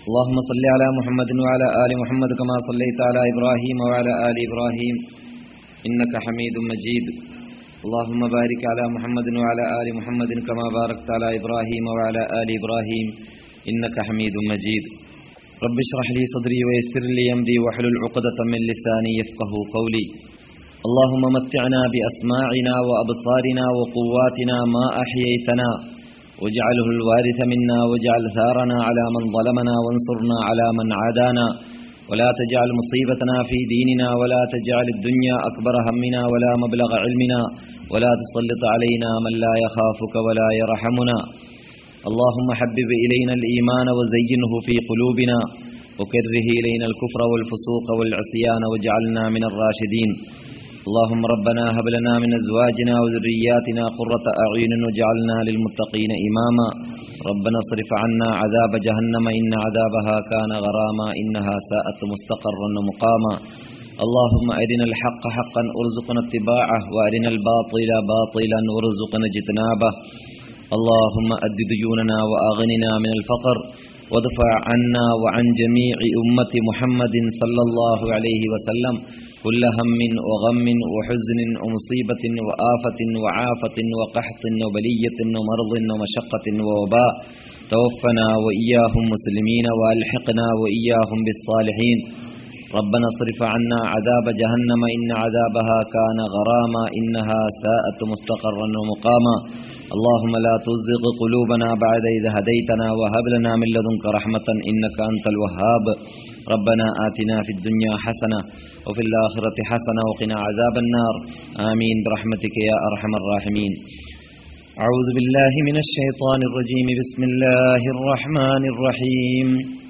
اللهم صل على محمد وعلى آل محمد كما صليت على إبراهيم وعلى آل إبراهيم إنك حميد مجيد اللهم بارك على محمد وعلى آل محمد كما باركت على إبراهيم وعلى آل إبراهيم إنك حميد مجيد رب اشرح لي صدري ويسر لي أمري واحلل عقدة من لساني يفقه قولي اللهم متعنا بأسماعنا وأبصارنا وقواتنا ما أحييتنا واجعله الوارث منا واجعل ثارنا على من ظلمنا وانصرنا على من عادانا ولا تجعل مصيبتنا في ديننا ولا تجعل الدنيا أكبر همنا ولا مبلغ علمنا ولا تسلط علينا من لا يخافك ولا يرحمنا اللهم حبب إلينا الإيمان وزينه في قلوبنا وكره إلينا الكفر والفسوق والعصيان واجعلنا من الراشدين اللهم ربنا هب لنا من أزواجنا وذرياتنا قرة أعين واجعلنا للمتقين إماما ربنا اصرف عنا عذاب جهنم إن عذابها كان غراما إنها ساءت مستقرا ومقاما اللهم أرنا الحق حقا ارزقنا اتباعه وأرنا الباطل باطلا وارزقنا اجتنابه اللهم أد ديوننا وأغننا من الفقر وادفع عنا وعن جميع أمة محمد صلى الله عليه وسلم كل هم وغم وحزن ومصيبة وآفة وعافة وقحط وبلية ومرض ومشقة ووباء توفنا وإياهم مسلمين وألحقنا وإياهم بالصالحين ربنا اصرف عنا عذاب جهنم إن عذابها كان غراما إنها ساءت مستقرا ومقاما اللهم لا تزغ قلوبنا بعد إذ هديتنا وهب لنا من لدنك رحمة إنك أنت الوهاب ربنا آتنا في الدنيا حسنة وفي الآخرة حسنة وقنا عذاب النار آمين برحمتك يا أرحم الراحمين أعوذ بالله من الشيطان الرجيم بسم الله الرحمن الرحيم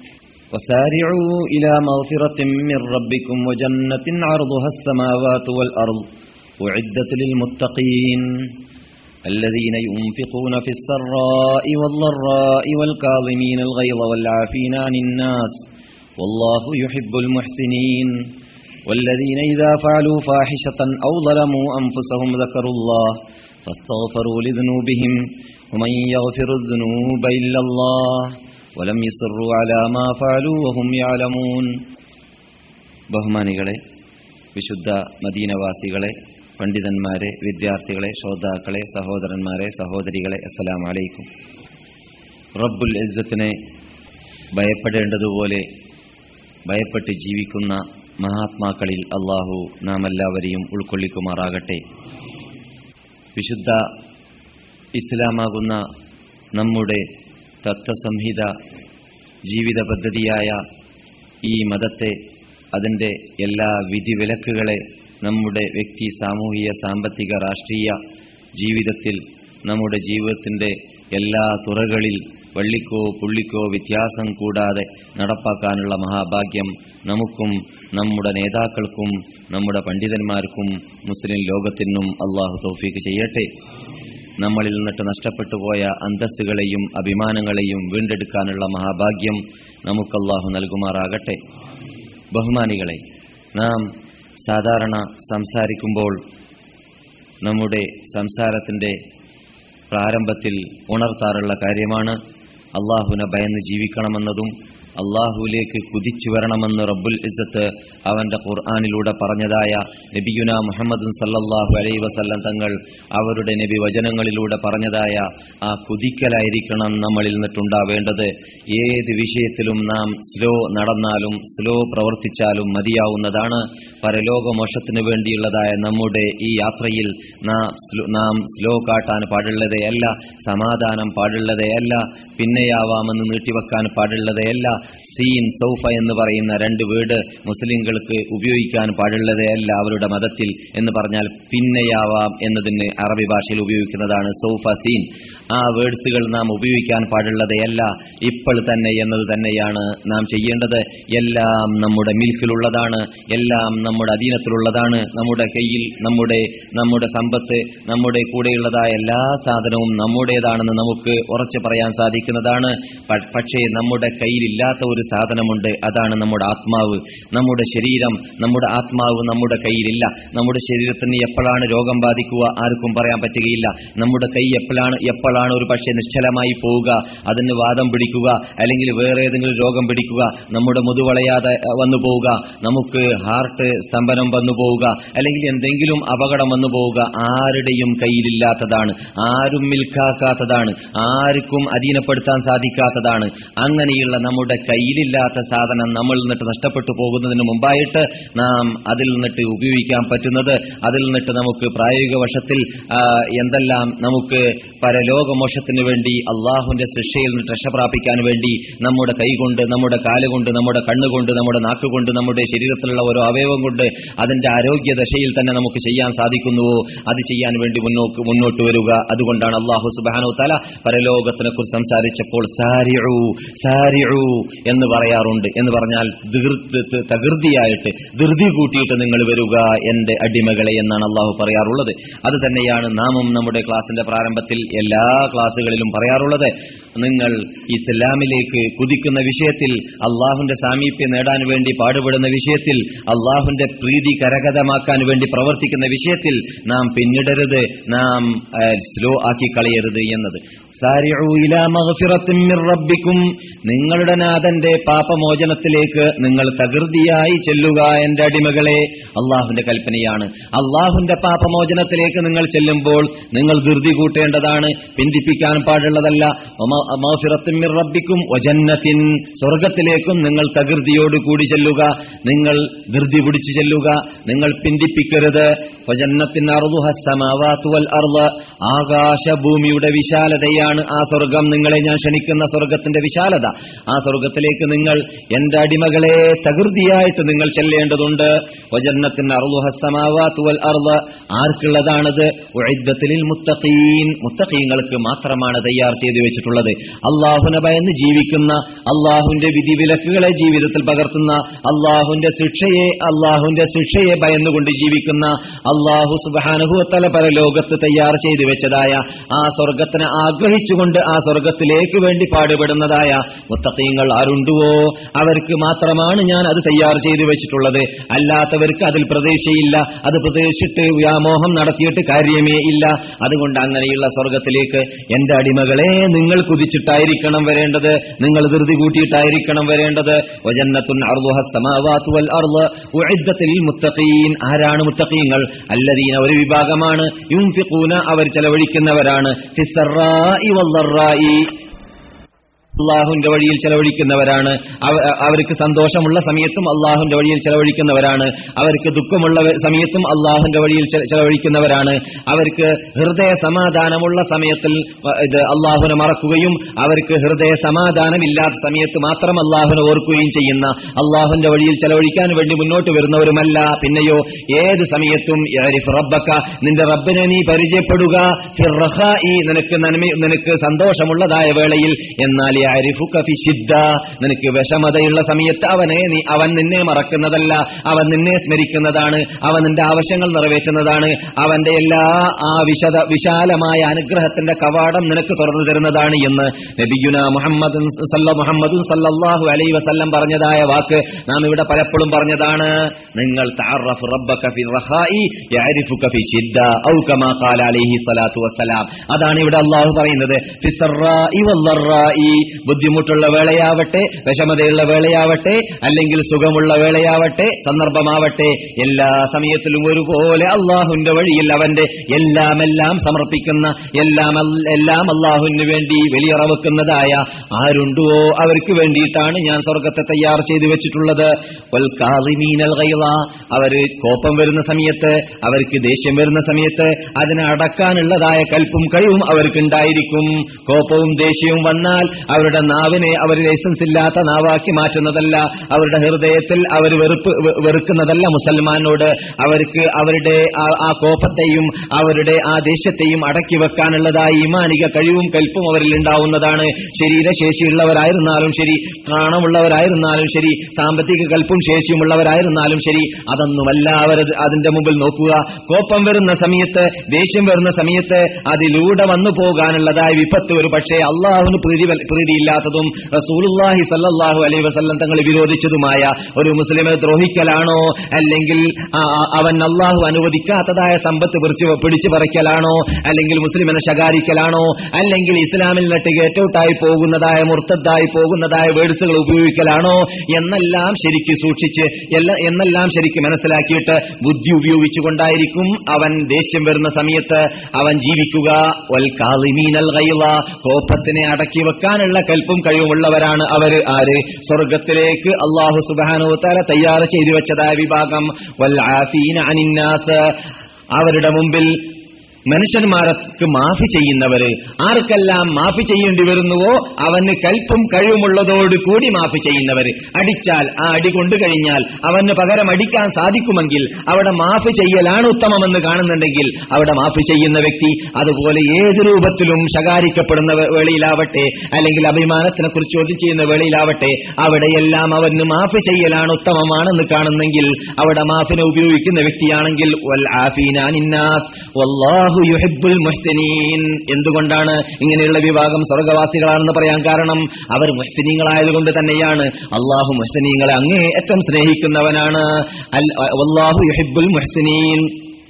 وسارعوا إلى مغفرة من ربكم وجنة عرضها السماوات والأرض أعدت للمتقين الذين ينفقون في السراء والضراء والكاظمين الغيظ والعافين عن الناس والله يحب المحسنين والذين إذا فعلوا فاحشة أو ظلموا أنفسهم ذكروا الله فاستغفروا لذنوبهم ومن يغفر الذنوب إلا الله ولم يصروا على ما فعلوا وهم يعلمون ബഹുമാനികളെ വിശുദ്ധ മദീനവാസികളെ പണ്ഡിതന്മാരെ വിദ്യാർത്ഥികളെ ശ്രോതാക്കളെ സഹോദരന്മാരെ സഹോദരികളെ അസ്സലാം അലൈക്കും റബ്ബുൽ ഇസ്സത്തിനെ ഭയപ്പെടേണ്ടതുപോലെ ഭയപ്പെട്ട് ജീവിക്കുന്ന മഹാത്മാക്കളിൽ അള്ളാഹു നാം എല്ലാവരെയും ഉൾക്കൊള്ളിക്കുമാറാകട്ടെ വിശുദ്ധ ഇസ്ലാമാകുന്ന നമ്മുടെ തത്വസംഹിത ജീവിത പദ്ധതിയായ ഈ മതത്തെ അതിൻ്റെ എല്ലാ വിധിവിലക്കുകളെ നമ്മുടെ വ്യക്തി സാമൂഹിക സാമ്പത്തിക രാഷ്ട്രീയ ജീവിതത്തിൽ നമ്മുടെ ജീവിതത്തിൻ്റെ എല്ലാ തുറകളിൽ വള്ളിക്കോ പുള്ളിക്കോ വ്യത്യാസം കൂടാതെ നടപ്പാക്കാനുള്ള മഹാഭാഗ്യം നമുക്കും നമ്മുടെ നേതാക്കൾക്കും നമ്മുടെ പണ്ഡിതന്മാർക്കും മുസ്ലിം ലോകത്തിനും അള്ളാഹു തൗഫീക്ക് ചെയ്യട്ടെ നമ്മളിൽ നിന്നിട്ട് നഷ്ടപ്പെട്ടു പോയ അന്തസ്സുകളെയും അഭിമാനങ്ങളെയും വീണ്ടെടുക്കാനുള്ള മഹാഭാഗ്യം നമുക്കല്ലാഹു നൽകുമാറാകട്ടെ ബഹുമാനികളെ നാം സാധാരണ സംസാരിക്കുമ്പോൾ നമ്മുടെ സംസാരത്തിൻ്റെ പ്രാരംഭത്തിൽ ഉണർത്താറുള്ള കാര്യമാണ് അള്ളാഹുവിനെ ഭയന്ന് ജീവിക്കണമെന്നതും അള്ളാഹുവിലേക്ക് കുതിച്ചു വരണമെന്ന് റബ്ബുൽ ഇസത്ത് അവന്റെ ഖുർആാനിലൂടെ പറഞ്ഞതായ നബിയുന മുഹമ്മദ് സല്ലല്ലാഹു അലൈ വസല്ലം തങ്ങൾ അവരുടെ നബി വചനങ്ങളിലൂടെ പറഞ്ഞതായ ആ കുതിക്കലായിരിക്കണം നമ്മളിൽ നിന്നിട്ടുണ്ടാവേണ്ടത് ഏത് വിഷയത്തിലും നാം സ്ലോ നടന്നാലും സ്ലോ പ്രവർത്തിച്ചാലും മതിയാവുന്നതാണ് പരലോകമോക്ഷത്തിന് വേണ്ടിയുള്ളതായ നമ്മുടെ ഈ യാത്രയിൽ നാം സ്ലോ കാട്ടാൻ പാടുള്ളതേയല്ല സമാധാനം പാടുള്ളതേയല്ല പിന്നെയാവാമെന്ന് നീട്ടിവെക്കാൻ പാടുള്ളതേയല്ല സീൻ സൗഫ എന്ന് പറയുന്ന രണ്ട് വീട് മുസ്ലിങ്ങൾക്ക് ഉപയോഗിക്കാൻ പാടുള്ളതേയല്ല അവരുടെ മതത്തിൽ എന്ന് പറഞ്ഞാൽ പിന്നെയാവാം എന്നതിന് അറബി ഭാഷയിൽ ഉപയോഗിക്കുന്നതാണ് സൗഫ സീൻ ആ വേർഡ്സുകൾ നാം ഉപയോഗിക്കാൻ പാടുള്ളതേയല്ല ഇപ്പോൾ തന്നെ എന്നത് തന്നെയാണ് നാം ചെയ്യേണ്ടത് എല്ലാം നമ്മുടെ മിൽക്കിലുള്ളതാണ് എല്ലാം നമ്മുടെ അധീനത്തിലുള്ളതാണ് നമ്മുടെ കയ്യിൽ നമ്മുടെ നമ്മുടെ സമ്പത്ത് നമ്മുടെ കൂടെയുള്ളതായ എല്ലാ സാധനവും നമ്മുടേതാണെന്ന് നമുക്ക് ഉറച്ചു പറയാൻ സാധിക്കും സാധിക്കുന്നതാണ് പ- പക്ഷേ നമ്മുടെ കയ്യിലില്ലാത്ത ഒരു സാധനമുണ്ട് അതാണ് നമ്മുടെ ആത്മാവ് നമ്മുടെ ശരീരം നമ്മുടെ ആത്മാവ് നമ്മുടെ കയ്യിലില്ല നമ്മുടെ ശരീരത്തിന് എപ്പോഴാണ് രോഗം ബാധിക്കുക ആർക്കും പറയാൻ പറ്റുകയില്ല നമ്മുടെ കൈ എപ്പോഴാണ് എപ്പോഴാണ് ഒരു പക്ഷേ നിശ്ചലമായി പോവുക അതിന് വാദം പിടിക്കുക അല്ലെങ്കിൽ വേറെ ഏതെങ്കിലും രോഗം പിടിക്കുക നമ്മുടെ മുതുവളയാതെ അഹ്, വന്നു പോവുക നമുക്ക് ഹാർട്ട് സ്തംഭനം വന്നു പോവുക അല്ലെങ്കിൽ എന്തെങ്കിലും അപകടം വന്നു പോവുക ആരുടെയും കയ്യിലില്ലാത്തതാണ് ആരും മിൽക്കാക്കാത്തതാണ് ആർക്കും അധീനപ്പെടുത്താൻ സാധിക്കാത്തതാണ് അങ്ങനെയുള്ള നമ്മുടെ കയ്യിലില്ലാത്ത സാധനം നമ്മൾ നിന്നിട്ട് നഷ്ടപ്പെട്ടു പോകുന്നതിന് മുമ്പായിട്ട് നാം അതിൽ നിന്നിട്ട് ഉപയോഗിക്കാൻ പറ്റുന്നത് അതിൽ നിന്നിട്ട് നമുക്ക് പ്രായോഗിക വശത്തിൽ ആ, എന്തെല്ലാം നമുക്ക് പരലോകമോക്ഷത്തിന് വേണ്ടി അള്ളാഹുവിന്റെ ശിക്ഷയിൽ നിന്ന് രക്ഷ പ്രാപിക്കാൻ വേണ്ടി നമ്മുടെ കൈകൊണ്ട് നമ്മുടെ കാലുകൊണ്ട് നമ്മുടെ കണ്ണുകൊണ്ട് നമ്മുടെ നാക്കുകൊണ്ട് നമ്മുടെ ശരീരത്തിലുള്ള ഓരോ അവയവം കൊണ്ട് അതിന്റെ ആരോഗ്യ ദശയിൽ തന്നെ നമുക്ക് ചെയ്യാൻ സാധിക്കുന്നുവോ അത് ചെയ്യാൻ വേണ്ടി മുന്നോട്ട് മുന്നോട്ട് വരിക അതുകൊണ്ടാണ് അള്ളാഹു സുബാനു തല പരലോകത്തിനെ കുറിച്ച് സംസാരിച്ചപ്പോൾ സാരിഉ സാരിഉ എന്ന് പറയാറുണ്ട് എന്ന് പറഞ്ഞാൽ ധൃ- തകൃതിയായിട്ട് ധൃതി കൂട്ടിയിട്ട് നിങ്ങൾ വരിക എന്റെ അടിമകളെ എന്നാണ് അള്ളാഹു പറയാറുള്ളത് അത് തന്നെയാണ് നാമും നമ്മുടെ ക്ലാസിന്റെ പ്രാരംഭത്തിൽ എല്ലാ ക്ലാസ്സുകളിലും പറയാറുള്ളത് നിങ്ങൾ ഇസ്ലാമിലേക്ക് കുതിക്കുന്ന വിഷയത്തിൽ അള്ളാഹുന്റെ സാമീപ്യം നേടാൻ വേണ്ടി പാടുപെടുന്ന വിഷയത്തിൽ അള്ളാഹുന്റെ പ്രീതി കരഗതമാക്കാൻ വേണ്ടി പ്രവർത്തിക്കുന്ന വിഷയത്തിൽ നാം പിന്നിടരുത് നാം സ്ലോ ആക്കി കളയരുത് എന്നത് സാരിഉ ഇലാ മഗ്ഫിറത്തിൻ മിർ റബ്ബിക്കും നിങ്ങളുടെ നാഥന്റെ പാപമോചനത്തിലേക്ക് നിങ്ങൾ തകൃതിയായി ചെല്ലുക എന്റെ അടിമകളെ അള്ളാഹുവിന്റെ കൽപ്പനയാണ് അള്ളാഹുവിന്റെ പാപമോചനത്തിലേക്ക് നിങ്ങൾ ചെല്ലുമ്പോൾ നിങ്ങൾ ധൃതി കൂട്ടേണ്ടതാണ് പിന്തിപ്പിക്കാൻ പാടുള്ളതല്ല ഒമ- മഗ്ഫിറത്തിൻ മിർ റബ്ബിക്കും വജന്നത്തിൻ സ്വർഗത്തിലേക്കും നിങ്ങൾ തകൃതിയോട് കൂടി ചെല്ലുക നിങ്ങൾ ധൃതി പിടിച്ചു ചെല്ലുക നിങ്ങൾ പിന്തിപ്പിക്കരുത് വജന്നത്തിൻ അർദുഹ സമാവാതു വൽ അർള് ആകാശഭൂമിയുടെ വിശാലതയാണ് ആ സ്വർഗം നിങ്ങളെ ഞാൻ ക്ഷണിക്കുന്ന സ്വർഗത്തിന്റെ വിശാലത ആ സ്വർഗത്തിലേക്ക് നിങ്ങൾ എന്റെ അടിമകളെ തകൃതിയായിട്ട് നിങ്ങൾ ചെല്ലേണ്ടതുണ്ട് വജന്നത്തിൻ അർദുഹ സമാവാതു വൽ അർള് ആർക്കുള്ളതാണത് ഉഇദ്ദത്തിൽ മുത്തഖീൻ മുത്തഖീങ്ങൾക്ക് മാത്രമാണ് തയ്യാർ ചെയ്തു വെച്ചിട്ടുള്ളത് അള്ളാഹുനെ ഭയന്ന് ജീവിക്കുന്ന അള്ളാഹുവിന്റെ വിധിവിലക്കുകളെ ജീവിതത്തിൽ പകർത്തുന്ന അള്ളാഹുവിന്റെ ശിക്ഷയെ അള്ളാഹുവിന്റെ ശിക്ഷയെ ഭയന്നുകൊണ്ട് ജീവിക്കുന്ന അള്ളാഹു സുബാനുഭവത്തല പരലോകത്ത് തയ്യാർ ചെയ്തു വെച്ചതായ ആ സ്വർഗത്തിനെ ആഗ്രഹിച്ചുകൊണ്ട് ആ സ്വർഗത്തിലേക്ക് വേണ്ടി പാടുപെടുന്നതായ മുത്തഖീങ്ങൾ ആരുണ്ടുവോ അവർക്ക് മാത്രമാണ് ഞാൻ അത് തയ്യാർ ചെയ്തു വെച്ചിട്ടുള്ളത് അല്ലാത്തവർക്ക് അതിൽ പ്രതീക്ഷയില്ല അത് പ്രതീക്ഷിച്ചിട്ട് വ്യാമോഹം നടത്തിയിട്ട് കാര്യമേ ഇല്ല അതുകൊണ്ട് അങ്ങനെയുള്ള സ്വർഗത്തിലേക്ക് എന്റെ അടിമകളെ നിങ്ങൾ കുതിച്ചിട്ടായിരിക്കണം വരേണ്ടത് നിങ്ങൾ ധൃതി കൂട്ടിയിട്ടായിരിക്കണം വരേണ്ടത് വജന്നത്തുൻ അർദുഹ സമാവാതു വൽ അർള് ഉഇദ്ദത്തിൽ മുത്തഖീൻ ആരാണ് മുത്തഖീങ്ങൾ അല്ലദീന ഒരു വിഭാഗമാണ് യുൻഫിഖൂന അവർ ചെലവഴിക്കുന്നവരാണ് ഫിസ്സറാഇ വല്ലറായി അള്ളാഹുന്റെ വഴിയിൽ ചെലവഴിക്കുന്നവരാണ് അവ- അവർക്ക് സന്തോഷമുള്ള സമയത്തും അള്ളാഹുന്റെ വഴിയിൽ ചെലവഴിക്കുന്നവരാണ് അവർക്ക് ദുഃഖമുള്ള വെ- സമയത്തും അള്ളാഹുന്റെ വഴിയിൽ ചെ- ചെലവഴിക്കുന്നവരാണ് അവർക്ക് ഹൃദയ സമാധാനമുള്ള സമയത്തിൽ വ- ഇത് അള്ളാഹുനെ മറക്കുകയും അവർക്ക് ഹൃദയ സമാധാനമില്ലാത്ത സമയത്ത് മാത്രം അള്ളാഹുനെ ഓർക്കുകയും ചെയ്യുന്ന അള്ളാഹുന്റെ വഴിയിൽ ചെലവഴിക്കാൻ വേണ്ടി മുന്നോട്ട് വരുന്നവരുമല്ല പിന്നെയോ ഏത് സമയത്തും യഅരിഫ് റബ്ബക നിന്റെ റബ്ബിനെ നീ പരിചയപ്പെടുക ഫിർ റഖാഇ, നിനക്ക് നന്മ നിനക്ക് സന്തോഷമുള്ളതായ വേളയിൽ എന്നാൽ യഅരിഫുക ഫി ശിദ്ദ നിനക്ക് വിഷമതയുള്ള സമയത്ത് അവനെ നീ അവൻ നിന്നെ മറക്കുന്നതല്ല അവൻ നിന്നെ സ്മരിക്കുന്നതാണ് അവൻ നിന്റെ ആവശ്യങ്ങൾ നിറവേറ്റുന്നതാണ് അവന്റെ എല്ലാ ആ വിശദ വിശാലമായ അനുഗ്രഹത്തിന്റെ കവാടം നിനക്ക് തുറന്നു തരുന്നതാണ് എന്ന് നബിയുന മുഹമ്മദ് മുഹമ്മദ് സല്ലല്ലാഹു അലൈ വസല്ലം പറഞ്ഞതായ വാക്ക് നാം ഇവിടെ പലപ്പോഴും പറഞ്ഞതാണ് നിങ്ങൾ തഅറഫ് റബ്ബക ഫി റഖാഇ യഅരിഫുക ഫി ശിദ്ദ ഔ കമാ ഖാല അലൈഹി സ്വലാത്തു വസ്സലാം അതാണ് ഇവിടെ അള്ളാഹു പറയുന്നത് ഫിസ്സറാഇ വല്ലറാഇ ബുദ്ധിമുട്ടുള്ള വേളയാവട്ടെ വിഷമതയുള്ള വേളയാവട്ടെ അല്ലെങ്കിൽ സുഖമുള്ള വേളയാവട്ടെ സന്ദർഭമാവട്ടെ എല്ലാ സമയത്തിലും ഒരുപോലെ അള്ളാഹുവിന്റെ വഴിയിൽ അവന്റെ എല്ലാം എല്ലാം സമർപ്പിക്കുന്ന എല്ലാം അൽ- എല്ലാം അള്ളാഹുവിന് വേണ്ടി വെളിയറവെക്കുന്നതായ ആരുണ്ടോ അവർക്ക് വേണ്ടിയിട്ടാണ് ഞാൻ സ്വർഗത്തെ തയ്യാർ ചെയ്തു വെച്ചിട്ടുള്ളത് വൽ കാളിമീനൽ ഗൈള. അവര് കോപം വരുന്ന സമയത്ത് അവർക്ക് ദേഷ്യം വരുന്ന സമയത്ത് അതിനെ അടക്കാനുള്ളതായ കൽപ്പും കഴിവും അവർക്കുണ്ടായിരിക്കും കോപവും ദേഷ്യവും വന്നാൽ അവരുടെ നാവിനെ അവർ ലൈസൻസ് ഇല്ലാത്ത നാവാക്കി മാറ്റുന്നതല്ല അവരുടെ ഹൃദയത്തിൽ അവർ വെറുപ്പ് വെ- വെറുക്കുന്നതല്ല മുസൽമാനോട് അവർക്ക് അവരുടെ ആ- ആ കോപത്തെയും അവരുടെ ആ ദേഷ്യത്തെയും അടക്കി വെക്കാനുള്ളതായ ഈമാനിക കഴിവും കൽപ്പും അവരിൽ ഉണ്ടാവുന്നതാണ് ശരീരശേഷിയുള്ളവരായിരുന്നാലും ശരി പ്രാണമുള്ളവരായിരുന്നാലും ശരി സാമ്പത്തിക കൽപ്പും ശേഷിയുമുള്ളവരായിരുന്നാലും ശരി അതൊന്നുമല്ല അവർ അതിന്റെ മുമ്പിൽ നോക്കുക കോപം വരുന്ന സമയത്ത് ദേഷ്യം വരുന്ന സമയത്ത് അതിലൂടെ വന്നു പോകാനുള്ളതായ വിപത്ത് ഒരു പക്ഷേ അള്ളാഹുവിന് പ്രീതി വൽ- പ്രീതി അനുമതിയില്ലാത്തതും റസൂലുള്ളാഹി സല്ലല്ലാഹു അലൈഹി വസല്ലം തങ്ങൾ വിരോധിച്ചതുമായ ഒരു മുസ്ലിമെ ദ്രോഹിക്കലാണോ അല്ലെങ്കിൽ ആ, ആ, അവൻ അള്ളാഹു അനുവദിക്കാത്തതായ സമ്പത്ത് പിടിച്ചു പിടിച്ചു പറിക്കലാണോ അല്ലെങ്കിൽ മുസ്ലിമിനെ ശകാരിക്കലാണോ അല്ലെങ്കിൽ ഇസ്ലാമിൽ നിന്നിട്ട് ഗേറ്റൗട്ടായി പോകുന്നതായ മുർത്തദ്ദായി പോകുന്നതായ വേർഡ്സുകൾ ഉപയോഗിക്കലാണോ എന്നെല്ലാം ശരിക്ക് സൂക്ഷിച്ച് എല്ലാ എന്നെല്ലാം ശരിക്ക് മനസ്സിലാക്കിയിട്ട് ബുദ്ധി ഉപയോഗിച്ചുകൊണ്ടായിരിക്കും അവൻ ദേഷ്യം വരുന്ന സമയത്ത് അവൻ ജീവിക്കുക വൽ കാളിമീനൽ ഗൈള കോപത്തിനെ അടക്കി വെക്കാനുള്ള കൽപ്പും കഴിവുമുള്ളവരാണ് അവർ ആര് സ്വർഗത്തിലേക്ക് അള്ളാഹു സുബാനുത്താല തയ്യാറ് ചെയ്തു വെച്ചതായ വിഭാഗം വൽ ആഫീന അനിന്നാസ് അവരുടെ മുമ്പിൽ മനുഷ്യന്മാർക്ക് മാഫി ചെയ്യുന്നവര് ആർക്കെല്ലാം മാഫി ചെയ്യേണ്ടി വരുന്നുവോ അവന് കൽപ്പും കഴിവുമുള്ളതോട് കൂടി മാഫി ചെയ്യുന്നവര് അടിച്ചാൽ ആ അടി കൊണ്ടു കഴിഞ്ഞാൽ അവന് പകരം അടിക്കാൻ സാധിക്കുമെങ്കിൽ അവിടെ മാഫി ചെയ്യലാണ് ഉത്തമമെന്ന് കാണുന്നുണ്ടെങ്കിൽ അവിടെ മാഫി ചെയ്യുന്ന വ്യക്തി അതുപോലെ ഏത് രൂപത്തിലും ശകാരിക്കപ്പെടുന്ന വേ- വേളയിലാവട്ടെ അല്ലെങ്കിൽ അഭിമാനത്തിനെ കുറിച്ച് ചോദ്യം ചെയ്യുന്ന വേളയിലാവട്ടെ അവിടെയെല്ലാം അവന് മാഫി ചെയ്യലാണ് ഉത്തമമാണെന്ന് കാണുന്നെങ്കിൽ അവിടെ മാഫിനെ ഉപയോഗിക്കുന്ന വ്യക്തിയാണെങ്കിൽ വൽ ആഫീന അനിന്നാസ് വല്ലാഹു യുഹിബ്ബുൽ മുഹ്സിനീൻ എന്തുകൊണ്ടാണ് ഇങ്ങനെയുള്ള വിഭാഗം സ്വർഗവാസികളാണെന്ന് പറയാൻ കാരണം അവർ മുഹ്സിനീങ്ങളായതുകൊണ്ട് തന്നെയാണ് അള്ളാഹു മുഹ്സിനീങ്ങളെ അങ്ങേയറ്റം സ്നേഹിക്കുന്നവനാണ് അൽ- വല്ലാഹു യുഹിബ്ബുൽ മുഹ്സിനീൻ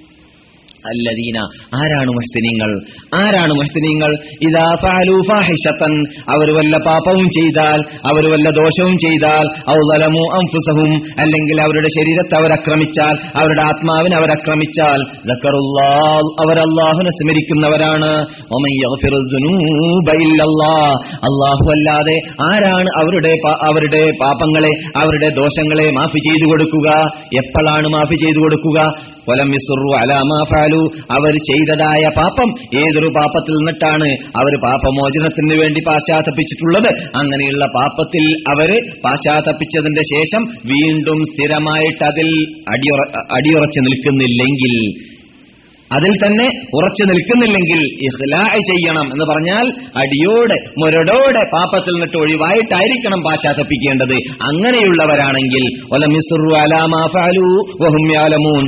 അല്ലദീന ആരാണ് മുഹ്സിനീങ്ങൾ ആരാണ് മുഹ്സിനീങ്ങൾ ഇതാ ഫഅലു ഫാഹിഷതൻ അവർ വല്ല പാപവും ചെയ്താൽ അവർ വല്ല ദോഷവും ചെയ്താൽ ഔ ളലമു അൻഫുസഹും അല്ലെങ്കിൽ അവരുടെ ശരീരത്തെ അവർ ആക്രമിച്ചാൽ അവരുടെ ആത്മാവിനെ അവർ ആക്രമിച്ചാൽ ദക്കറുല്ലാഹ് അവർ അല്ലാഹുവിനെ സ്മരിക്കുന്നവരാണ് വമൻ യഗ്ഫിറു ദുനൂബ ഇല്ലല്ലാഹ് അല്ലാഹു അല്ലാതെ ആരാണ് അവരുടെ പാ- അവരുടെ പാപങ്ങളെ അവരുടെ ദോഷങ്ങളെ മാഫി ചെയ്തു കൊടുക്കുക എപ്പോഴാണ് മാഫി ചെയ്തു കൊടുക്കുക വലം യസുറു അലാമാ ഫാലു അവർ ചെയ്തതായ പാപം ഏതൊരു പാപത്തിൽ നിന്നിട്ടാണ് അവർ പാപമോചനത്തിന് വേണ്ടി പാശ്ചാത്തപ്പിച്ചിട്ടുള്ളത് അങ്ങനെയുള്ള പാപത്തിൽ അവര് പാശ്ചാത്തപ്പിച്ചതിന്റെ ശേഷം വീണ്ടും സ്ഥിരമായിട്ട് അതിൽ അടിയുറ അടിയുറച്ചു നിൽക്കുന്നില്ലെങ്കിൽ അതിൽ തന്നെ ഉറച്ചു നിൽക്കുന്നില്ലെങ്കിൽ ഇഖ്ലാ ചെയ്യണം എന്ന് പറഞ്ഞാൽ അടിയോടെ മുരടോടെ പാപത്തിൽ നിന്നിട്ട് ഒഴിവായിട്ടായിരിക്കണം പാശ്ചാത്തപ്പിക്കേണ്ടത് അങ്ങനെയുള്ളവരാണെങ്കിൽ വലം യസുറു അലാമാ ഫഅലു വഹും യഅലമൂൻ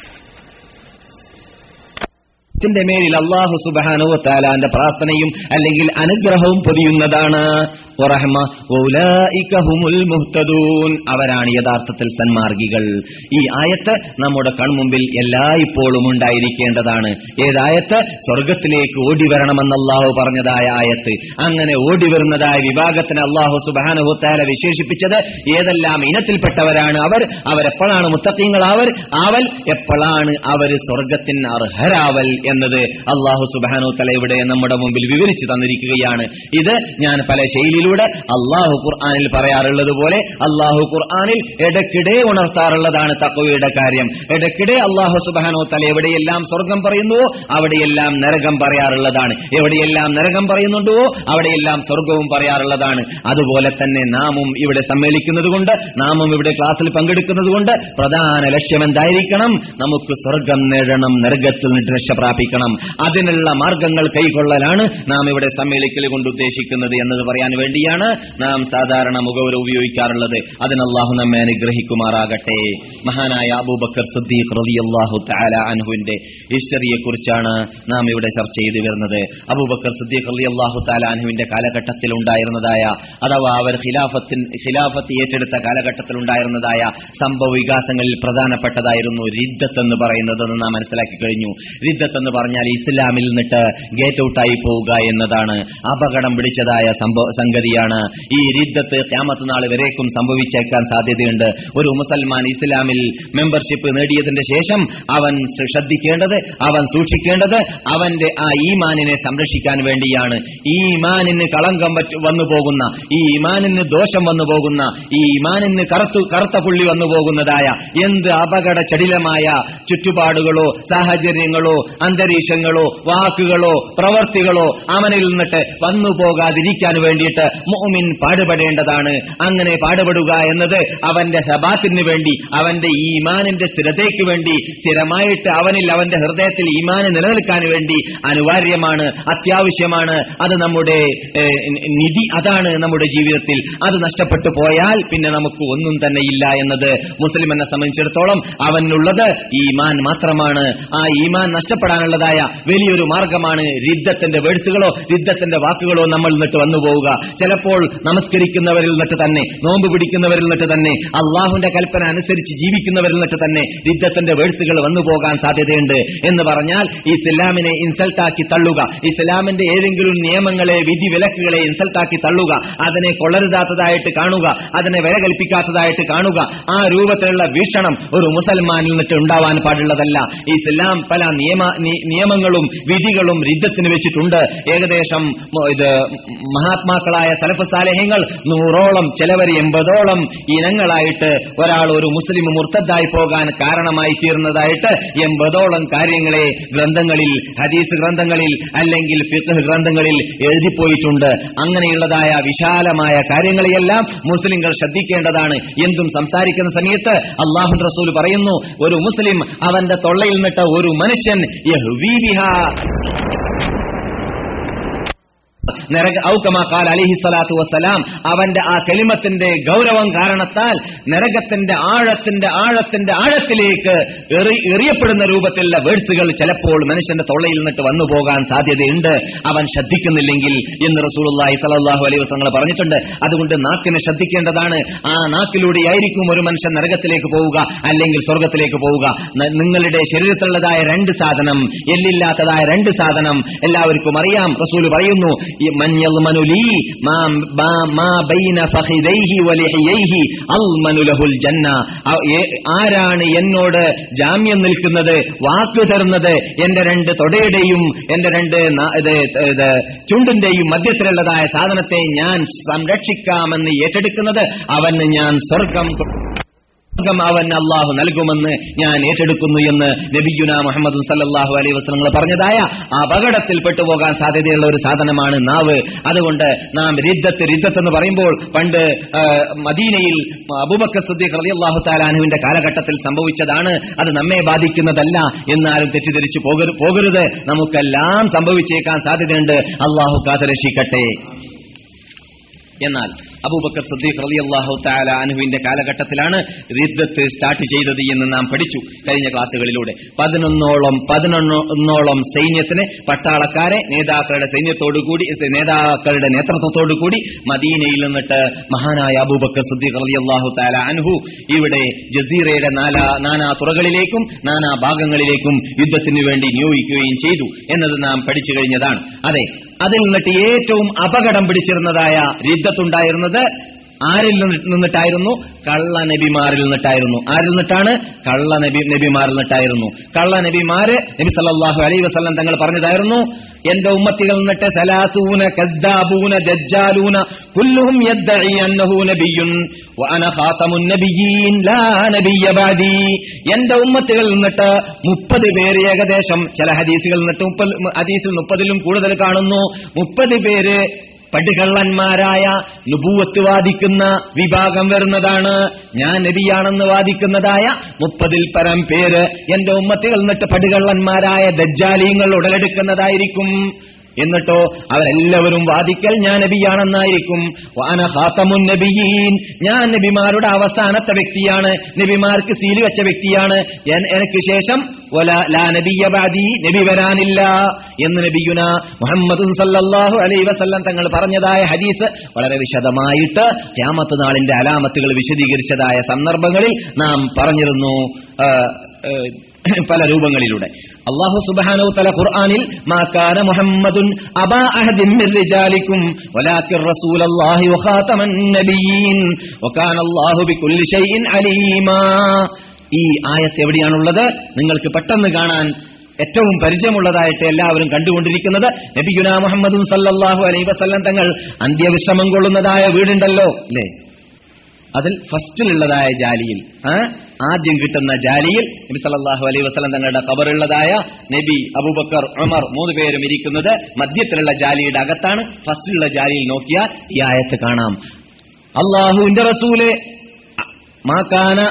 ത്തിന്റെ മേലിൽ അള്ളാഹു സുബാനോ താലാന്റെ പ്രാർത്ഥനയും അല്ലെങ്കിൽ അനുഗ്രഹവും പൊതിയുന്നതാണ് വറഹ്മ വൗലായിക ഹുമുൽ മുഹ്തദൂൻ അവരാണ് യഥാർത്ഥത്തിൽ സന്മാർഗികൾ ഈ ആയത്ത് നമ്മുടെ കൺമുമ്പിൽ എല്ലായ്പ്പോഴും ഉണ്ടായിരിക്കേണ്ടതാണ് ഏതായത്ത് സ്വർഗത്തിലേക്ക് ഓടി വരണമെന്ന് അള്ളാഹു പറഞ്ഞതായ ആയത്ത് അങ്ങനെ ഓടി വരുന്നതായ വിഭാഗത്തിന് അള്ളാഹു സുബാനുഹുത്താല വിശേഷിപ്പിച്ചത് ഏതെല്ലാം ഇനത്തിൽപ്പെട്ടവരാണ് അവർ അവരെപ്പോഴാണ് മുത്തക്കീങ്ങൾ അവർ അവൽ എപ്പോഴാണ് അവർ സ്വർഗത്തിന് അർഹരാവൽ എന്നത് അള്ളാഹു സുബാനുത്തല ഇവിടെ നമ്മുടെ മുമ്പിൽ വിവരിച്ചു തന്നിരിക്കുകയാണ് ഇത് ഞാൻ പല ശൈലിയിലൂടെ അള്ളാഹു ഖുർആാനിൽ പറയാറുള്ളത് പോലെ അള്ളാഹു ഖുർആാനിൽ ഇടയ്ക്കിടെ ഉണർത്താറുള്ളതാണ് തക്കവയുടെ കാര്യം ഇടയ്ക്കിടെ അള്ളാഹു സുബാനോ തല എവിടെയെല്ലാം സ്വർഗം പറയുന്നുവോ അവിടെയെല്ലാം നരകം പറയാറുള്ളതാണ് എവിടെയെല്ലാം നരകം പറയുന്നുണ്ടോ അവിടെയെല്ലാം സ്വർഗവും പറയാറുള്ളതാണ് അതുപോലെ തന്നെ നാമും ഇവിടെ സമ്മേളിക്കുന്നത് കൊണ്ട് നാമും ഇവിടെ ക്ലാസ്സിൽ പങ്കെടുക്കുന്നത് കൊണ്ട് പ്രധാന ലക്ഷ്യം എന്തായിരിക്കണം നമുക്ക് സ്വർഗം നേടണം നരകത്തിൽ നിന്ന് രക്ഷ പ്രാപിക്കണം അതിനുള്ള മാർഗങ്ങൾ കൈക്കൊള്ളലാണ് നാം ഇവിടെ സമ്മേളിക്കൽ കൊണ്ട് ഉദ്ദേശിക്കുന്നത് എന്നത് പറയാൻ വേണ്ടിയാണ് നാം സാധാരണ മുഖവര ഉപയോഗിക്കാറുള്ളത് അതിന് അള്ളാഹു നമ്മെ അനുഗ്രഹിക്കുമാറാകട്ടെ മഹാനായ അബൂബക്കർ സിദ്ദീഖ് റളിയല്ലാഹു തആല അൻഹുവിന്റെ ഹിസ്റ്ററിയെ കുറിച്ചാണ് നാം ഇവിടെ ചർച്ച ചെയ്തു വരുന്നത് അബൂബക്കർ സിദ്ദീഖ് റളിയല്ലാഹു തആല അൻഹുവിന്റെ കാലഘട്ടത്തിൽ ഉണ്ടായിരുന്നതായ അഥവാ അവർ ഖിലാഫത്തിൻ ഖിലാഫത്ത് ഏറ്റെടുത്ത കാലഘട്ടത്തിൽ ഉണ്ടായിരുന്നതായ സംഭവ വികാസങ്ങളിൽ പ്രധാനപ്പെട്ടതായിരുന്നു റിദ്ദത്ത് എന്ന് പറയുന്നതെന്ന് നാം മനസ്സിലാക്കി കഴിഞ്ഞു റിദ്ദത്ത് എന്ന് പറഞ്ഞാൽ ഇസ്ലാമിൽ നിന്നിട്ട് ഗേറ്റ് ഔട്ടായി പോവുക എന്നതാണ് അപകടം പിടിച്ചതായ സംഭവ സംഗതിയാണ് ഈ റിദ്ദത്ത് ക്യാമത്ത് നാൾ വരേക്കും സംഭവിച്ചേക്കാൻ സാധ്യതയുണ്ട് ഒരു മുസൽമാൻ ഇസ്ലാമിൽ മെമ്പർഷിപ്പ് നേടിയതിന്റെ ശേഷം അവൻ ശ്രദ്ധിക്കേണ്ടത് അവൻ സൂക്ഷിക്കേണ്ടത് അവന്റെ ആ ഈമാനിനെ സംരക്ഷിക്കാൻ വേണ്ടിയാണ് ഈ ഈമാനിന് കളങ്കം പറ്റു വന്നു പോകുന്ന ഈ ഈമാനിന് ദോഷം വന്നു പോകുന്ന ഈ ഈമാനിന് കറുത്തു കറുത്ത പുള്ളി വന്നു പോകുന്നതായ എന്ത് അപകട ചടിലമായ ചുറ്റുപാടുകളോ സാഹചര്യങ്ങളോ അന്തരീക്ഷങ്ങളോ വാക്കുകളോ പ്രവർത്തികളോ അവനിൽ നിന്നിട്ട് വന്നു പോകാതിരിക്കാൻ വേണ്ടിയിട്ട് മോമിൻ പാടുപെടേണ്ടതാണ് അങ്ങനെ പാടുപെടുക എന്നത് അവന്റെ ഹബാത്തിന് വേണ്ടി അവന്റെ ഈമാനിന്റെ സ്ഥിരതയ്ക്ക് വേണ്ടി സ്ഥിരമായിട്ട് അവനിൽ അവന്റെ ഹൃദയത്തിൽ ഈമാന് നിലനിൽക്കാൻ വേണ്ടി അനിവാര്യമാണ് അത്യാവശ്യമാണ് അത് നമ്മുടെ ഏഹ്, നിധി അതാണ് നമ്മുടെ ജീവിതത്തിൽ അത് നഷ്ടപ്പെട്ടു പോയാൽ പിന്നെ നമുക്ക് ഒന്നും തന്നെ ഇല്ല എന്നത് മുസ്ലിമിനെ സംബന്ധിച്ചിടത്തോളം അവനുള്ളത് ഈമാൻ മാത്രമാണ് ആ ഈമാൻ നഷ്ടപ്പെടാനുള്ളതായ വലിയൊരു മാർഗമാണ് രിദ്ധത്തിന്റെ വേഴ്സുകളോ രിദ്ധത്തിന്റെ വാക്കുകളോ നമ്മൾ നിന്നിട്ട് വന്നു പോവുക ചിലപ്പോൾ നമസ്കരിക്കുന്നവരിൽ നിന്നിട്ട് തന്നെ നോമ്പ് പിടിക്കുന്നവരിൽ നിന്നിട്ട് തന്നെ അള്ളാഹുന്റെ കൽപ്പന അനുസരിച്ച് ജീവിക്കുന്നവരിൽ നിന്നിട്ട് തന്നെ യുദ്ധത്തിന്റെ വേഴ്സുകൾ വന്നു പോകാൻ സാധ്യതയുണ്ട് എന്ന് പറഞ്ഞാൽ ഈ ഇസ്ലാമിനെ ഇൻസൾട്ടാക്കി തള്ളുക ഇസ്ലാമിന്റെ ഏതെങ്കിലും നിയമങ്ങളെ വിധി വിലക്കുകളെ ഇൻസൾട്ടാക്കി തള്ളുക അതിനെ കൊള്ളരുതാത്തതായിട്ട് കാണുക അതിനെ വില കൽപ്പിക്കാത്തതായിട്ട് കാണുക ആ രൂപത്തിലുള്ള വീക്ഷണം ഒരു മുസൽമാനിൽ നിന്നിട്ട് ഉണ്ടാവാൻ പാടുള്ളതല്ല ഈ ഇസ്ലാം പല നിയമ നി- നിയമങ്ങളും വിധികളും രിദ്ധത്തിന് വെച്ചിട്ടുണ്ട് ഏകദേശം മ- ഇത് മഹാത്മാക്കളായ സലഫ് സാലേഹ്യങ്ങൾ നൂറോളം ചിലവർ എൺപതോളം ഇനങ്ങളായിട്ട് ഒരാൾ ഒരു മുസ്ലിം മുർത്തദ്ദായി പോകാൻ കാരണമായി തീർന്നതായിട്ട് എൺപതോളം കാര്യങ്ങളെ ഗ്രന്ഥങ്ങളിൽ ഹദീസ് ഗ്രന്ഥങ്ങളിൽ അല്ലെങ്കിൽ ഫിഖ് ഗ്രന്ഥങ്ങളിൽ എഴുതിപ്പോയിട്ടുണ്ട് അങ്ങനെയുള്ളതായ വിശാലമായ കാര്യങ്ങളെയെല്ലാം മുസ്ലിങ്ങൾ ശ്രദ്ധിക്കേണ്ടതാണ് എന്തും സംസാരിക്കുന്ന സമയത്ത് അള്ളാഹു റസൂൽ പറയുന്നു ഒരു മുസ്ലിം അവന്റെ തൊള്ളയിൽ നിന്നിട്ട് ഒരു മനുഷ്യൻ യഹ്വീ ബിഹാ നരക ഔക്കമാക്കാൽ അലിഹി സ്വലാത്തു വസ്സലാം അവന്റെ ആ കെളിമത്തിന്റെ ഗൗരവം കാരണത്താൽ നരകത്തിന്റെ ആഴത്തിന്റെ ആഴത്തിന്റെ ആഴത്തിലേക്ക് എറി എറിയപ്പെടുന്ന രൂപത്തിലുള്ള വേഴ്സുകൾ ചിലപ്പോൾ മനുഷ്യന്റെ തൊള്ളയിൽ നിന്നിട്ട് വന്നു പോകാൻ സാധ്യതയുണ്ട് അവൻ ശ്രദ്ധിക്കുന്നില്ലെങ്കിൽ എന്ന് റസൂലുള്ളാഹി സ്വല്ലല്ലാഹു അലൈഹി വസല്ലം പറഞ്ഞിട്ടുണ്ട് അതുകൊണ്ട് നാക്കിനെ ശ്രദ്ധിക്കേണ്ടതാണ് ആ നാക്കിലൂടെയായിരിക്കും ഒരു മനുഷ്യൻ നരകത്തിലേക്ക് പോവുക അല്ലെങ്കിൽ സ്വർഗത്തിലേക്ക് പോവുക ന- നിങ്ങളുടെ ശരീരത്തിലുള്ളതായ രണ്ട് സാധനം എല്ലില്ലാത്തതായ രണ്ട് സാധനം എല്ലാവർക്കും അറിയാം റസൂൽ പറയുന്നു ഈ മൻ യൽമനു ലീ മാ- മാ- മാ ബൈന ഫഖിദൈഹി വലിഹ്യൈഹി അൽമനു ലഹുൽ ജന്ന ആ- ഏ- ആരാണ് എന്നോട് ജാമ്യം നിൽക്കുന്നത് വാക്ക് തരുന്നത് എന്റെ രണ്ട് തൊടയുടെയും എന്റെ രണ്ട് ന- ഇത് ഇത് ചുണ്ടിന്റെയും മധ്യത്തിലുള്ളതായ സാധനത്തെ ഞാൻ സംരക്ഷിക്കാമെന്ന് ഏറ്റെടുക്കുന്നത് അവന് ഞാൻ സ്വർഗം കൊ- സ്വർഗം അവൻ അള്ളാഹു നൽകുമെന്ന് ഞാൻ ഏറ്റെടുക്കുന്നു എന്ന് നബിയുന മുഹമ്മദ് സല്ലല്ലാഹു അലൈഹി വസല്ലങ്ങൾ പറഞ്ഞതായ അപകടത്തിൽ പെട്ടുപോകാൻ സാധ്യതയുള്ള ഒരു സാധനമാണ് നാവ് അതുകൊണ്ട് നാം റിദ്ദത്ത് റിദ്ദത്ത് എന്ന് പറയുമ്പോൾ പണ്ട് ആ, മദീനയിൽ അബൂബക്കർ സിദ്ദീഖ് റളിയല്ലാഹു താലാനുവിന്റെ കാലഘട്ടത്തിൽ സംഭവിച്ചതാണ് അത് നമ്മെ ബാധിക്കുന്നതല്ല എന്നാലും തെറ്റിദ്ധരിച്ചു പോകരു- പോകരുത് നമുക്കെല്ലാം സംഭവിച്ചേക്കാൻ സാധ്യതയുണ്ട് അള്ളാഹു കാത്തരക്ഷിക്കട്ടെ എന്നാൽ അബൂബക്കർ സദ്ദീഖ് റളിയല്ലാഹു തആല അൻഹുവിന്റെ കാലഘട്ടത്തിലാണ് റിദ്ദത്ത് സ്റ്റാർട്ട് ചെയ്തത് എന്ന് നാം പഠിച്ചു കഴിഞ്ഞ ക്ലാസ്സുകളിലൂടെ പതിനൊന്നോളം പതിനൊന്നോളം സൈന്യത്തിന് പട്ടാളക്കാരെ നേതാക്കളുടെ സൈന്യത്തോടുകൂടി നേതാക്കളുടെ നേതൃത്വത്തോടുകൂടി മദീനയിൽ നിന്നിട്ട് മഹാനായ അബൂബക്കർ സദ്ദീഖ് റളിയല്ലാഹു തആല അൻഹു ഇവിടെ ജസീറയുടെ നാലാ നാനാ തുറകളിലേക്കും നാനാ ഭാഗങ്ങളിലേക്കും യുദ്ധത്തിന് വേണ്ടി നിയോഗിക്കുകയും ചെയ്തു എന്നത് നാം പഠിച്ചു കഴിഞ്ഞതാണ് അതെ അതിൽ നിന്നിട്ട് ഏറ്റവും അപകടം പിടിച്ചിരുന്നതായ യുദ്ധത്തുണ്ടായിരുന്നത് ആരിൽ നിന്ന് നിന്നിട്ടായിരുന്നു കള്ള നബിമാരിൽ നിന്നിട്ടായിരുന്നു ആരിൽ നിന്നിട്ടാണ് കള്ള നബി നബിമാരിൽ നിന്നിട്ടായിരുന്നു കള്ള നബിമാര് നബി സല്ലല്ലാഹു അലൈഹി വസല്ലം തങ്ങൾ പറഞ്ഞതായിരുന്നു എന്റെ ഉമ്മത്തികൾ നിന്നിട്ട് സലാസൂന കദ്ദാബൂന ദജ്ജാലൂന കുല്ലുഹും യദ്ദഈ അന്നഹു നബിയ്യുൻ വഅന ഖാതമുൻ നബിയ്യീൻ ലാ നബിയ്യ ബഅദി എന്റെ ഉമ്മത്തുകൾ നിന്നിട്ട് മുപ്പത് പേര് ഏകദേശം ചില ഹദീസുകൾ നിന്നിട്ട് മുപ്പത് ഹദീസിൽ മുപ്പതിലും കൂടുതൽ കാണുന്നു മുപ്പത് പേര് പടുകള്ളന്മാരായ നുപൂവത്ത് വാദിക്കുന്ന വിഭാഗം വരുന്നതാണ് ഞാൻ നബിയാണെന്ന് വാദിക്കുന്നതായ മുപ്പതിൽ പരം പേര് എന്റെ ഉമ്മത്തികൾ നിന്നിട്ട് പടുകള്ളന്മാരായ ദജ്ജാലീങ്ങൾ ഉടലെടുക്കുന്നതായിരിക്കും എന്നിട്ടോ അവരെല്ലാവരും വാദിക്കൽ ഞാൻ നബിയാണെന്നായിരിക്കും വാന ഖാത്തമുൻ നബിയീൻ ഞാൻ നബിമാരുടെ അവസാനത്തെ വ്യക്തിയാണ് നബിമാർക്ക് സീല് വെച്ച വ്യക്തിയാണ് എൻ- എനിക്ക് ശേഷം വല ലാ നബിയ ബഅദി നബി വരാനില്ല എന്ന് നബിയുന മുഹമ്മദ് സല്ലല്ലാഹു അലൈഹി വസല്ലം തങ്ങൾ പറഞ്ഞതായ ഹദീസ് വളരെ വിശദമായിട്ട് ഖിയാമത്ത് നാളിന്റെ അലാമത്തുകൾ വിശദീകരിച്ചതായ സന്ദർഭങ്ങളിൽ നാം പറഞ്ഞിരുന്നു ആ, ആ, പല രൂപങ്ങളിലൂടെ അള്ളാഹു സുബ്ഹാനഹു തആല ഖുർആനിൽ മാ കാന മുഹമ്മദുൻ അബാ അഹദിൻ മിൻ റിജാലിക്കും വലാകിർ റസൂലല്ലാഹി വഖാതമൻ നബിയീൻ വകാന അല്ലാഹു ബികുല്ലി ഷൈഇൻ അലീമാ ഈ ആയത്ത് എവിടെയാണുള്ളത് നിങ്ങൾക്ക് പെട്ടെന്ന് കാണാൻ ഏറ്റവും പരിചയമുള്ളതായിട്ട് എല്ലാവരും കണ്ടുകൊണ്ടിരിക്കുന്നത് നബിയുന മുഹമ്മദും സല്ലല്ലാഹു അലൈഹി വസല്ലം തങ്ങൾ അന്ത്യവിശ്രമം കൊള്ളുന്നതായ വീടുണ്ടല്ലോ അല്ലേ അതിൽ ഫസ്റ്റിലുള്ളതായ ജാലിയിൽ ആ, ആദ്യം കിട്ടുന്ന ജാലിയിൽ നബി സല്ലല്ലാഹു അലൈഹി വസല്ലം തങ്ങളുടെ ഖബറുള്ളതായ നബി അബൂബക്കർ ഉമർ മൂന്ന് പേരും ഇരിക്കുന്നത് മധ്യത്തിലുള്ള ജാലിയുടെ അകത്താണ് ഫസ്റ്റിലുള്ള ജാലിയിൽ നോക്കിയാൽ ഈ ആയത്ത് കാണാം അള്ളാഹുവിന്റെ റസൂല് മാക്കാന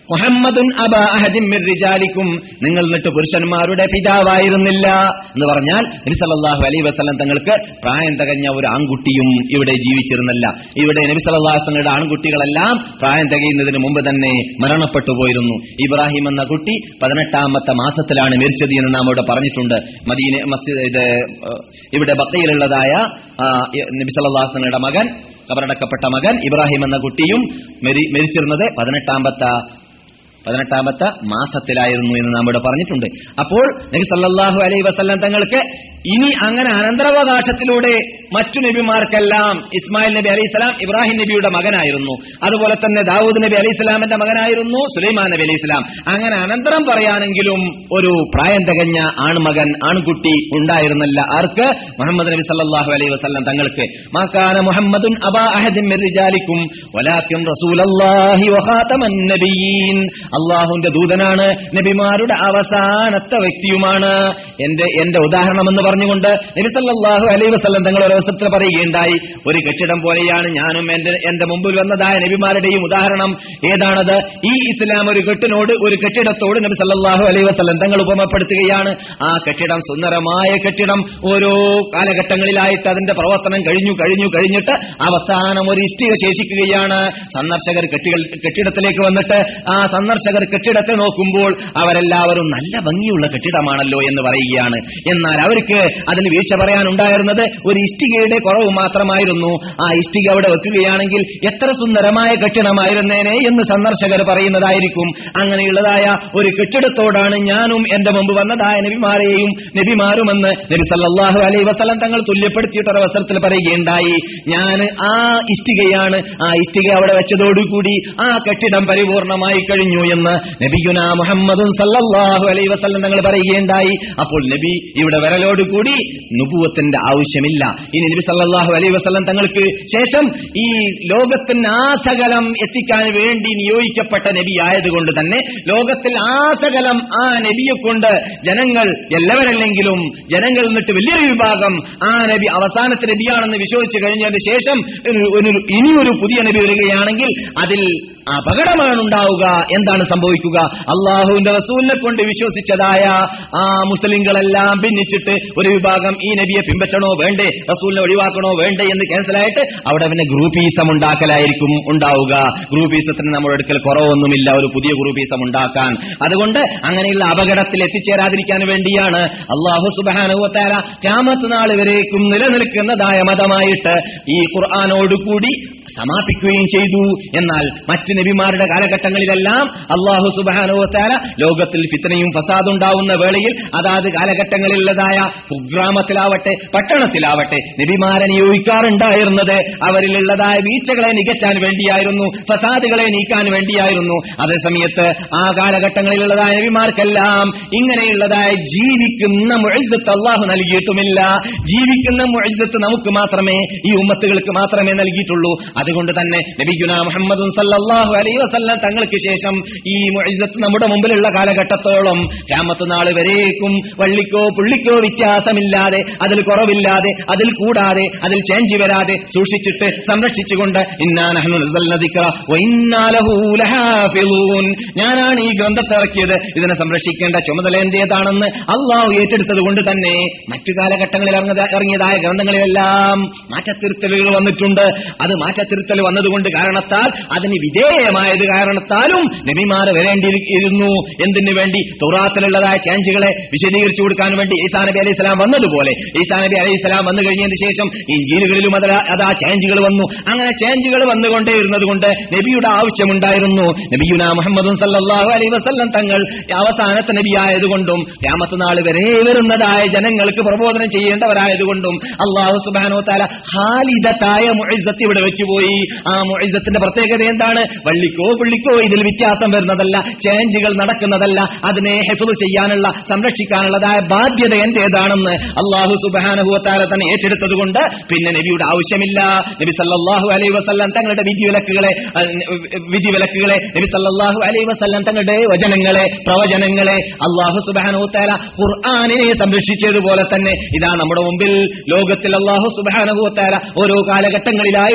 മുഹമ്മദുൻ അബ അഹദിൻ മിർ റിജാലിക്കും നിങ്ങൾ എന്നിട്ട് പുരുഷന്മാരുടെ പിതാവായിരുന്നില്ല എന്ന് പറഞ്ഞാൽ നബി സല്ലല്ലാഹു അലൈഹി വസല്ലം തങ്ങൾക്ക് പ്രായം തികഞ്ഞ ഒരു ആൺകുട്ടിയും ഇവിടെ ജീവിച്ചിരുന്നില്ല ഇവിടെ നബി സല്ലല്ലാഹു അലൈഹി തങ്ങളുടെ ആൺകുട്ടികളെല്ലാം പ്രായം തികയുന്നതിന് മുമ്പ് തന്നെ മരണപ്പെട്ടു പോയിരുന്നു ഇബ്രാഹിം എന്ന കുട്ടി പതിനെട്ടാമത്തെ മാസത്തിലാണ് മരിച്ചത് എന്ന് നാം ഇവിടെ പറഞ്ഞിട്ടുണ്ട് മദീന മസ്ജിദ് ഇത് ഏഹ്, ഇവിടെ ബക്കയിലുള്ളതായ ആ, നബി സല്ലല്ലാഹു അലൈഹി തങ്ങളുടെ മകൻ കബറടക്കപ്പെട്ട മകൻ ഇബ്രാഹിം എന്ന കുട്ടിയും മരി- മരിച്ചിരുന്നത് പതിനെട്ടാമത്തെ പതിനെട്ടാമത്തെ മാസത്തിലായിരുന്നു എന്ന് നാം ഇവിടെ പറഞ്ഞിട്ടുണ്ട് അപ്പോൾ നബി സല്ലല്ലാഹു അലൈഹി വസല്ലം തങ്ങൾക്ക് ഇനി അങ്ങനെ അനന്തരാവകാശത്തിലൂടെ മറ്റു നബിമാർക്കെല്ലാം ഇസ്മായിൽ നബി അലൈഹി സ്വലാം ഇബ്രാഹിം നബിയുടെ മകനായിരുന്നു അതുപോലെ തന്നെ ദാവൂദ് നബി അലൈഹി സ്വലാമിന്റെ മകനായിരുന്നു സുലൈമാൻ നബി അലൈഹി സ്വലാം അങ്ങനെ അനന്തരം പറയാനെങ്കിലും ഒരു പ്രായം തികഞ്ഞ ആൺമകൻ ആൺകുട്ടി ഉണ്ടായിരുന്നില്ല ആർക്ക് മുഹമ്മദ് നബി സല്ലല്ലാഹു അലൈഹി വസല്ലം തങ്ങൾക്ക് മാക്കാന മുഹമ്മദുൻ അബാ അഹദിൻ മിർ റിജാലിക്കും വലാകിൻ റസൂലല്ലാഹി വഖാതമൻ നബിയീൻ അള്ളാഹുവിന്റെ ദൂതനാണ് നബിമാരുടെ അവസാനത്തെ വ്യക്തിയുമാണ് എന്റെ എന്റെ ഉദാഹരണം എന്ന് പറഞ്ഞുകൊണ്ട് നബി സല്ലല്ലാഹു അലൈഹി വസല്ലം തങ്ങൾ ഒരു അവസരത്തിൽ പറയുകയുണ്ടായി ഒരു കെട്ടിടം പോലെയാണ് ഞാനും എന്റെ എന്റെ മുമ്പിൽ വന്നതായ നബിമാരുടെയും ഉദാഹരണം ഏതാണത് ഈ ഇസ്ലാം ഒരു കെട്ടിനോട് ഒരു കെട്ടിടത്തോട് നബി സല്ലല്ലാഹു അലൈഹി വസല്ലം തങ്ങൾ ഉപമപ്പെടുത്തുകയാണ് ആ കെട്ടിടം സുന്ദരമായ കെട്ടിടം ഓരോ കാലഘട്ടങ്ങളിലായിട്ട് അതിന്റെ പ്രവർത്തനം കഴിഞ്ഞു കഴിഞ്ഞു കഴിഞ്ഞിട്ട് അവസാനം ഒരു ഇഷ്ടിക ശേഷിക്കുകയാണ് സന്ദർശകർ കെട്ടികൾ കെട്ടിടത്തിലേക്ക് വന്നിട്ട് ആ സന്ദർശകർ കെട്ടിടത്തെ നോക്കുമ്പോൾ അവരെല്ലാവരും നല്ല ഭംഗിയുള്ള കെട്ടിടമാണല്ലോ എന്ന് പറയുകയാണ് എന്നാൽ അവർക്ക് അതിന് വീഴ്ച പറയാനുണ്ടായിരുന്നത് ഒരു ഇഷ്ടികയുടെ കുറവ് മാത്രമായിരുന്നു ആ ഇഷ്ടിക അവിടെ വെക്കുകയാണെങ്കിൽ എത്ര സുന്ദരമായ കെട്ടിടമായിരുന്നേനെ എന്ന് സന്ദർശകർ പറയുന്നതായിരിക്കും അങ്ങനെയുള്ളതായ ഒരു കെട്ടിടത്തോടാണ് ഞാനും എന്റെ മുമ്പ് വന്നതായ നബിമാരെയും നബിമാരുമെന്ന് നബി സല്ലല്ലാഹു അലൈഹി വസല്ലം തങ്ങൾ തുല്യപ്പെടുത്തിയിട്ട് ഒരു അവസരത്തിൽ പറയുകയുണ്ടായി ഞാൻ ആ ഇഷ്ടികയാണ് ആ ഇഷ്ടിക അവിടെ വെച്ചതോടുകൂടി ആ കെട്ടിടം പരിപൂർണമായി കഴിഞ്ഞു എന്ന് നബിയുന മുഹമ്മദും സല്ലല്ലാഹു അലൈഹി വസല്ലം തങ്ങൾ പറയുകയുണ്ടായി അപ്പോൾ നബി ഇവിടെ വരലോടുകൂടി നുപുവത്തിന്റെ ആവശ്യമില്ല ഇനി നബി സല്ലല്ലാഹു അലൈഹി വസല്ലം തങ്ങൾക്ക് ശേഷം ഈ ലോകത്തിന് ആസകലം എത്തിക്കാൻ വേണ്ടി നിയോഗിക്കപ്പെട്ട നബി ആയതുകൊണ്ട് തന്നെ ലോകത്തിൽ ആസകലം ആ നബിയെ കൊണ്ട് ജനങ്ങൾ എല്ലാവരല്ലെങ്കിലും ജനങ്ങൾ എന്നിട്ട് വലിയൊരു വിഭാഗം ആ നബി അവസാനത്തെ നബിയാണെന്ന് വിശ്വസിച്ച് കഴിഞ്ഞതിന് ശേഷം ഒരു- ഒരു ഇനിയൊരു പുതിയ നബി വരികയാണെങ്കിൽ അതിൽ അപകടമാണ് ഉണ്ടാവുക എന്താണ് സംഭവിക്കുക അള്ളാഹുവിന്റെ റസൂലിനെ കൊണ്ട് വിശ്വസിച്ചതായ ആ മുസ്ലിങ്ങളെല്ലാം ഭിന്നിച്ചിട്ട് ഒരു വിഭാഗം ഈ നബിയെ പിൻപറ്റണോ വേണ്ടേ റസൂലിനെ ഒഴിവാക്കണോ വേണ്ടേ എന്ന് ക്യാൻസലായിട്ട് അവിടെ പിന്നെ ഗ്രൂപ്പീസം ഉണ്ടാക്കലായിരിക്കും ഉണ്ടാവുക ഗ്രൂപ്പീസത്തിന് നമ്മുടെ അടുക്കൽ കുറവൊന്നുമില്ല ഒരു പുതിയ ഗ്രൂപ്പീസം ഉണ്ടാക്കാൻ അതുകൊണ്ട് അങ്ങനെയുള്ള അപകടത്തിൽ എത്തിച്ചേരാതിരിക്കാൻ വേണ്ടിയാണ് അള്ളാഹു സുബാനുവത്താല ക്യാമത്ത് നാൾ വരേക്കും നിലനിൽക്കുന്നതായ മതമായിട്ട് ഈ ഖുർആാനോടുകൂടി സമാപിക്കുകയും ചെയ്തു എന്നാൽ മറ്റ് നബിമാരുടെ കാലഘട്ടങ്ങളിലെല്ലാം അള്ളാഹു സുബാനുവത്താല ലോകത്തിൽ ഫിത്തനയും ഫസാദുണ്ടാവുന്ന വേളയിൽ അതാത് കാലഘട്ടങ്ങളിലുള്ളതായ കുഗ്രാമത്തിലാവട്ടെ പട്ടണത്തിലാവട്ടെ നബിമാരെ നിയോഗിക്കാറുണ്ടായിരുന്നത് അവരിലുള്ളതായ വീഴ്ചകളെ നികറ്റാൻ വേണ്ടിയായിരുന്നു ഫസാദുകളെ നീക്കാൻ വേണ്ടിയായിരുന്നു അതേ സമയത്ത് ആ കാലഘട്ടങ്ങളിലുള്ളതായ നബിമാർക്കെല്ലാം ഇങ്ങനെയുള്ളതായ ജീവിക്കുന്ന മുഴുസത്ത് അള്ളാഹു നൽകിയിട്ടുമില്ല ജീവിക്കുന്ന മുഴുസത്ത് നമുക്ക് മാത്രമേ ഈ ഉമ്മത്തുകൾക്ക് മാത്രമേ നൽകിയിട്ടുള്ളൂ അതുകൊണ്ട് തന്നെ നബിഗുന മുഹമ്മദ് സല്ലല്ലാഹു അലൈഹി വസല്ലം തങ്ങൾക്ക് ശേഷം ഈ മുഴുസത്ത് നമ്മുടെ മുമ്പിലുള്ള കാലഘട്ടത്തോളം ക്യാമത്ത് നാൾ വരേക്കും വള്ളിക്കോ പുള്ളിക്കോ വ്യത്യാസമില്ലാതെ അതിൽ കുറവില്ലാതെ അതിൽ കൂടാതെ അതിൽ ചേഞ്ച് വരാതെ സൂക്ഷിച്ചിട്ട് സംരക്ഷിച്ചുകൊണ്ട് ഇന്നാ നഹ്നു നസ്സൽന ദിക്റ വ ഇന്നാ ലഹു ലഹാഫിളൂൻ ഞാനാണ് ഈ ഗ്രന്ഥത്തെ ഇറക്കിയത് ഇതിനെ സംരക്ഷിക്കേണ്ട ചുമതല എന്റേതാണെന്ന് അള്ളാഹു ഏറ്റെടുത്തത് കൊണ്ട് തന്നെ മറ്റു കാലഘട്ടങ്ങളിൽ ഇറങ്ങുക- ഇറങ്ങിയതായ ഗ്രന്ഥങ്ങളിലെല്ലാം മാറ്റത്തിരുത്തലുകൾ വന്നിട്ടുണ്ട് അത് മാറ്റത്തിരുത്തൽ വന്നതുകൊണ്ട് കാരണത്താൽ അതിന് വിധേയമായത് കാരണത്താലും നബിമാർ വരേണ്ടിയിരുന്നു എന്തിനു വേണ്ടി തൗറാത്തിലുള്ളതായ ചേഞ്ചുകളെ വിശദീകരിച്ചു കൊടുക്കാൻ വേണ്ടി ഈസാ നബി അലൈഹി സ്വലാം വന്നതുപോലെ ഈസാ നബി അലൈഹി സ്വലാം വന്നു കഴിഞ്ഞതിന് ശേഷം ഇഞ്ചീലുകളിലും അതാ അതാ ചേഞ്ചുകൾ വന്നു അങ്ങനെ ചേഞ്ചുകൾ വന്നുകൊണ്ടേയിരുന്നത് കൊണ്ട് നബിയുടെ ആവശ്യമുണ്ടായിരുന്നു നബിയുന മുഹമ്മദും സല്ലല്ലാഹു അലൈഹി വസല്ലം തങ്ങൾ അവസാനത്തെ നബിയായതുകൊണ്ടും ക്യാമത്ത് നാൾ വരെ വരുന്നതായ ജനങ്ങൾക്ക് പ്രബോധനം ചെയ്യേണ്ടവരായതുകൊണ്ടും അള്ളാഹു സുബാനോ താല ഹാലിദത്തായ മുഇസത്ത് ഇവിടെ വെച്ചുപോയി ആ മുഇസത്തിന്റെ പ്രത്യേകത എന്താണ് വള്ളിക്കോ പുള്ളിക്കോ ഇതിൽ വ്യത്യാസം വരുന്നതല്ല ചേഞ്ചുകൾ നടക്കുന്നതല്ല അതിനെ ഹെഫുൾ ചെയ്യാനുള്ള സംരക്ഷിക്കാനുള്ളതായ ബാധ്യത എന്റേതാണെന്ന് അള്ളാഹു സുബാനഹുവത്താല തന്നെ ഏറ്റെടുത്തത് കൊണ്ട് പിന്നെ നബിയുടെ ആവശ്യമില്ല നബി സല്ലല്ലാഹു അലൈഹി വസല്ലം തങ്ങളുടെ വിധിവിലക്കുകളെ അഹ് വിധിവിലക്കുകളെ നബി സല്ലല്ലാഹു അലൈഹി വസല്ലം തങ്ങളുടെ വചനങ്ങളെ പ്രവചനങ്ങളെ അള്ളാഹു സുബാനഹുത്താല ഖുർആാനിനെ സംരക്ഷിച്ചതുപോലെ തന്നെ ഇതാ നമ്മുടെ മുമ്പിൽ ലോകത്തിൽ അള്ളാഹു സുബാനഹുത്താല ഓരോ കാലഘട്ടങ്ങളിലായിട്ട്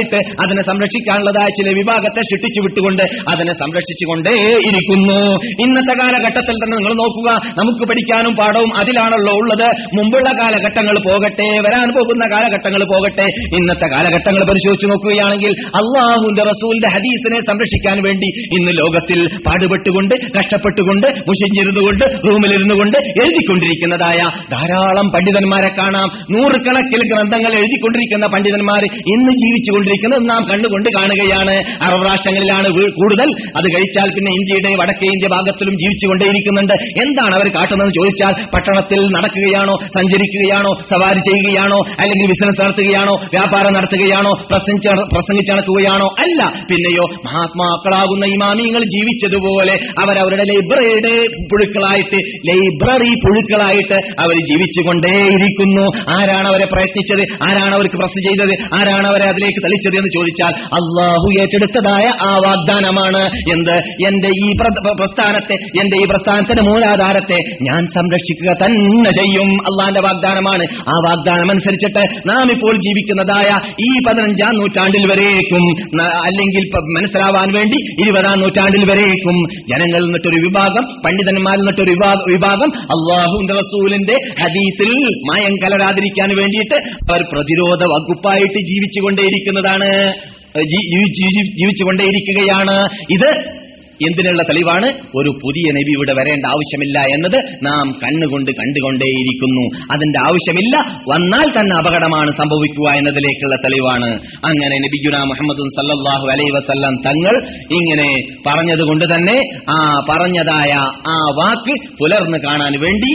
അതിനെ സംരക്ഷിക്കാനുള്ളതായ ചില വിഭാഗത്തെ ശിക്ഷിച്ചു വിട്ടുകൊണ്ട് അതിനെ സംരക്ഷിച്ചുകൊണ്ടേ ഇരിക്കുന്നു ഇന്നത്തെ കാലഘട്ടത്തിൽ തന്നെ നിങ്ങൾ നോക്കുക നമുക്ക് പഠിക്കാനും പാഠവും അതിലാണല്ലോ ഉള്ളത് മുമ്പുള്ള കാലഘട്ടങ്ങൾ പോകട്ടെ വരാൻ പോകുന്ന കാലഘട്ടങ്ങൾ പോകട്ടെ ഇന്നത്തെ കാലഘട്ടങ്ങൾ പരിശോധിച്ച് നോക്കുകയാണെങ്കിൽ അള്ളാഹുവിന്റെ റസൂലിന്റെ ഹദീസിനെ സംരക്ഷിക്കാൻ വേണ്ടി ഇന്ന് ലോകത്തിൽ പാടുപെട്ടുകൊണ്ട് കഷ്ടപ്പെട്ടുകൊണ്ട് മുഷിഞ്ഞിരുന്നുകൊണ്ട് റൂമിലിരുന്നു കൊണ്ട് എഴുതിക്കൊണ്ടിരിക്കുന്നതായ ധാരാളം പണ്ഡിതന്മാരെ കാണാം നൂറുകണക്കിൽ ഗ്രന്ഥങ്ങൾ എഴുതിക്കൊണ്ടിരിക്കുന്ന പണ്ഡിതന്മാർ ഇന്ന് ജീവിച്ചുകൊണ്ടിരിക്കുന്നത് നാം കണ്ടുകൊണ്ട് കാണുകയാണ് അറബ് രാഷ്ട്രങ്ങളിലാണ് വീ- കൂടുതൽ അത് കഴിച്ചാൽ പിന്നെ ഇന്ത്യയുടെ വടക്കേ ഇന്ത്യ ഭാഗത്തിലും ജീവിച്ചുകൊണ്ടേയിരിക്കുന്നുണ്ട് എന്താണ് അവർ കാട്ടുന്നതെന്ന് ചോദിച്ചാൽ പട്ടണത്തിൽ നടക്കുകയാണോ സഞ്ചരിക്കുകയാണോ സവാരി ചെയ്യുകയാണോ അല്ലെങ്കിൽ ബിസിനസ് നടത്തുകയാണോ വ്യാപാരം നടത്തുകയാണോ പ്രസംഗിച്ച് നട- പ്രസംഗിച്ച് നടക്കുകയാണോ അല്ല പിന്നെയോ മഹാത്മാക്കളാകുന്ന ഇമാമിങ്ങൾ ജീവിച്ചതുപോലെ അവരവരുടെ ലൈബ്രറിയുടെ പുഴുക്കളായിട്ട് ലൈബ്രറി പുഴുക്കളായിട്ട് അവർ ജീവിച്ചുകൊണ്ടേയിരിക്കുന്നു ആരാണ് അവരെ പ്രയത്നിച്ചത് ആരാണ് അവർക്ക് പ്രസ് ചെയ്തത് ആരാണ് അവരെ അതിലേക്ക് തളിച്ചത് എന്ന് ചോദിച്ചാൽ അള്ളാഹു ഏറ്റെടുത്തതായ ആ വാഗ്ദാനമാണ് എന്ത് എന്റെ ഈ പ്ര- പ്രസ്ഥാനത്തെ എന്റെ ഈ പ്രസ്ഥാനത്തിന്റെ മൂലാധാരത്തെ ഞാൻ സംരക്ഷിക്കുക തന്നെ ചെയ്യും അള്ളാന്റെ വാഗ്ദാനമാണ് ആ വാഗ്ദാനം അനുസരിച്ചിട്ട് നാം ഇപ്പോൾ ജീവിക്കുന്നതായ ഈ പതിനഞ്ചാം നൂറ്റാണ്ടിൽ വരേക്കും ന- അല്ലെങ്കിൽ പ- മനസ്സിലാവാൻ വേണ്ടി ഇരുപതാം നൂറ്റാണ്ടിൽ വരേക്കും ജനങ്ങളിൽ നിന്നിട്ടൊരു വിഭാഗം പണ്ഡിതന്മാരിൽ നിന്നിട്ടൊരു വിഭാഗ- വിഭാഗം അള്ളാഹുന്റെ റസൂലിന്റെ ഹദീസിൽ മായം കലരാതിരിക്കാൻ വേണ്ടിയിട്ട് അവർ പ്രതിരോധ വകുപ്പായിട്ട് ജീവിച്ചുകൊണ്ടേയിരിക്കുന്നതാണ് ജീ- ജീവി- ജീവി- ജീവിച്ചുകൊണ്ടേയിരിക്കുകയാണ് ഇത് എന്തിനുള്ള തെളിവാണ് ഒരു പുതിയ നബി ഇവിടെ വരേണ്ട ആവശ്യമില്ല എന്നത് നാം കണ്ണുകൊണ്ട് കണ്ടുകൊണ്ടേയിരിക്കുന്നു അതിന്റെ ആവശ്യമില്ല വന്നാൽ തന്നെ അപകടമാണ് സംഭവിക്കുക എന്നതിലേക്കുള്ള തെളിവാണ് അങ്ങനെ നബിഗുന മുഹമ്മദ് സല്ലല്ലാഹു അലൈ വസല്ലം തങ്ങൾ ഇങ്ങനെ പറഞ്ഞതുകൊണ്ട് തന്നെ ആ പറഞ്ഞതായ ആ വാക്ക് പുലർന്ന് കാണാൻ വേണ്ടി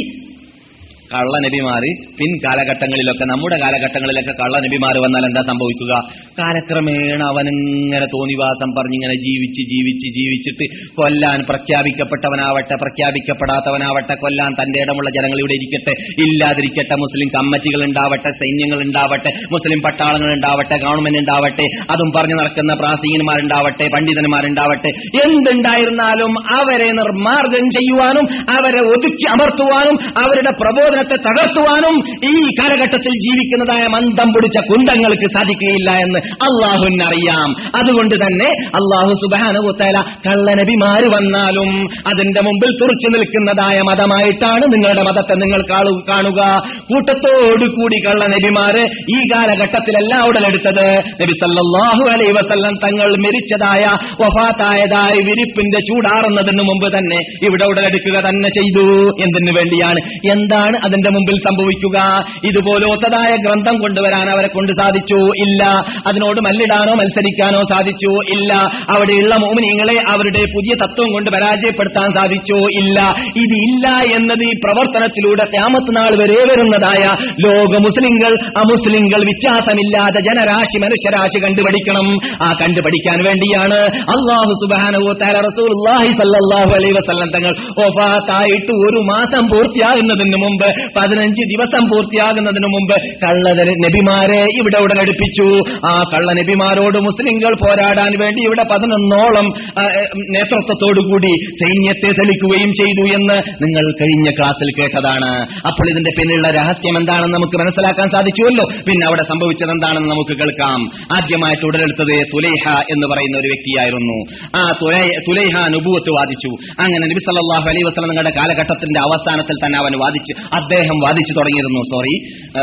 കള്ളനബിമാര് പിൻകാലഘട്ടങ്ങളിലൊക്കെ നമ്മുടെ കാലഘട്ടങ്ങളിലൊക്കെ കള്ളനബിമാര് വന്നാൽ എന്താ സംഭവിക്കുക കാലക്രമേണ അവനിങ്ങനെ തോന്നിവാസം പറഞ്ഞിങ്ങനെ ജീവിച്ച് ജീവിച്ച് ജീവിച്ചിട്ട് കൊല്ലാൻ പ്രഖ്യാപിക്കപ്പെട്ടവനാവട്ടെ പ്രഖ്യാപിക്കപ്പെടാത്തവനാവട്ടെ കൊല്ലാൻ തന്റെ ഇടമുള്ള ജനങ്ങൾ ഇവിടെ ഇരിക്കട്ടെ ഇല്ലാതിരിക്കട്ടെ മുസ്ലിം കമ്മിറ്റികൾ ഉണ്ടാവട്ടെ സൈന്യങ്ങൾ ഉണ്ടാവട്ടെ മുസ്ലിം പട്ടാളങ്ങൾ ഉണ്ടാവട്ടെ ഗവൺമെന്റ് ഉണ്ടാവട്ടെ അതും പറഞ്ഞു നടക്കുന്ന പ്രാസംഗികന്മാരുണ്ടാവട്ടെ പണ്ഡിതന്മാരുണ്ടാവട്ടെ എന്തുണ്ടായിരുന്നാലും അവരെ നിർമാർജനം ചെയ്യുവാനും അവരെ ഒതുക്കി അമർത്തുവാനും അവരുടെ പ്രബോധനത്തെ തകർത്തുവാനും ഈ കാലഘട്ടത്തിൽ ജീവിക്കുന്നതായ മന്ദം പിടിച്ച കുണ്ടങ്ങൾക്ക് സാധിക്കുകയില്ല എന്ന് അള്ളാഹുവിനറിയാം അതുകൊണ്ട് തന്നെ അള്ളാഹു സുബാനുത്തല കള്ളനബിമാര് വന്നാലും അതിന്റെ മുമ്പിൽ തുറച്ചു നിൽക്കുന്നതായ മതമായിട്ടാണ് നിങ്ങളുടെ മതത്തെ നിങ്ങൾ കാണു- കാണുക കൂട്ടത്തോടു കൂടി കള്ളനബിമാര് ഈ കാലഘട്ടത്തിലല്ല ഉടലെടുത്തത് നബി സല്ലല്ലാഹു അലൈ വസല്ലം തങ്ങൾ മരിച്ചതായ വഫാത്തായതായ വിരിപ്പിന്റെ ചൂടാറുന്നതിന് മുമ്പ് തന്നെ ഇവിടെ ഉടലെടുക്കുക തന്നെ ചെയ്തു എന്തിനു വേണ്ടിയാണ് എന്താണ് അതിന്റെ മുമ്പിൽ സംഭവിക്കുക ഇതുപോലത്തതായ ഗ്രന്ഥം കൊണ്ടുവരാൻ അവരെ കൊണ്ട് സാധിച്ചു ഇല്ല അതിനോട് മല്ലിടാനോ മത്സരിക്കാനോ സാധിച്ചു ഇല്ല അവിടെയുള്ള മോമിനിങ്ങളെ അവരുടെ പുതിയ തത്വം കൊണ്ട് പരാജയപ്പെടുത്താൻ സാധിച്ചു ഇല്ല ഇത് ഇല്ല എന്നത് ഈ പ്രവർത്തനത്തിലൂടെ ക്യാമത്ത് നാൾ വരെ വരുന്നതായ ലോക മുസ്ലിങ്ങൾ അമുസ്ലിങ്ങൾ വ്യത്യാസമില്ലാതെ ജനരാശി മനുഷ്യരാശി കണ്ടുപഠിക്കണം ആ കണ്ടുപഠിക്കാൻ വേണ്ടിയാണ് അള്ളാഹു സുബാനവോ താല റസൂലുള്ളാഹി സല്ലല്ലാഹു അലൈഹി വസല്ലം തങ്ങൾ ഒഫാത്തായിട്ട് ഒരു മാസം പൂർത്തിയാകുന്നതിന് മുമ്പ് പതിനഞ്ച് ദിവസം പൂർത്തിയാകുന്നതിന് മുമ്പ് കള്ള നബിമാരെ ഇവിടെ ഉടലെടുപ്പിച്ചു ആ കള്ള നബിമാരോട് മുസ്ലിങ്ങൾ പോരാടാൻ വേണ്ടി ഇവിടെ പതിനൊന്നോളം ആ, ഏ, നേതൃത്വത്തോടുകൂടി സൈന്യത്തെ തെളിക്കുകയും ചെയ്തു എന്ന് നിങ്ങൾ കഴിഞ്ഞ ക്ലാസ്സിൽ കേട്ടതാണ് അപ്പോൾ ഇതിന്റെ പിന്നിലുള്ള രഹസ്യം എന്താണെന്ന് നമുക്ക് മനസ്സിലാക്കാൻ സാധിച്ചുവല്ലോ പിന്നെ അവിടെ സംഭവിച്ചത് എന്താണെന്ന് നമുക്ക് കേൾക്കാം ആദ്യമായിട്ട് ഉടലെടുത്തത് തുലൈഹ എന്ന് പറയുന്ന ഒരു വ്യക്തിയായിരുന്നു ആ തുലൈ- തുലൈഹ നുബുവത്ത് വാദിച്ചു അങ്ങനെ നബി സല്ലല്ലാഹു അലൈഹി വസല്ലം നിങ്ങളുടെ കാലഘട്ടത്തിന്റെ അവസാനത്തിൽ തന്നെ അവൻ വാദിച്ച് അദ്ദേഹം വാദിച്ചു തുടങ്ങിയിരുന്നു സോറി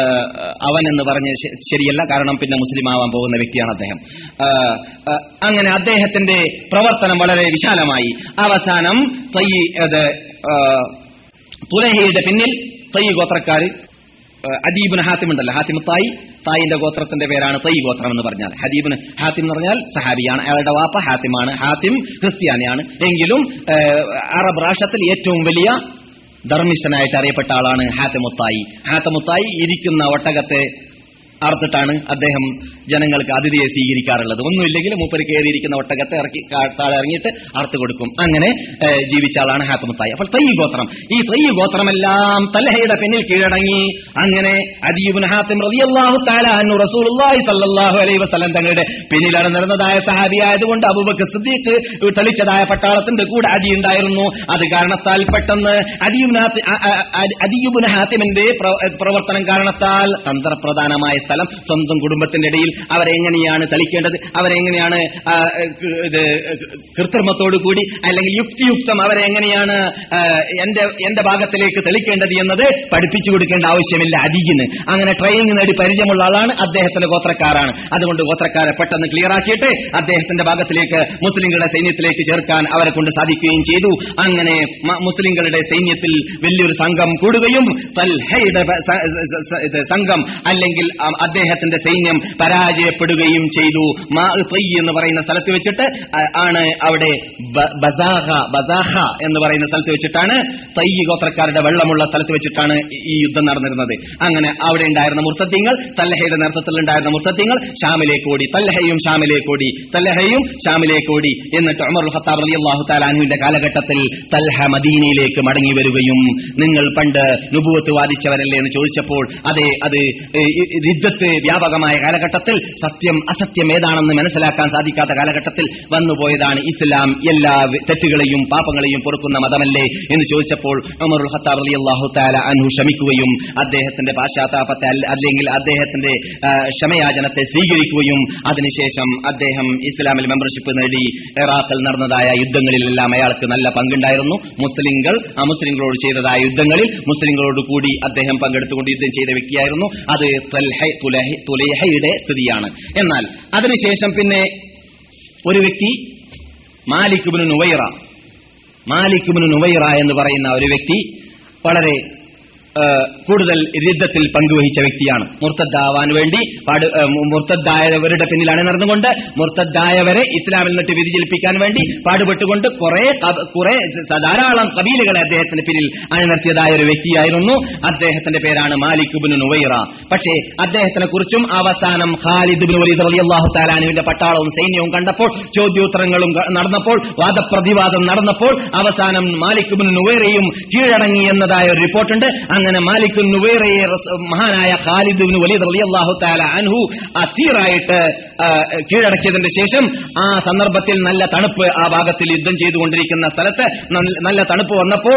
അവൻ എന്ന് പറഞ്ഞ് ശ- ശരിയല്ല കാരണം പിന്നെ മുസ്ലിം ആവാൻ പോകുന്ന വ്യക്തിയാണ് അദ്ദേഹം ആ, ആ, അങ്ങനെ അദ്ദേഹത്തിന്റെ പ്രവർത്തനം വളരെ വിശാലമായി അവസാനം തയ്യ് അത് ആ, തുലഹയുടെ പിന്നിൽ തയ്യ് ഗോത്രക്കാര് അദീബിന് ഹാത്തിം ഉണ്ടല്ലോ ഹാത്തിം തായി തായിന്റെ ഗോത്രത്തിന്റെ പേരാണ് തൈ ഗോത്രം എന്ന് പറഞ്ഞാൽ ഹദീബിന് ഹാത്തിം എന്ന് പറഞ്ഞാൽ സഹാബിയാണ് അയാളുടെ വാപ്പ ഹാത്തിമാണ് ഹാത്തിം ക്രിസ്ത്യാനിയാണ് എങ്കിലും ഏഹ്, അറബ് രാഷ്ട്രത്തിൽ ഏറ്റവും വലിയ ധർമ്മിഷ്ഠനായിട്ട് അറിയപ്പെട്ട ആളാണ് ഹാത്തമുത്തായി ഹാത്തമുത്തായി ഇരിക്കുന്ന ഒട്ടകത്തെ അറുത്തിട്ടാണ് അദ്ദേഹം ജനങ്ങൾക്ക് അതിഥിയെ സ്വീകരിക്കാറുള്ളത് ഒന്നുമില്ലെങ്കിൽ മൂപ്പര് കയറിയിരിക്കുന്ന ഒട്ടകത്തെ ഇറക്കി കാ- താഴെ ഇറങ്ങിയിട്ട് അറുത്ത് കൊടുക്കും അങ്ങനെ ഏഹ്, ജീവിച്ച ആളാണ് ഹാത്തമുത്തായി അപ്പോൾ തയ്യ് ഗോത്രം ഈ തയ്യ് ഗോത്രമെല്ലാം തലഹയുടെ പിന്നിൽ കീഴടങ്ങി അങ്ങനെ അദീബുൻ ഹാത്തിം റളിയല്ലാഹു തആല അൻഹു റസൂലുള്ളാഹി സ്വല്ലല്ലാഹു അലൈഹി വസല്ലം തങ്ങളുടെ പിന്നിൽ നടന്നിരുന്നതായ സഹാബിയായതുകൊണ്ട് അബൂബക്കർ സിദ്ദീഖ് തെളിച്ചതായ പട്ടാളത്തിന്റെ കൂടെ അതി ഉണ്ടായിരുന്നു അത് കാരണത്താൽ പെട്ടെന്ന് അദീബുൻ ഹാത്തി- അ- അ- അ- അദീബുൻ ഹാത്തിമിന്റെ പ്ര- പ്രവർത്തനം കാരണത്താൽ തന്ത്രപ്രധാനമായ സ്ഥലം സ്വന്തം കുടുംബത്തിന്റെ ഇടയിൽ അവരെ എങ്ങനെയാണ് തളിക്കേണ്ടത് അവരെ എങ്ങനെയാണ് ആ, ക- ഇത് കൃത്രിമത്തോടു കൂടി അല്ലെങ്കിൽ യുക്തിയുക്തം അവരെ എങ്ങനെയാണ് ആ, എന്റെ എന്റെ ഭാഗത്തിലേക്ക് തെളിക്കേണ്ടത് എന്നത് പഠിപ്പിച്ചു കൊടുക്കേണ്ട ആവശ്യമില്ല അരികിന് അങ്ങനെ ട്രെയിനിങ് നേടി പരിചയമുള്ള ആളാണ് അദ്ദേഹത്തിന്റെ ഗോത്രക്കാരാണ് അതുകൊണ്ട് ഗോത്രക്കാരെ പെട്ടെന്ന് ക്ലിയർ ആക്കിയിട്ട് അദ്ദേഹത്തിന്റെ ഭാഗത്തിലേക്ക് മുസ്ലിങ്ങളുടെ സൈന്യത്തിലേക്ക് ചേർക്കാൻ അവരെ കൊണ്ട് സാധിക്കുകയും ചെയ്തു അങ്ങനെ മ- മുസ്ലിങ്ങളുടെ സൈന്യത്തിൽ വലിയൊരു സംഘം കൂടുകയും തൽഹയുടെ പ- സ- സ- സ- ഇത് സംഘം അല്ലെങ്കിൽ അ- അദ്ദേഹത്തിന്റെ സൈന്യം പരാജയപ്പെടുകയും ചെയ്തു മാ ത്വയ് എന്ന് പറയുന്ന സ്ഥലത്ത് വെച്ചിട്ട് ആ- ആണ് അവിടെ ബ- ബസാഹ ബസാഹ എന്ന് പറയുന്ന സ്ഥലത്ത് വെച്ചിട്ടാണ് തയ്യ് ഗോത്രക്കാരുടെ വെള്ളമുള്ള സ്ഥലത്ത് വെച്ചിട്ടാണ് ഈ- ഈ യുദ്ധം നടന്നിരുന്നത് അങ്ങനെ അവിടെ ഉണ്ടായിരുന്ന മുർത്തദ്ദീങ്ങൾ തല്ലഹയുടെ നേതൃത്വത്തിൽ ഉണ്ടായിരുന്ന മുർത്തദ്ദീങ്ങൾ ഷാമിലേക്ക് ഓടി തല്ലഹയും ഷാമിലേക്ക് ഓടി തല്ലഹയും ഷാമിലേക്ക് ഓടി എന്നിട്ട് ഉമർ ഉൽ ഖത്താബ് റളിയല്ലാഹു തആല അൻഹുവിന്റെ കാലഘട്ടത്തിൽ തൽഹ മദീനയിലേക്ക് മടങ്ങി വരികയും നിങ്ങൾ പണ്ട് നുബുവത്ത് വാദിച്ചവരല്ലേ എന്ന് ചോദിച്ചപ്പോൾ അതെ അത് ഏ, ഈ രിദ്ദത്ത് വ്യാപകമായ കാലഘട്ടത്തിൽ സത്യം അസത്യം ഏതാണെന്ന് മനസ്സിലാക്കാൻ സാധിക്കാത്ത കാലഘട്ടത്തിൽ വന്നുപോയതാണ് ഇസ്ലാം എല്ലാ വി- തെറ്റുകളെയും പാപങ്ങളെയും പൊറുക്കുന്ന മതമല്ലേ എന്ന് ചോദിച്ചപ്പോൾ ഉമറുൽ ഖത്താബ് റളിയല്ലാഹു തആല അൻഹു ക്ഷമിക്കുകയും അദ്ദേഹത്തിന്റെ പാശ്ചാത്താപത്തെ അല്ല- അല്ലെങ്കിൽ അദ്ദേഹത്തിന്റെ ആ, ക്ഷമയാചനത്തെ സ്വീകരിക്കുകയും അതിനുശേഷം അദ്ദേഹം ഇസ്ലാമിൽ മെമ്പർഷിപ്പ് നേടി ഇറാഖിൽ നടന്നതായ യുദ്ധങ്ങളിലെല്ലാം അയാൾക്ക് നല്ല പങ്കുണ്ടായിരുന്നു മുസ്ലിങ്ങൾ ആ മുസ്ലിങ്ങളോട് ചെയ്തതായ യുദ്ധങ്ങളിൽ മുസ്ലിങ്ങളോട് കൂടി അദ്ദേഹം പങ്കെടുത്തുകൊണ്ട് യുദ്ധം ചെയ്ത വ്യക്തിയായിരുന്നു അത് തൽഹ- തുലഹ- തുലൈഹയുടെ സ്ഥിതിയാണ് എന്നാൽ അതിനുശേഷം പിന്നെ ഒരു വ്യക്തി മാലിക്കുബിന് നുവൈറ മാലിക്കുബിന് നുവൈറ എന്ന് പറയുന്ന ഒരു വ്യക്തി വളരെ ആ, കൂടുതൽ യുദ്ധത്തിൽ പങ്കുവഹിച്ച വ്യക്തിയാണ് മുർത്തദ്ദാവാൻ വേണ്ടി പാട് ആ, മു- മുർത്തദ്ദായവരുടെ പിന്നിൽ അണിനിറന്നുകൊണ്ട് മുർത്തദ്ദായവരെ ഇസ്ലാമിൽ നിന്നിട്ട് വ്യതിചലിപ്പിക്കാൻ വേണ്ടി പാടുപെട്ടുകൊണ്ട് കുറെ കബ- കുറെ സ- ധാരാളം കബീലുകളെ അദ്ദേഹത്തിന്റെ പിന്നിൽ അണിനിർത്തിയതായ ഒരു വ്യക്തിയായിരുന്നു അദ്ദേഹത്തിന്റെ പേരാണ് മാലിക് ബിൻ നുവൈറ പക്ഷേ അദ്ദേഹത്തിനെ കുറിച്ചും അവസാനം ഖാലിദ് ബിൻ വലീദ് റളിയല്ലാഹു തആലാനുവിന്റെ പട്ടാളവും സൈന്യവും കണ്ടപ്പോൾ ചോദ്യോത്തരങ്ങളും ക- നടന്നപ്പോൾ വാദപ്രതിവാദം നടന്നപ്പോൾ അവസാനം മാലിക് ബിൻ നുവൈറയും കീഴടങ്ങി എന്നതായ ഒരു റിപ്പോർട്ടുണ്ട് അങ്ങനെ മാലിക് ബിൻ നുവൈറയെ റസ്- മഹാനായ ഖാലിദ് ബിൻ വലീദ് റളിയല്ലാഹു തആല അൻഹു അസീറായിട്ട് ആ, കീഴടക്കിയതിന്റെ ശേഷം ആ സന്ദർഭത്തിൽ നല്ല തണുപ്പ് ആ ഭാഗത്തിൽ യുദ്ധം ചെയ്തുകൊണ്ടിരിക്കുന്ന സ്ഥലത്ത് നല്ല- നല്ല തണുപ്പ് വന്നപ്പോൾ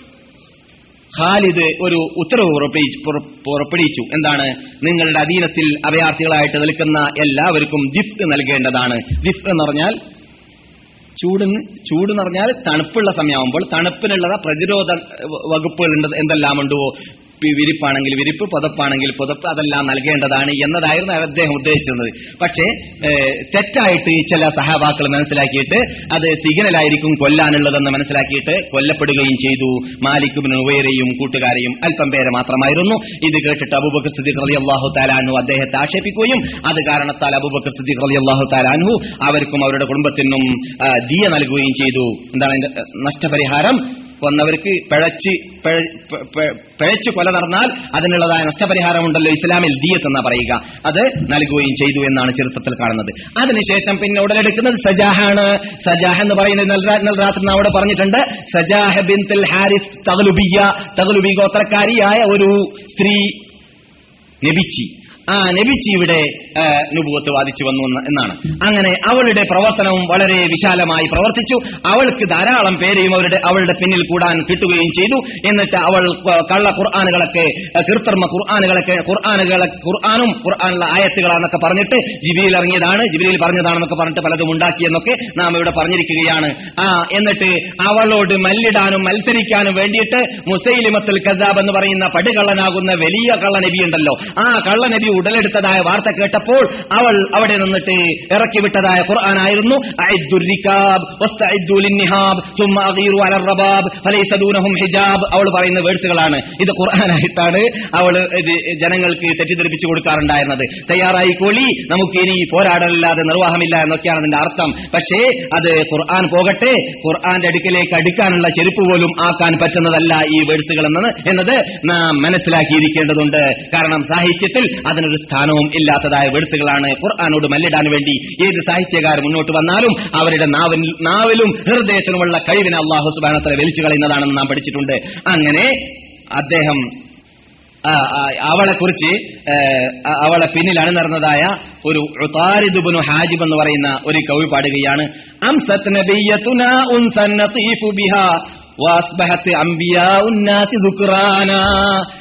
ഖാലിദ് ഒരു ഉത്തരവ് പുറപ്പെടുവിച്ചു പുറ- പുറപ്പെടുവിച്ചു എന്താണ് നിങ്ങളുടെ അധീനത്തിൽ അഭയാർത്ഥികളായിട്ട് നിൽക്കുന്ന എല്ലാവർക്കും ദിഫ് നൽകേണ്ടതാണ് ദിഫ് എന്ന് പറഞ്ഞാൽ ചൂട് ചൂട് എന്ന് പറഞ്ഞാൽ തണുപ്പുള്ള സമയമാകുമ്പോൾ തണുപ്പിനുള്ള പ്രതിരോധ വ- വകുപ്പുകൾ ഉണ്ട് എന്തെല്ലാം ഉണ്ടോ പി- വിരിപ്പാണെങ്കിൽ വിരിപ്പ് പുതപ്പാണെങ്കിൽ പുതപ്പ് അതെല്ലാം നൽകേണ്ടതാണ് എന്നതായിരുന്നു അദ്ദേഹം ഉദ്ദേശിച്ചിരുന്നത് പക്ഷേ ഏഹ്, തെറ്റായിട്ട് ഈ ചില സഹാബാക്കൾ മനസ്സിലാക്കിയിട്ട് അത് സിഗ്നലായിരിക്കും കൊല്ലാനുള്ളതെന്ന് മനസ്സിലാക്കിയിട്ട് കൊല്ലപ്പെടുകയും ചെയ്തു മാലിക്കും ഉവേരയും കൂട്ടുകാരെയും അല്പം പേരെ മാത്രമായിരുന്നു ഇത് കേട്ടിട്ട് അബൂബക്കർ സിദ്ദീഖ് റളി അള്ളാഹു താലാൻഹു അദ്ദേഹത്തെ ആക്ഷേപിക്കുകയും അത് കാരണത്താൽ അബൂബക്കർ സിദ്ദീഖ് റളി അള്ളാഹു താലാൻഹു അവർക്കും അവരുടെ കുടുംബത്തിനും ആ, ദിയ നൽകുകയും ചെയ്തു എന്താണ് അതിന്റെ ഏഹ്, നഷ്ടപരിഹാരം കൊന്നവർക്ക് പിഴച്ച് പിഴ- പ- പ- പിഴച്ചു കൊല നടന്നാൽ അതിനുള്ളതായ നഷ്ടപരിഹാരമുണ്ടല്ലോ ഇസ്ലാമിൽ ദിയത്ത് എന്നാ പറയുക അത് നൽകുകയും ചെയ്തു എന്നാണ് ചരിത്രത്തിൽ കാണുന്നത് അതിനുശേഷം പിന്നെ ഉടലെടുക്കുന്നത് സജാഹാണ് സജാഹ് എന്ന് പറയുന്നത് ഇന്നലെ രാ- ഇന്നലെ രാത്രി നാം അവിടെ പറഞ്ഞിട്ടുണ്ട് സജാഹ് ബിൻ ഹാരിസ് തകലുബിയ തകലുബി ഗോത്രക്കാരിയായ ഒരു സ്ത്രീ നബിച്ചി ആ നബിച്ചി ഇവിടെ ആ, നുബുവത്ത് വാദിച്ചു വന്നു എന്ന് എന്നാണ് അങ്ങനെ അവളുടെ പ്രവർത്തനവും വളരെ വിശാലമായി പ്രവർത്തിച്ചു അവൾക്ക് ധാരാളം പേരെയും അവരുടെ അവളുടെ പിന്നിൽ കൂടാൻ കിട്ടുകയും ചെയ്തു എന്നിട്ട് അവൾ ആ, കള്ള ഖുർആാനുകളൊക്കെ ആ, കൃത്രിമ ഖുർആാനുകളൊക്കെ ഖുർആാനുകളെ ഖുർആാനും ഖുർആാനുള്ള ആയത്തുകളാന്നൊക്കെ പറഞ്ഞിട്ട് ജിബിയിൽ ഇറങ്ങിയതാണ് ജിബിയിൽ പറഞ്ഞതാണെന്നൊക്കെ പറഞ്ഞിട്ട് പലതും ഉണ്ടാക്കിയെന്നൊക്കെ നാം ഇവിടെ പറഞ്ഞിരിക്കുകയാണ് ആ എന്നിട്ട് അവളോട് മല്ലിടാനും മത്സരിക്കാനും വേണ്ടിയിട്ട് മുസൈലിമത്തുൽ കസാബ് എന്ന് പറയുന്ന പടുകള്ളനാകുന്ന വലിയ കള്ളനബി ഉണ്ടല്ലോ ആ കള്ളനബി ഉടലെടുത്തതായ വാർത്ത കേട്ടപ്പോൾ അവൾ അവിടെ നിന്നിട്ട് ഇറക്കി വിട്ടതായ ഖുർആനായിരുന്നു അഇദ്ദുർ റികാബ് വസ്തഇദ്ദു ലിന്നിഹാബ് സുമ്മ അഗീറു അലർ റബാബ് ഫലൈസ ദൂനഹും ഹിജാബ് അവൾ പറയുന്ന വേർഡ്സുകളാണ് ഇത് ഖുർആനായിട്ടാണ് അവൾ ഇത് ജനങ്ങൾക്ക് തെറ്റിദ്ധരിപ്പിച്ചു കൊടുക്കാറുണ്ടായിരുന്നത് തയ്യാറായിക്കോളി നമുക്ക് ഇനി പോരാടലല്ലാതെ നിർവാഹമില്ല എന്നൊക്കെയാണ് അതിന്റെ അർത്ഥം പക്ഷേ അത് ഖുർആൻ പോകട്ടെ ഖുർആന്റെ അടുക്കലേക്ക് അടുക്കാനുള്ള ചെരുപ്പ് പോലും ആക്കാൻ പറ്റുന്നതല്ല ഈ വേഴ്സുകൾ എന്നത് എന്നത് നാം മനസ്സിലാക്കിയിരിക്കേണ്ടതുണ്ട് കാരണം സാഹിത്യത്തിൽ അതിനൊരു സ്ഥാനവും ഇല്ലാത്തതായ വേഴ്സുകളാണ് ഖുർആാനോട് മല്ലിടാൻ വേണ്ടി ഏത് സാഹിത്യകാർ മുന്നോട്ട് വന്നാലും അവരുടെ നാവിൽ നാവിലും ഹൃദയത്തിനുമുള്ള കഴിവിനെ അള്ളാഹു സുബാനത്തല വലിച്ചു കളയുന്നതാണെന്ന് നാം പഠിച്ചിട്ടുണ്ട് അങ്ങനെ അദ്ദേഹം ആ, ആ, അവളെക്കുറിച്ച് ഏ, ആ, അവളെ പിന്നിൽ അണിനിറന്നതായ ഒരു ഉതാരിദുബിനു ഹാജിബ് എന്ന് പറയുന്ന ഒരു കവി പാടുകയാണ് അംസത് നബിയ്യതുനാ ഉൻസൻ നതീഫു ബിഹാ വാസ്ബഹത് അംബിയാഉൻ നാസി സുക്റാനാ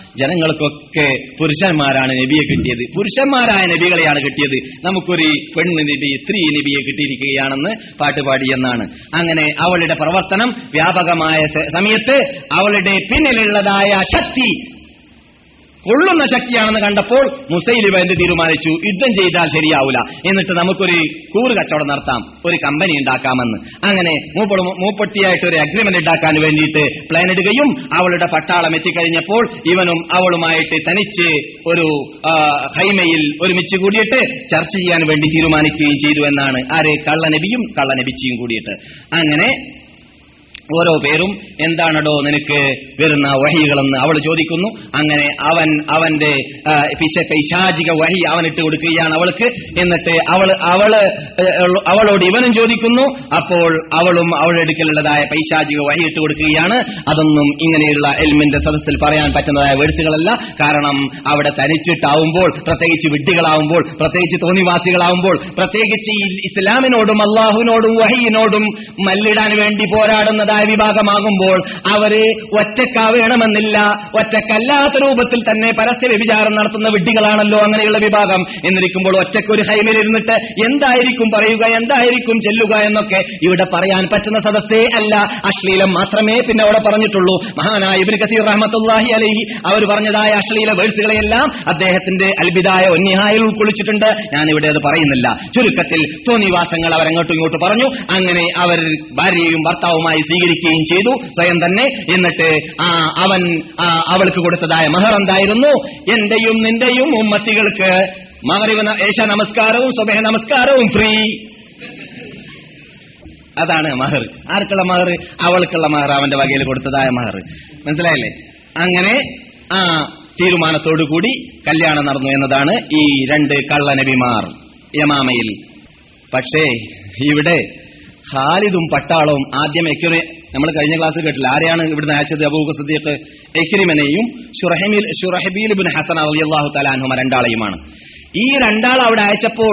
ജനങ്ങൾക്കൊക്കെ പുരുഷന്മാരാണ് നബിയെ കിട്ടിയത് പുരുഷന്മാരായ നബികളെയാണ് കിട്ടിയത് നമുക്കൊരു പെണ്ണ് നബി സ്ത്രീ നബിയെ കിട്ടിയിരിക്കുകയാണെന്ന് പാട്ടുപാടി എന്നാണ് അങ്ങനെ അവളുടെ പ്രവർത്തനം വ്യാപകമായ സ- സമയത്ത് അവളുടെ പിന്നിലുള്ളതായ ശക്തി കൊള്ളുന്ന ശക്തിയാണെന്ന് കണ്ടപ്പോൾ മുസൈലിബ എന്ത് തീരുമാനിച്ചു യുദ്ധം ചെയ്താൽ ശരിയാവൂല എന്നിട്ട് നമുക്കൊരു കൂറ് കച്ചവടം നടത്താം ഒരു കമ്പനി ഉണ്ടാക്കാമെന്ന് അങ്ങനെ മൂപ്പട് മൂപ്പട്ടിയായിട്ട് ഒരു അഗ്രിമെന്റ് ഉണ്ടാക്കാൻ വേണ്ടിയിട്ട് പ്ലാൻ ഇടുകയും അവളുടെ പട്ടാളം എത്തിക്കഴിഞ്ഞപ്പോൾ ഇവനും അവളുമായിട്ട് തനിച്ച് ഒരു ആ, ഹൈമയിൽ ഒരുമിച്ച് കൂടിയിട്ട് ചർച്ച ചെയ്യാൻ വേണ്ടി തീരുമാനിക്കുകയും ചെയ്തു എന്നാണ് ആര് കള്ളനബിയും കള്ളനബിച്ചിയും കൂടിയിട്ട് അങ്ങനെ ഓരോ പേരും എന്താണടോ നിനക്ക് വരുന്ന വഹികളെന്ന് അവൾ ചോദിക്കുന്നു അങ്ങനെ അവൻ അവന്റെ ആ, പിശ പൈശാചിക വഹി അവനിട്ട് കൊടുക്കുകയാണ് അവൾക്ക് എന്നിട്ട് അവൾ അവള് ഏഹ്, അവളോട് ഇവനും ചോദിക്കുന്നു അപ്പോൾ അവളും അവളുടെ അടുക്കലുള്ളതായ പൈശാചിക വഹി ഇട്ട് കൊടുക്കുകയാണ് അതൊന്നും ഇങ്ങനെയുള്ള എൽമിന്റെ സദസ്സിൽ പറയാൻ പറ്റുന്നതായ വേഴ്സുകളല്ല കാരണം അവിടെ തനിച്ചിട്ടാവുമ്പോൾ പ്രത്യേകിച്ച് വിഡ്ഢികളാവുമ്പോൾ പ്രത്യേകിച്ച് തോന്നിവാസികളാവുമ്പോൾ പ്രത്യേകിച്ച് ഈ ഇസ്ലാമിനോടും അള്ളാഹുവിനോടും വഹീനോടും മല്ലിടാൻ വേണ്ടി പോരാടുന്നതായ വിഭാഗമാകുമ്പോൾ അവര് ഒറ്റക്കാവേണമെന്നില്ല ഒറ്റക്കല്ലാത്ത രൂപത്തിൽ തന്നെ പരസ്യ വ്യഭിചാരം നടത്തുന്ന വിഡ്ഢികളാണല്ലോ അങ്ങനെയുള്ള വിഭാഗം എന്നിരിക്കുമ്പോൾ ഒറ്റയ്ക്ക് ഒരു ഹൈമയിലിരുന്നിട്ട് എന്തായിരിക്കും പറയുക എന്തായിരിക്കും ചെല്ലുക എന്നൊക്കെ ഇവിടെ പറയാൻ പറ്റുന്ന സദസ്സേ അല്ല അശ്ലീലം മാത്രമേ പിന്നെ അവിടെ പറഞ്ഞിട്ടുള്ളൂ മഹാനായ ഇബ്നു കസീർ റഹ്മത്തുള്ളാഹി അലൈഹി അവർ പറഞ്ഞതായ അശ്ലീല വേഴ്സുകളെയെല്ലാം അദ്ദേഹത്തിന്റെ അൽബിദായ ഒന്നിഹായിൽ ഉൾക്കൊള്ളിച്ചിട്ടുണ്ട് ഞാൻ ഇവിടെ അത് പറയുന്നില്ല ചുരുക്കത്തിൽ തോന്നിവാസങ്ങൾ അവർ അങ്ങോട്ടും ഇങ്ങോട്ടും പറഞ്ഞു അങ്ങനെ അവർ ഭാര്യയും ഭർത്താവുമായി സ്വീകരിക്കുകയും ചെയ്തു സ്വയം തന്നെ എന്നിട്ട് ആ അവൻ ആ അവൾക്ക് കൊടുത്തതായ മഹർ എന്തായിരുന്നു എന്റെയും നിന്റെയും ഉമ്മത്തികൾക്ക് മകരിവ് ഏശ നമസ്കാരവും സ്വബഹ നമസ്കാരവും ഫ്രീ അതാണ് മഹർ ആർക്കുള്ള മഹർ അവൾക്കുള്ള മഹർ അവന്റെ വകയിൽ കൊടുത്തതായ മഹർ മനസ്സിലായില്ലേ അങ്ങനെ ആ തീരുമാനത്തോടു കൂടി കല്യാണം നടന്നു എന്നതാണ് ഈ രണ്ട് കള്ളനബിമാർ യമാമയിൽ പക്ഷേ ഇവിടെ ഖാലിദും പട്ടാളവും ആദ്യം എക്യുറി നമ്മൾ കഴിഞ്ഞ ക്ലാസ്സിൽ കേട്ടില്ല ആരെയാണ് ഇവിടുന്ന് അയച്ചത് അബൂബക്കർ സദ്ദീഖ് എക്രിമനെയും ഷുറഹമിൽ ഷുറഹബീൽ ബിൻ ഹസൻ അള്ളാഹു തലാൻഹുമ രണ്ടാളെയുമാണ് ഈ രണ്ടാൾ അവിടെ അയച്ചപ്പോൾ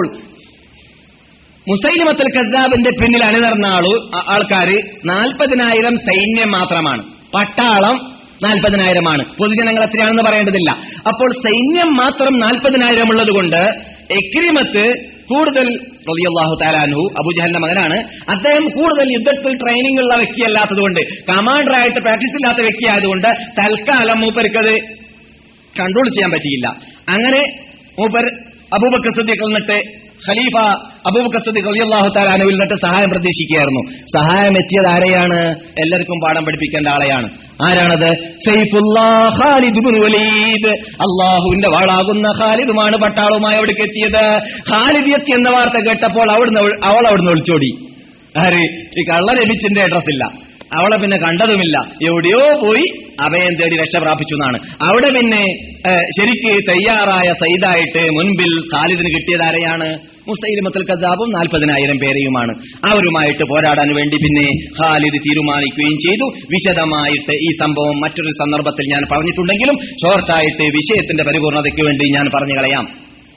മുസൈലിമത്തുൽ കസാബിന്റെ പിന്നിൽ അണിനിർന്ന ആളു ആ- ആൾക്കാര് നാൽപ്പതിനായിരം സൈന്യം മാത്രമാണ് പട്ടാളം നാൽപ്പതിനായിരമാണ് പൊതുജനങ്ങൾ എത്രയാണെന്ന് പറയേണ്ടതില്ല അപ്പോൾ സൈന്യം മാത്രം നാൽപ്പതിനായിരം ഉള്ളത് കൊണ്ട് എക്രിമത്ത് കൂടുതൽ റളിയല്ലാഹു താലാൻഹു അബുജഹലിന്റെ മകനാണ് അദ്ദേഹം കൂടുതൽ യുദ്ധത്തിൽ ട്രെയിനിങ് ഉള്ള വ്യക്തിയല്ലാത്തതുകൊണ്ട് കമാൻഡറായിട്ട് പ്രാക്ടീസ് ഇല്ലാത്ത വ്യക്തി ആയതുകൊണ്ട് തൽക്കാലം മൂപ്പർക്കത് കൺട്രോൾ ചെയ്യാൻ പറ്റിയില്ല അങ്ങനെ മൂപ്പർ അബൂബക്കർ സദ്ദീഖിൽ നിന്നിട്ട് ഖലീഫ അബൂബക്കർ സദ്ദീഖ് റളിയല്ലാഹു തആല അൻഹുവിൽ നിന്നിട്ട് സഹായം പ്രതീക്ഷിക്കുകയായിരുന്നു സഹായം എത്തിയത് ആരെയാണ് എല്ലാവർക്കും പാഠം പഠിപ്പിക്കേണ്ട ആളെയാണ് ആരാണത് സൈഫുല്ലാ ഖാലിദ് ഇബ്നു വലീദ് അള്ളാഹുവിന്റെ വാളാകുന്ന ഖാലിദുമാണ് പട്ടാളവുമായി അവിടേക്ക് എത്തിയത് ഖാലിദ് എത്തി എന്ന വാർത്ത കേട്ടപ്പോൾ അവിടുന്ന് അവൾ- അവൾ അവിടുന്ന് ഒളിച്ചോടി ആര് ഈ കള്ള ലഭിച്ചിന്റെ അഡ്രസ് ഇല്ല അവളെ പിന്നെ കണ്ടതുമില്ല എവിടെയോ പോയി അഭയം തേടി രക്ഷ പ്രാപിച്ചു എന്നാണ് അവിടെ പിന്നെ ഏഹ്, ശരിക്ക് തയ്യാറായ സൈദായിട്ട് മുൻപിൽ ഖാലിദിന് കിട്ടിയത് ആരെയാണ് മുസൈലിമത്തുൽ കദാബും നാൽപ്പതിനായിരം പേരെയുമാണ് അവരുമായിട്ട് പോരാടാൻ വേണ്ടി പിന്നെ ഖാലിദ് തീരുമാനിക്കുകയും ചെയ്തു വിശദമായിട്ട് ഈ സംഭവം മറ്റൊരു സന്ദർഭത്തിൽ ഞാൻ പറഞ്ഞിട്ടുണ്ടെങ്കിലും ഷോർട്ടായിട്ട് വിഷയത്തിന്റെ പരിപൂർണതയ്ക്ക് വേണ്ടി ഞാൻ പറഞ്ഞു കളയാം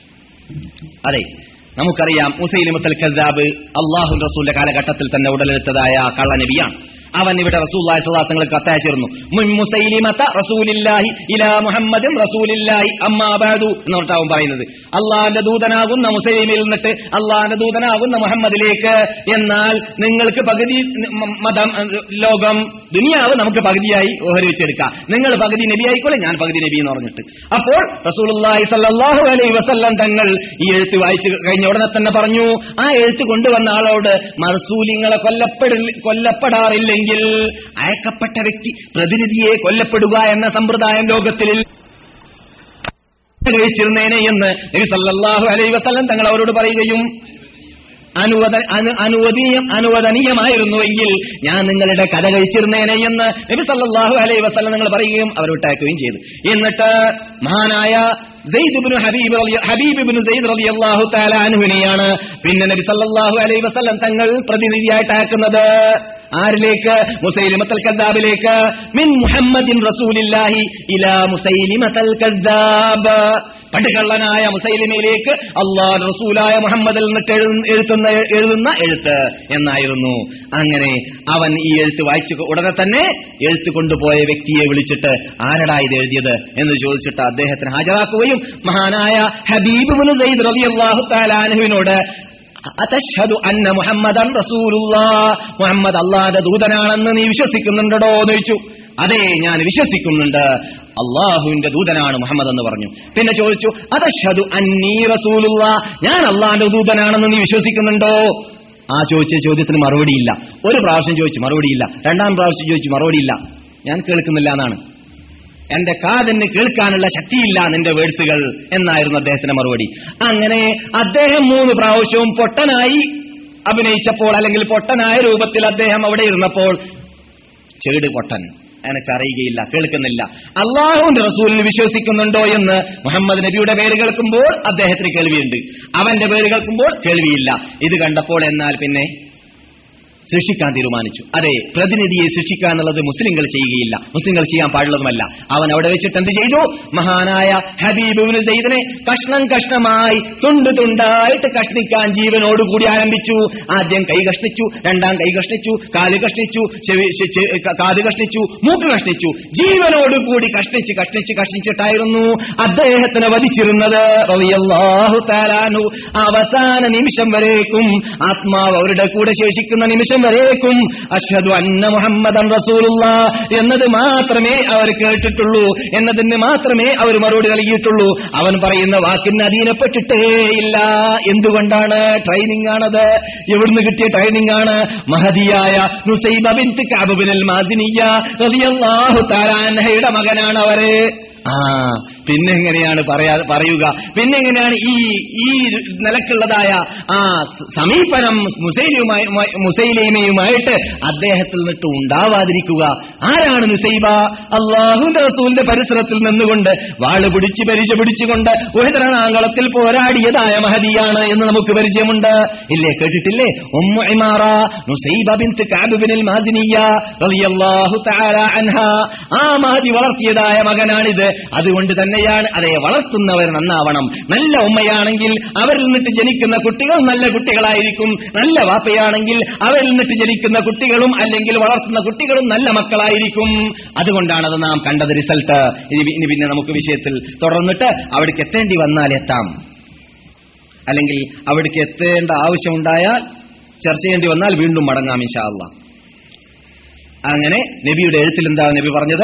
അതെ നമുക്കറിയാം മുസൈലിമത്തൽ കസാബ് അള്ളാഹു റസൂലിന്റെ കാലഘട്ടത്തിൽ തന്നെ ഉടലെടുത്തതായ കള്ളനബിയാണ് അവൻ ഇവിടെ റസൂല്ലാഹി സ്വലാസങ്ങൾക്ക് കത്തയച്ചിരുന്നു മുൻ മുസൈലിമത്ത റസൂലില്ലാഹി ഇലാ മുഹമ്മദും റസൂലില്ലാഹി അമ്മാ ബഅദു എന്ന് പറഞ്ഞിട്ടാവും പറയുന്നത് അള്ളാഹിന്റെ ദൂതനാകുന്ന മുസൈലിമിൽ നിന്നിട്ട് അള്ളാഹിന്റെ ദൂതനാകുന്ന മുഹമ്മദിലേക്ക് എന്നാൽ നിങ്ങൾക്ക് പകുതി മ- മതം അഹ് ലോകം ദുനിയാവ് നമുക്ക് പകുതിയായി ഓഹരിവെച്ചെടുക്കാം നിങ്ങൾ പകുതി നബി ആയിക്കോളെ ഞാൻ പകുതി നബി എന്ന് പറഞ്ഞിട്ട് അപ്പോൾ റസൂലുള്ളാഹി സല്ലല്ലാഹു അലൈഹി വസല്ലം തങ്ങൾ ഈ എഴുത്ത് വായിച്ചു കഴിഞ്ഞ ഉടനെ തന്നെ പറഞ്ഞു ആ എഴുത്ത് കൊണ്ടുവന്ന ആളോട് മർസൂലിങ്ങളെ കൊല്ലപ്പെടില്ല കൊല്ലപ്പെടാറില്ലെങ്കിൽ അയക്കപ്പെട്ട വ്യക്തി പ്രതിനിധിയെ കൊല്ലപ്പെടുക എന്ന സമ്പ്രദായം ലോകത്തിൽ കഴിച്ചിരുന്നേനെ എന്ന് നബി സല്ലല്ലാഹു അലൈഹി വസല്ലം തങ്ങൾ അവരോട് പറയുകയും അനുവദ അനു- അനുവദനീയം അനുവദനീയമായിരുന്നുവെങ്കിൽ ഞാൻ നിങ്ങളുടെ കഥ കഴിച്ചിരുന്നേനെ എന്ന് നബി സല്ലല്ലാഹു അലൈഹി വസല്ലം നിങ്ങൾ പറയുകയും അവർ വിട്ടയക്കുകയും ചെയ്തു എന്നിട്ട് മഹാനായ സെയ്ദ് ഇബ്നു ഹബീബ് റളിയ- ഹബീബ് ഇബ്നു സെയ്ദ് റളിയല്ലാഹു തആല അൻഹുവിനെയാണ് പിന്നെ നബി സല്ലല്ലാഹു അലൈഹി വസല്ലം തങ്ങൾ പ്രതിനിധിയായിട്ട് അയക്കുന്നത് ആരിലേക്ക് മുസൈലിമത്തൽ കദ്ദാബിലേക്ക് മിൻ മുഹമ്മദിൻ റസൂലില്ലാഹി ഇലാ മുസൈലിമത്തൽ കദ്ദാബ് പടുകള്ളനായ മുസൈലിമയിലേക്ക് അള്ളാഹ് റസൂലായ മുഹമ്മദിൽ നിന്നിട്ട് എഴുതുന്ന എഴുത്തുന്ന എഴുതുന്ന എഴുത്ത് എന്നായിരുന്നു അങ്ങനെ അവൻ ഈ എഴുത്ത് വായിച്ചു ഉടനെ തന്നെ എഴുത്ത് കൊണ്ടുപോയ വ്യക്തിയെ വിളിച്ചിട്ട് ആരടാ ഇത് എഴുതിയത് എന്ന് ചോദിച്ചിട്ട് അദ്ദേഹത്തിന് ഹാജരാക്കുകയും മഹാനായ ഹബീബ് ബിൻ സയ്യിദ് റളിയല്ലാഹു തആല അൻഹുവിനോട് അതഷ്ഹദു അന്ന മുഹമ്മദൻ റസൂലുള്ളാ മുഹമ്മദ് അള്ളാഹുവിന്റെ ദൂതനാണെന്ന് നീ വിശ്വസിക്കുന്നുണ്ടോ എന്ന് ചോദിച്ചു അതെ ഞാൻ വിശ്വസിക്കുന്നുണ്ട് അള്ളാഹുവിന്റെ ദൂതനാണ് മുഹമ്മദ് എന്ന് പറഞ്ഞു പിന്നെ ചോദിച്ചു അതഷ്ഹദു അന്നീ റസൂലുള്ള ഞാൻ അള്ളാഹിന്റെ ദൂതനാണെന്ന് നീ വിശ്വസിക്കുന്നുണ്ടോ ആ ചോദിച്ച ചോദ്യത്തിന് മറുപടിയില്ല ഒരു പ്രാവശ്യം ചോദിച്ചു മറുപടിയില്ല രണ്ടാം പ്രാവശ്യം ചോദിച്ചു മറുപടിയില്ല ഞാൻ കേൾക്കുന്നില്ല എന്നാണ് എന്റെ കാതിന് കേൾക്കാനുള്ള ശക്തിയില്ല നിന്റെ വേഴ്സുകൾ എന്നായിരുന്നു അദ്ദേഹത്തിന്റെ മറുപടി അങ്ങനെ അദ്ദേഹം മൂന്ന് പ്രാവശ്യവും പൊട്ടനായി അഭിനയിച്ചപ്പോൾ അല്ലെങ്കിൽ പൊട്ടനായ രൂപത്തിൽ അദ്ദേഹം അവിടെ ഇരുന്നപ്പോൾ ചെട് പൊട്ടൻ എനക്കറിയുകയില്ല കേൾക്കുന്നില്ല അള്ളാഹുവിന്റെ റസൂലിൽ വിശ്വസിക്കുന്നുണ്ടോ എന്ന് മുഹമ്മദ് നബിയുടെ പേര് കേൾക്കുമ്പോൾ അദ്ദേഹത്തിന് കേൾവിയുണ്ട് അവന്റെ പേര് കേൾക്കുമ്പോൾ കേൾവിയില്ല ഇത് കണ്ടപ്പോൾ എന്നാൽ പിന്നെ ശിക്ഷിക്കാൻ തീരുമാനിച്ചു അതെ പ്രതിനിധിയെ ശിക്ഷിക്കുക എന്നുള്ളത് മുസ്ലിങ്ങൾ ചെയ്യുകയില്ല മുസ്ലിങ്ങൾ ചെയ്യാൻ പാടുള്ളതുമല്ല അവൻ അവിടെ വെച്ചിട്ട് എന്ത് ചെയ്തു മഹാനായ ഹബീബുവിന് സെയ്ദിനെ കഷ്ണം കഷ്ണമായി തുണ്ട് തുണ്ടായിട്ട് കഷ്ണിക്കാൻ ജീവനോടുകൂടി ആരംഭിച്ചു ആദ്യം കൈ കഷ്ണിച്ചു രണ്ടാം കൈ കഷ്ണിച്ചു കാല് കഷ്ണിച്ചു ചെവി ചെ- ചെ- ക- കാത് കഷ്ണിച്ചു മൂക്ക് കഷ്ണിച്ചു ജീവനോടുകൂടി കഷ്ണിച്ച് കഷ്ണിച്ച് കഷ്ണിച്ചിട്ടായിരുന്നു അദ്ദേഹത്തിനെ വധിച്ചിരുന്നത് റളിയല്ലാഹു തആലാനു അവസാന നിമിഷം വരേക്കും ആത്മാവ് അവരുടെ കൂടെ ശേഷിക്കുന്ന നിമിഷം വരേക്കും അഷ്ഹദു അന്ന മുഹമ്മദൻ റസൂലുള്ള എന്നത് മാത്രമേ അവർ കേട്ടിട്ടുള്ളൂ എന്നതിന് മാത്രമേ അവർ മറുപടി നൽകിയിട്ടുള്ളൂ അവൻ പറയുന്ന വാക്കിന് അധീനപ്പെട്ടിട്ടേ ഇല്ല എന്തുകൊണ്ടാണ് ട്രെയിനിങ് ആണത് എവിടുന്ന് കിട്ടിയ ട്രെയിനിങ് ആണ് മഹതിയായ നുസൈബ ബിൻത് കഅബ് ബിനുൽ മാദിനിയ റളിയല്ലാഹു തആല അൻഹയുടെ മകനാണ് അവര് ആ പിന്നെ എങ്ങനെയാണ് പറയാ പറയുക പിന്നെ എങ്ങനെയാണ് ഈ ഈ നിലക്കുള്ളതായ ആ സ- സമീപനം മുസൈലിയുമായി മുസൈലീമയുമായിട്ട് അദ്ദേഹത്തിൽ നിന്നിട്ട് ഉണ്ടാവാതിരിക്കുക ആരാണ് മുസൈബ അള്ളാഹുന്റെ റസൂലിന്റെ പരിസരത്തിൽ നിന്നുകൊണ്ട് വാള് പിടിച്ച് പരിചയ പിടിച്ചുകൊണ്ട് ഉഹദരണാങ്കളത്തിൽ പോരാടിയതായ മഹദിയാണ് എന്ന് നമുക്ക് പരിചയമുണ്ട് ഇല്ലേ കേട്ടിട്ടില്ലേ Umm Imara Nusaybah bint Ka'b ബിനുൽ മാസിനിയ റളിയല്ലാഹു തആല അൻഹ ആ മഹദി വളർത്തിയതായ മകനാണിത് അതുകൊണ്ട് തന്നെയാണ് അതെ വളർത്തുന്നവർ നന്നാവണം നല്ല ഉമ്മയാണെങ്കിൽ അവരിൽ നിന്നിട്ട് ജനിക്കുന്ന കുട്ടികൾ നല്ല കുട്ടികളായിരിക്കും നല്ല വാപ്പയാണെങ്കിൽ അവരിൽ നിന്നിട്ട് ജനിക്കുന്ന കുട്ടികളും അല്ലെങ്കിൽ വളർത്തുന്ന കുട്ടികളും നല്ല മക്കളായിരിക്കും അതുകൊണ്ടാണത് നാം കണ്ടത് റിസൾട്ട് ഇനി ഇനി പിന്നെ നമുക്ക് വിഷയത്തിൽ തുടർന്നിട്ട് അവിടേക്ക് എത്തേണ്ടി വന്നാൽ എത്താം അല്ലെങ്കിൽ അവിടേക്ക് എത്തേണ്ട ആവശ്യമുണ്ടായാൽ ചർച്ച ചെയ്യേണ്ടി വന്നാൽ വീണ്ടും മടങ്ങാം ഇൻഷാ അള്ളാ അങ്ങനെ നബിയുടെ എഴുത്തിൽ എന്താ നബി പറഞ്ഞത്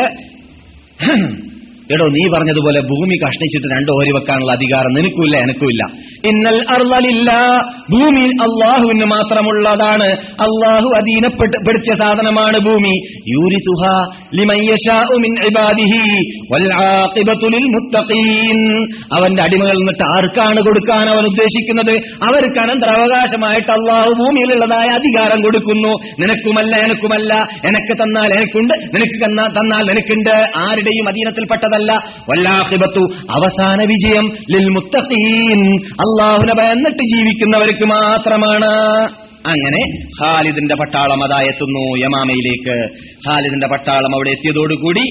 എടോ നീ പറഞ്ഞതുപോലെ ഭൂമി കഷ്ണിച്ചിട്ട് രണ്ട് ഓരി വെക്കാനുള്ള അധികാരം നിനക്കുമില്ല എനക്കുമില്ല ഇന്നൽ അർലലില്ല ഭൂമി അള്ളാഹുവിന് മാത്രമുള്ളതാണ് അള്ളാഹു അധീനപ്പെടുത്തിയ സാധനമാണ് ഭൂമി യൂരിതുഹ ലിമൻ യശാഉ മിൻ ഇബാദിഹി വൽ ആഖിബത്തു ലിൽ മുത്തഖീൻ അവന്റെ അടിമകളിൽ നിന്നിട്ട് ആർക്കാണ് കൊടുക്കാൻ അവൻ ഉദ്ദേശിക്കുന്നത് അവർക്ക് അനന്തരാവകാശമായിട്ട് അള്ളാഹു ഭൂമിയിലുള്ളതായ അധികാരം കൊടുക്കുന്നു നിനക്കുമല്ല എനക്കുമല്ല എനക്ക് തന്നാൽ എനക്കുണ്ട് നിനക്ക് കന്നാ- തന്നാൽ നിനക്കുണ്ട് ആരുടെയും അധീനത്തിൽപ്പെട്ടതല്ല വല്ലാഹിബത്തു അവസാന വിജയം ലിൽ മുത്തഖീൻ അള്ളാഹുനെ ഭയന്നിട്ട് ജീവിക്കുന്നവർക്ക് മാത്രമാണ് അങ്ങനെ ഖാലിദിന്റെ പട്ടാളം അതാ എത്തുന്നു യമാമയിലേക്ക് ഖാലിദിന്റെ പട്ടാളം അവിടെ എത്തിയതോടുകൂടി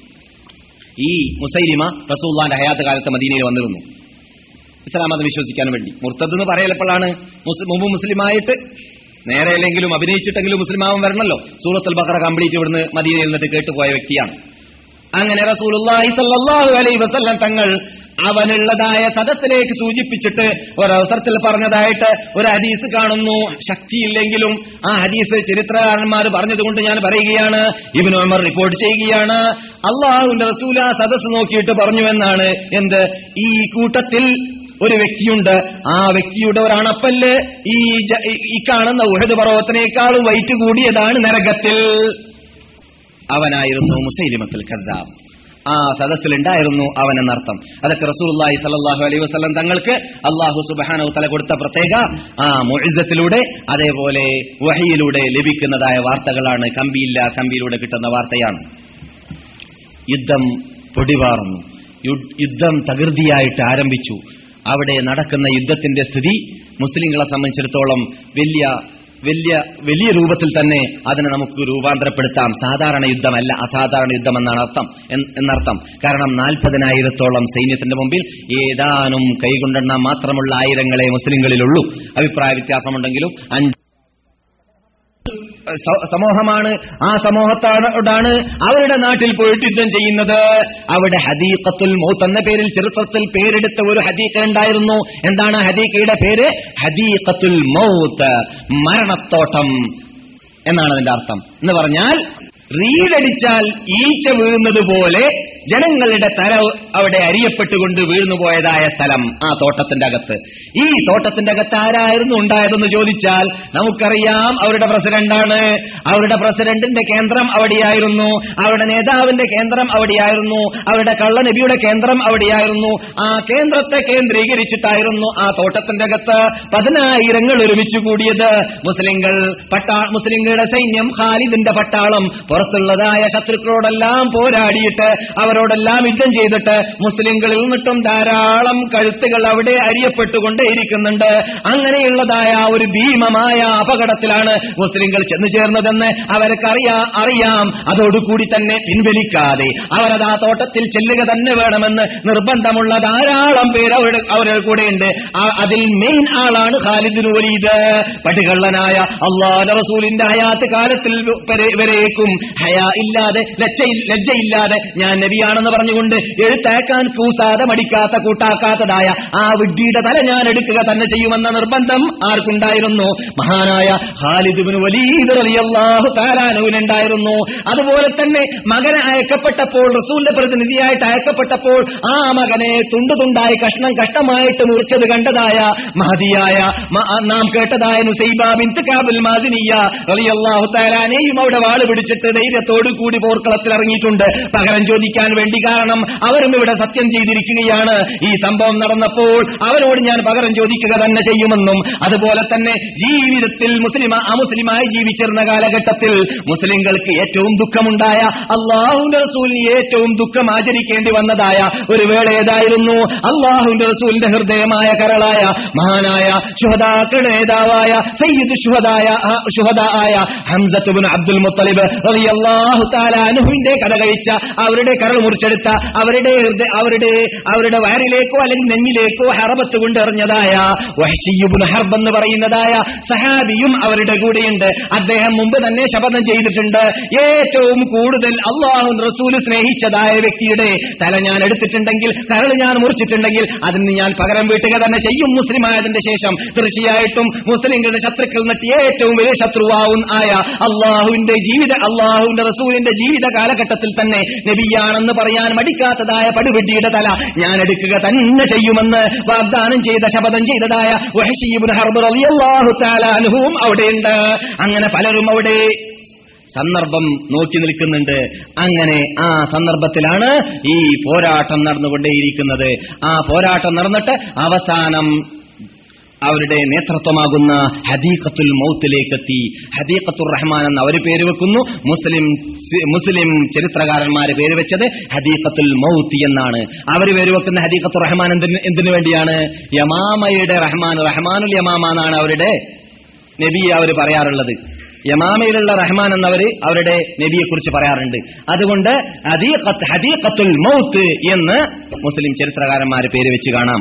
ഈ മുസൈലിമ റസൂല്ലാന്റെ ഹയാത്ത് കാലത്ത് മദീനയിൽ വന്നിരുന്നു ഇസ്ലാം മതം വിശ്വസിക്കാൻ വേണ്ടി മുർത്തദ് എന്ന് പറയലപ്പോഴാണ് മുസ്- മുമ്പ് മുസ്ലിമായിട്ട് നേരെ അല്ലെങ്കിലും അഭിനയിച്ചിട്ടെങ്കിലും മുസ്ലിമാവൻ വരണല്ലോ സൂറത്തുൽ ബഖറ കംപ്ലീറ്റ് ഇവിടുന്ന് മദീനയിൽ നിന്നിട്ട് കേട്ടുപോയ വ്യക്തിയാണ് അങ്ങനെ റസൂലുള്ളാഹി സല്ലല്ലാഹു അലൈഹി വസല്ലം തങ്ങൾ അവനുള്ളതായ സദസ്സിലേക്ക് സൂചിപ്പിച്ചിട്ട് ഒരവസരത്തിൽ പറഞ്ഞതായിട്ട് ഒരു ഹദീസ് കാണുന്നു ശക്തിയില്ലെങ്കിലും ആ ഹദീസ് ചരിത്രകാരന്മാർ പറഞ്ഞതുകൊണ്ട് ഞാൻ പറയുകയാണ് ഇബ്നു ഉമർ റിപ്പോർട്ട് ചെയ്യുകയാണ് അള്ളാഹുവിന്റെ റസൂൽ ആ സദസ്സ് നോക്കിയിട്ട് പറഞ്ഞു എന്നാണ് എന്ത് ഈ കൂട്ടത്തിൽ ഒരു വ്യക്തിയുണ്ട് ആ വ്യക്തിയുടെ ഒരു അണപ്പല്ല് ഈ ജ- ഈ- ഈ കാണുന്ന ഉഹദ് പർവ്വത്തിനേക്കാളും വൈറ്റ് കൂടിയതാണ് നരകത്തിൽ അവനായിരുന്നു മുസൈലിമത്തുൽ കദ്ദാബ് ആ സദസ്സിലുണ്ടായിരുന്നു അവൻ എന്നർത്ഥം അതൊക്കെ റസൂലുള്ളാഹി സല്ലല്ലാഹു അലൈഹി വസല്ലം തങ്ങൾക്ക് അള്ളാഹു സുബ്ഹാനഹു തല കൊടുത്ത പ്രത്യേക ആ മുഇസത്തിലൂടെ അതേപോലെ വഹിയിലൂടെ ലഭിക്കുന്നതായ വാർത്തകളാണ് കമ്പിയില്ല കമ്പിയിലൂടെ കിട്ടുന്ന വാർത്തയാണ് യുദ്ധം പൊടിപാറുന്നു യു- യുദ്ധം തകൃതിയായിട്ട് ആരംഭിച്ചു അവിടെ നടക്കുന്ന യുദ്ധത്തിന്റെ സ്ഥിതി മുസ്ലിങ്ങളെ സംബന്ധിച്ചിടത്തോളം വലിയ വലിയ വലിയ രൂപത്തിൽ തന്നെ അതിനെ നമുക്ക് രൂപാന്തരപ്പെടുത്താം സാധാരണ യുദ്ധമല്ല അസാധാരണ യുദ്ധം എന്നാണ് അർത്ഥം എൻ- എന്നർത്ഥം കാരണം നാൽപ്പതിനായിരത്തോളം സൈന്യത്തിന്റെ മുമ്പിൽ ഏതാനും കൈകൊണ്ടെണ്ണ മാത്രമുള്ള ആയിരങ്ങളെ മുസ്ലിങ്ങളിലുള്ളൂ അഭിപ്രായ വ്യത്യാസമുണ്ടെങ്കിലും അഞ്ച് സ- സമൂഹമാണ് ആ സമൂഹത്തോടാണ് അവരുടെ നാട്ടിൽ പോയിട്ട് യുദ്ധം ചെയ്യുന്നത് അവിടെ ഹദീഖത്തുൽ മൗത്ത് എന്ന പേരിൽ ചരിത്രത്തിൽ പേരെടുത്ത ഒരു ഹദീഖ ഉണ്ടായിരുന്നു എന്താണ് ഹദീഖയുടെ പേര് ഹദീഖത്തുൽ മൗത്ത് മരണത്തോട്ടം എന്നാണ് അതിന്റെ അർത്ഥം എന്ന് പറഞ്ഞാൽ റീഡടിച്ചാൽ ഈച്ച വീഴുന്നത് പോലെ ജനങ്ങളുടെ തല അവിടെ അരിയപ്പെട്ടുകൊണ്ട് വീഴ്ന്നുപോയതായ സ്ഥലം ആ തോട്ടത്തിന്റെ അകത്ത് ഈ തോട്ടത്തിന്റെ അകത്ത് ആരായിരുന്നു ഉണ്ടായതെന്ന് ചോദിച്ചാൽ നമുക്കറിയാം അവരുടെ പ്രസിഡന്റാണ് അവരുടെ പ്രസിഡന്റിന്റെ കേന്ദ്രം അവിടെയായിരുന്നു അവരുടെ നേതാവിന്റെ കേന്ദ്രം അവിടെയായിരുന്നു അവരുടെ കള്ളനബിയുടെ കേന്ദ്രം അവിടെയായിരുന്നു ആ കേന്ദ്രത്തെ കേന്ദ്രീകരിച്ചിട്ടായിരുന്നു ആ തോട്ടത്തിന്റെ അകത്ത് പതിനായിരങ്ങൾ ഒരുമിച്ച് കൂടിയത് മുസ്ലിങ്ങൾ പട്ടാ മുസ്ലിങ്ങളുടെ സൈന്യം ഖാലിദിന്റെ പട്ടാളം പുറത്തുള്ളതായ ശത്രുക്കളോടെല്ലാം പോരാടിയിട്ട് അവരോടെല്ലാം യുദ്ധം ചെയ്തിട്ട് മുസ്ലിങ്ങളിൽ നിന്നിട്ടും ധാരാളം കഴുത്തുകൾ അവിടെ അരിയപ്പെട്ടുകൊണ്ടേയിരിക്കുന്നുണ്ട് അങ്ങനെയുള്ളതായ ഒരു ഭീമമായ അപകടത്തിലാണ് മുസ്ലിങ്ങൾ ചെന്നു ചേർന്നതെന്ന് അവർക്ക് അറിയാ അറിയാം അതോടുകൂടി തന്നെ പിൻവലിക്കാതെ അവരത് ആ തോട്ടത്തിൽ ചെല്ലുക തന്നെ വേണമെന്ന് നിർബന്ധമുള്ള ധാരാളം പേര് അവരുടെ അവരുടെ കൂടെയുണ്ട് ആ- അതിൽ മെയിൻ ആളാണ് ഖാലിദിന് വലീദ് പടുകള്ളനായ അള്ളാഹ് റസൂലിന്റെ ഹയാത്ത് കാലത്തിൽ വരെ- വരേക്കും ഹയാ ഇല്ലാതെ ലജ്ജ- ലജ്ജയില്ലാതെ ഞാൻ നബിയാണെന്ന് പറഞ്ഞുകൊണ്ട് എഴുത്താക്കാൻ കൂസാതെ മടിക്കാത്ത കൂട്ടാക്കാത്തതായ ആ വിഡ്ഢിയുടെ തല ഞാൻ എടുക്കുക തന്നെ ചെയ്യുമെന്ന നിർബന്ധം ആർക്കുണ്ടായിരുന്നു മഹാനായ ഖാലിദുബിന് വലീദ് റളിയല്ലാഹു താലാനുവിനുണ്ടായിരുന്നു അതുപോലെ തന്നെ മകനെ അയക്കപ്പെട്ടപ്പോൾ റസൂലിന്റെ പ്രതിനിധിയായിട്ട് അയക്കപ്പെട്ടപ്പോൾ ആ മകനെ തുണ്ടു തുണ്ടായി കഷ്ണം കഷ്ടമായിട്ട് മുറിച്ചത് കണ്ടതായ മഹതിയായ മ- ആ നാം കേട്ടതായ നുസൈബ ബിൻത് കാബിൽ മാദിനിയ റളിയല്ലാഹു താലാനെയും അവിടെ വാള് പിടിച്ചിട്ട് ധൈര്യത്തോടു കൂടി പോർക്കളത്തിൽ ഇറങ്ങിയിട്ടുണ്ട് പകരം ചോദിക്കാൻ വേണ്ടി കാരണം അവരും ഇവിടെ സത്യം ചെയ്തിരിക്കുകയാണ് ഈ സംഭവം നടന്നപ്പോൾ അവരോട് ഞാൻ പകരം ചോദിക്കുക തന്നെ ചെയ്യുമെന്നും അതുപോലെ തന്നെ ജീവിതത്തിൽ മുസ്ലിം അമുസ്ലിമായി ജീവിച്ചിരുന്ന കാലഘട്ടത്തിൽ മുസ്ലിങ്ങൾക്ക് ഏറ്റവും ദുഃഖമുണ്ടായ അള്ളാഹുന്റെ റസൂലിന് ഏറ്റവും ദുഃഖം ആചരിക്കേണ്ടി വന്നതായ ഒരു വേള ഏതായിരുന്നു അള്ളാഹുന്റെ റസൂലിന്റെ ഹൃദയമായ കരളായ മഹാനായ ശുഹദാക്കളുടെ നേതാവായ സയ്യിദ് ശുഹദായ ശുഹദായ ഹംസത്തുബിൻ അബ്ദുൽ മുത്തലിബ് റളിയല്ലാഹു തആല അൻഹുവിന്റെ കഥ കഴിച്ച അവരുടെ കരൾ മുറിച്ചെടുത്ത അവരുടെ ഹൃദയ അവരുടെ അവരുടെ വയറിലേക്കോ അല്ലെങ്കിൽ നെഞ്ഞിലേക്കോ ഹറബത്ത് കൊണ്ട് എറിഞ്ഞതായ വഹ്ശിയുബ്നു ഹർബ് എന്ന് പറയുന്നതായ സഹാബിയും അവരുടെ കൂടെയുണ്ട് അദ്ദേഹം മുമ്പ് തന്നെ ശപഥം ചെയ്തിട്ടുണ്ട് ഏറ്റവും കൂടുതൽ അള്ളാഹു റസൂല് സ്നേഹിച്ചതായ വ്യക്തിയുടെ തല ഞാൻ എടുത്തിട്ടുണ്ടെങ്കിൽ കരൾ ഞാൻ മുറിച്ചിട്ടുണ്ടെങ്കിൽ അതിന് ഞാൻ പകരം വീട്ടുക തന്നെ ചെയ്യും മുസ്ലിം ആയതിന്റെ ശേഷം തീർച്ചയായിട്ടും മുസ്ലിങ്ങളുടെ ശത്രുക്കൾ നിന്നിട്ട് ഏറ്റവും വലിയ ശത്രുവാവും ആയ അള്ളാഹുവിന്റെ ജീവിത അള്ളാഹുവിന്റെ റസൂലിന്റെ ജീവിത കാലഘട്ടത്തിൽ തന്നെ നബിയാണെന്ന് പറയാൻ മടിക്കാത്തതായ പടുവിഡ്ഡിയുടെ തല ഞാൻ എടുക്കുക തന്നെ ചെയ്യുമെന്ന് വാഗ്ദാനം ചെയ്ത ശപഥം ചെയ്തതായ വഹശീബുൻ ഹർബ് റളിയല്ലാഹു തആല അൻഹുവും അവിടെയുണ്ട് അങ്ങനെ പലരും അവിടെ സന്ദർഭം നോക്കി നിൽക്കുന്നുണ്ട് അങ്ങനെ ആ സന്ദർഭത്തിലാണ് ഈ പോരാട്ടം നടന്നുകൊണ്ടേയിരിക്കുന്നത് ആ പോരാട്ടം നടന്നിട്ട് അവസാനം അവരുടെ നേതൃത്വമാകുന്ന ഹദീഖത്തുൽ മൗത്തിലേക്കെത്തി ഹദീഖത്തുർ റഹ്മാൻ എന്ന് അവർ പേര് വെക്കുന്നു മുസ്ലിം മുസ്ലിം ചരിത്രകാരന്മാര് പേര് വെച്ചത് ഹദീഖത്തുൽ മൗത്തി എന്നാണ് അവർ പേര് വെക്കുന്ന ഹദീഖത്തുർ റഹ്മാൻ എന്തിന് എന്തിനു വേണ്ടിയാണ് യമാമയുടെ റഹ്മാൻ റഹ്മാനുൽ യമാമ എന്നാണ് അവരുടെ നബി അവർ പറയാറുള്ളത് യമാമയിലുള്ള റഹ്മാൻ എന്നവര് അവരുടെ നബിയെ കുറിച്ച് പറയാറുണ്ട് അതുകൊണ്ട് ഹദീഖത്ത് ഹദീഖത്തുൽ മൗത്ത് എന്ന് മുസ്ലിം ചരിത്രകാരന്മാര് പേര് വെച്ച് കാണാം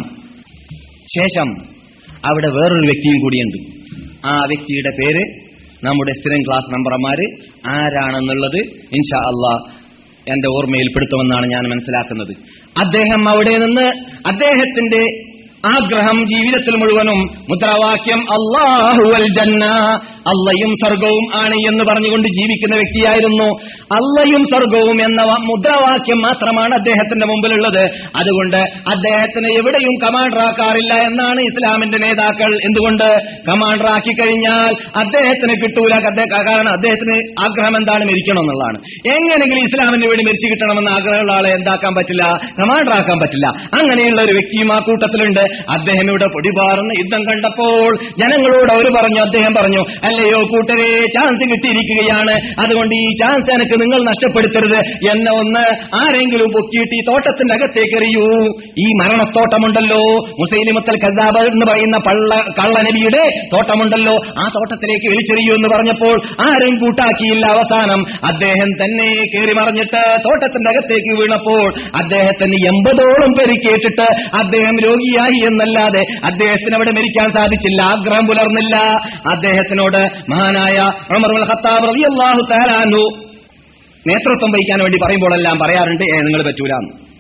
ശേഷം അവിടെ വേറൊരു വ്യക്തിയും കൂടിയുണ്ട് ആ വ്യക്തിയുടെ പേര് നമ്മുടെ സ്ഥിരം ക്ലാസ് മെമ്പർമാര് ആരാണെന്നുള്ളത് ഇൻഷാ അള്ളാ എന്റെ ഓർമ്മയിൽപ്പെടുത്തുമെന്നാണ് ഞാൻ മനസ്സിലാക്കുന്നത് അദ്ദേഹം അവിടെ നിന്ന് അദ്ദേഹത്തിന്റെ ആഗ്രഹം ജീവിതത്തിൽ മുഴുവനും മുദ്രാവാക്യം അള്ളാഹുവൽ ജന്ന അള്ളയും സ്വർഗവും ആണ് എന്ന് പറഞ്ഞുകൊണ്ട് ജീവിക്കുന്ന വ്യക്തിയായിരുന്നു അള്ളയും സ്വർഗവും എന്ന വ- മുദ്രാവാക്യം മാത്രമാണ് അദ്ദേഹത്തിന്റെ മുമ്പിലുള്ളത് അതുകൊണ്ട് അദ്ദേഹത്തിന് എവിടെയും കമാൻഡർ ആക്കാറില്ല എന്നാണ് ഇസ്ലാമിന്റെ നേതാക്കൾ എന്തുകൊണ്ട് കമാൻഡർ ആക്കി കഴിഞ്ഞാൽ അദ്ദേഹത്തിന് കിട്ടൂല അദ്ദേഹ- കാരണം അദ്ദേഹത്തിന് ആഗ്രഹം എന്താണ് മരിക്കണം എന്നുള്ളതാണ് എങ്ങനെങ്കിലും ഇസ്ലാമിന് വേണ്ടി മരിച്ചു കിട്ടണമെന്ന് ആഗ്രഹമുള്ള ആളെ എന്താക്കാൻ പറ്റില്ല കമാൻഡർ ആക്കാൻ പറ്റില്ല അങ്ങനെയുള്ള ഒരു വ്യക്തിയും ആ കൂട്ടത്തിലുണ്ട് അദ്ദേഹം ഇവിടെ പൊടിപാറുന്ന യുദ്ധം കണ്ടപ്പോൾ ജനങ്ങളോട് അവർ പറഞ്ഞു അദ്ദേഹം പറഞ്ഞു അല്ലയോ കൂട്ടരെ ചാൻസ് കിട്ടിയിരിക്കുകയാണ് അതുകൊണ്ട് ഈ ചാൻസ് എനിക്ക് നിങ്ങൾ നഷ്ടപ്പെടുത്തരുത് എന്ന ഒന്ന് ആരെങ്കിലും പൊക്കിയിട്ട് ഈ തോട്ടത്തിന്റെ അകത്തേക്ക് എറിയൂ ഈ മരണത്തോട്ടമുണ്ടല്ലോ മുസൈലിമത്തൽ കസാബ് എന്ന് പറയുന്ന പള്ള കള്ളനബിയുടെ തോട്ടമുണ്ടല്ലോ ആ തോട്ടത്തിലേക്ക് എളിച്ചെറിയൂ എന്ന് പറഞ്ഞപ്പോൾ ആരും കൂട്ടാക്കിയില്ല അവസാനം അദ്ദേഹം തന്നെ കയറി മറിഞ്ഞിട്ട് തോട്ടത്തിന്റെ അകത്തേക്ക് വീണപ്പോൾ അദ്ദേഹത്തിന് എൺപതോളം പേര് കേട്ടിട്ട് അദ്ദേഹം രോഗിയായി എന്നല്ലാതെ അദ്ദേഹത്തിന് അവിടെ മരിക്കാൻ സാധിച്ചില്ല ആഗ്രഹം പുലർന്നില്ല അദ്ദേഹത്തിനോട് മഹാനായ ഉമറുൽ ഖത്താബ് റളിയല്ലാഹു തആല അൻഹു നേതൃത്വം വഹിക്കാൻ വേണ്ടി പറയുമ്പോഴെല്ലാം പറയാറുണ്ട് ഏ നിങ്ങൾ പറ്റൂല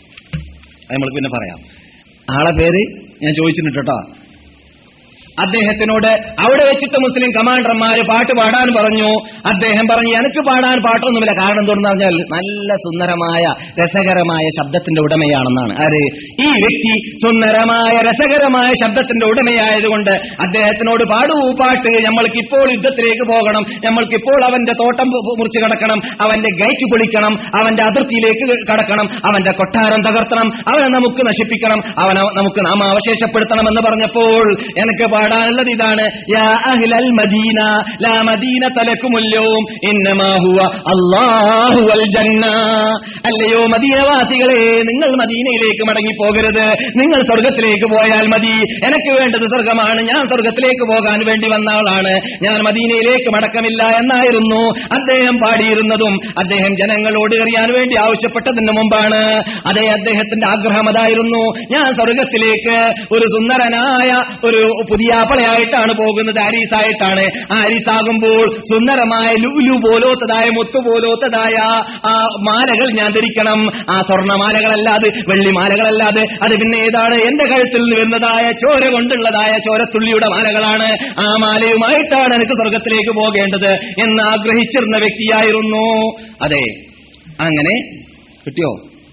അത് നമ്മൾ പിന്നെ പറയാം ആളെ പേര് ഞാൻ ചോദിച്ചിട്ടുണ്ട് കേട്ടോ അദ്ദേഹത്തിനോട് അവിടെ വെച്ചിട്ട് മുസ്ലിം കമാൻഡർമാര് പാട്ട് പാടാൻ പറഞ്ഞു അദ്ദേഹം പറഞ്ഞു എനിക്ക് പാടാൻ പാട്ടൊന്നുമില്ല കാരണം എന്തുകൊണ്ടെന്ന് പറഞ്ഞാൽ നല്ല സുന്ദരമായ രസകരമായ ശബ്ദത്തിന്റെ ഉടമയാണെന്നാണ് ആര് ഈ വ്യക്തി സുന്ദരമായ രസകരമായ ശബ്ദത്തിന്റെ ഉടമയായതുകൊണ്ട് അദ്ദേഹത്തിനോട് പാടൂ പാട്ട് നമ്മൾക്ക് ഇപ്പോൾ യുദ്ധത്തിലേക്ക് പോകണം നമ്മൾക്ക് ഇപ്പോൾ അവന്റെ തോട്ടം പു- പു- മുറിച്ച് കടക്കണം അവന്റെ ഗൈറ്റ് പൊളിക്കണം അവന്റെ അതിർത്തിയിലേക്ക് കടക്കണം അവന്റെ കൊട്ടാരം തകർത്തണം അവനെ നമുക്ക് നശിപ്പിക്കണം അവനെ നമുക്ക് നാം അവശേഷപ്പെടുത്തണം എന്ന് പറഞ്ഞപ്പോൾ എനിക്ക് പാടാനുള്ളത് ഇതാണ് യാ അഹ്ലൽ മദീന ലാ മദീന തലക്കുമുല്യവും ഇന്നമാ ഹുവ അല്ലാഹു വൽ ജന്ന അല്ലയോ മദീനവാസികളെ നിങ്ങൾ മദീനയിലേക്ക് മടങ്ങി പോകരുത് നിങ്ങൾ സ്വർഗത്തിലേക്ക് പോയാൽ മതി എനിക്ക് വേണ്ടത് സ്വർഗമാണ് ഞാൻ സ്വർഗത്തിലേക്ക് പോകാൻ വേണ്ടി വന്ന ആളാണ് ഞാൻ മദീനയിലേക്ക് മടക്കമില്ല എന്നായിരുന്നു അദ്ദേഹം പാടിയിരുന്നതും അദ്ദേഹം ജനങ്ങളോട് എറിയാൻ വേണ്ടി ആവശ്യപ്പെട്ടതിന് മുമ്പാണ് അതേ അദ്ദേഹത്തിന്റെ ആഗ്രഹം അതായിരുന്നു ഞാൻ സ്വർഗത്തിലേക്ക് ഒരു സുന്ദരനായ ഒരു പുതിയാപ്പളയായിട്ടാണ് പോകുന്നത് ആരീസായിട്ടാണ് ആരീസാകുമ്പോൾ സുന്ദരമായ ലുലു പോലോത്തതായ മുത്തു പോലോത്തതായ ആ മാലകൾ ഞാൻ ധരിക്കണം ആ സ്വർണ്ണമാലകളല്ലാതെ വെള്ളിമാലകളല്ലാതെ അത് പിന്നെ ഏതാണ് എന്റെ കഴുത്തിൽ നിന്ന് വരുന്നതായ ചോര കൊണ്ടുള്ളതായ ചോരത്തുള്ളിയുടെ മാലകളാണ് ആ മാലയുമായിട്ടാണ് എനിക്ക് സ്വർഗത്തിലേക്ക് പോകേണ്ടത് എന്ന് ആഗ്രഹിച്ചിരുന്ന വ്യക്തിയായിരുന്നു അതെ അങ്ങനെ കിട്ടിയോ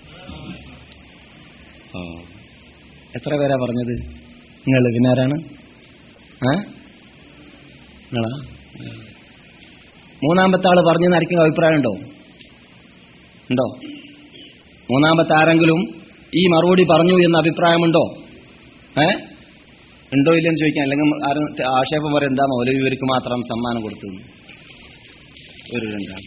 ആ. എത്ര പേരാ പറഞ്ഞത് നിങ്ങൾ ഇതിനാരാണ് ആ നിങ്ങളാ മൂന്നാമത്തെ ആള് പറഞ്ഞെന്ന് ആർക്കും അഭിപ്രായം ഉണ്ടോ ഉണ്ടോ മൂന്നാമത്തെ ആരെങ്കിലും ഈ മറുപടി പറഞ്ഞു എന്ന അഭിപ്രായമുണ്ടോ ഏ ഉണ്ടോ ഇല്ലെന്ന് ചോദിക്കാൻ അല്ലെങ്കിൽ ആരും ആക്ഷേപം പറയും എന്താ മൗലവി ഇവർക്ക് മാത്രം സമ്മാനം കൊടുത്തു ഒരു രണ്ടാം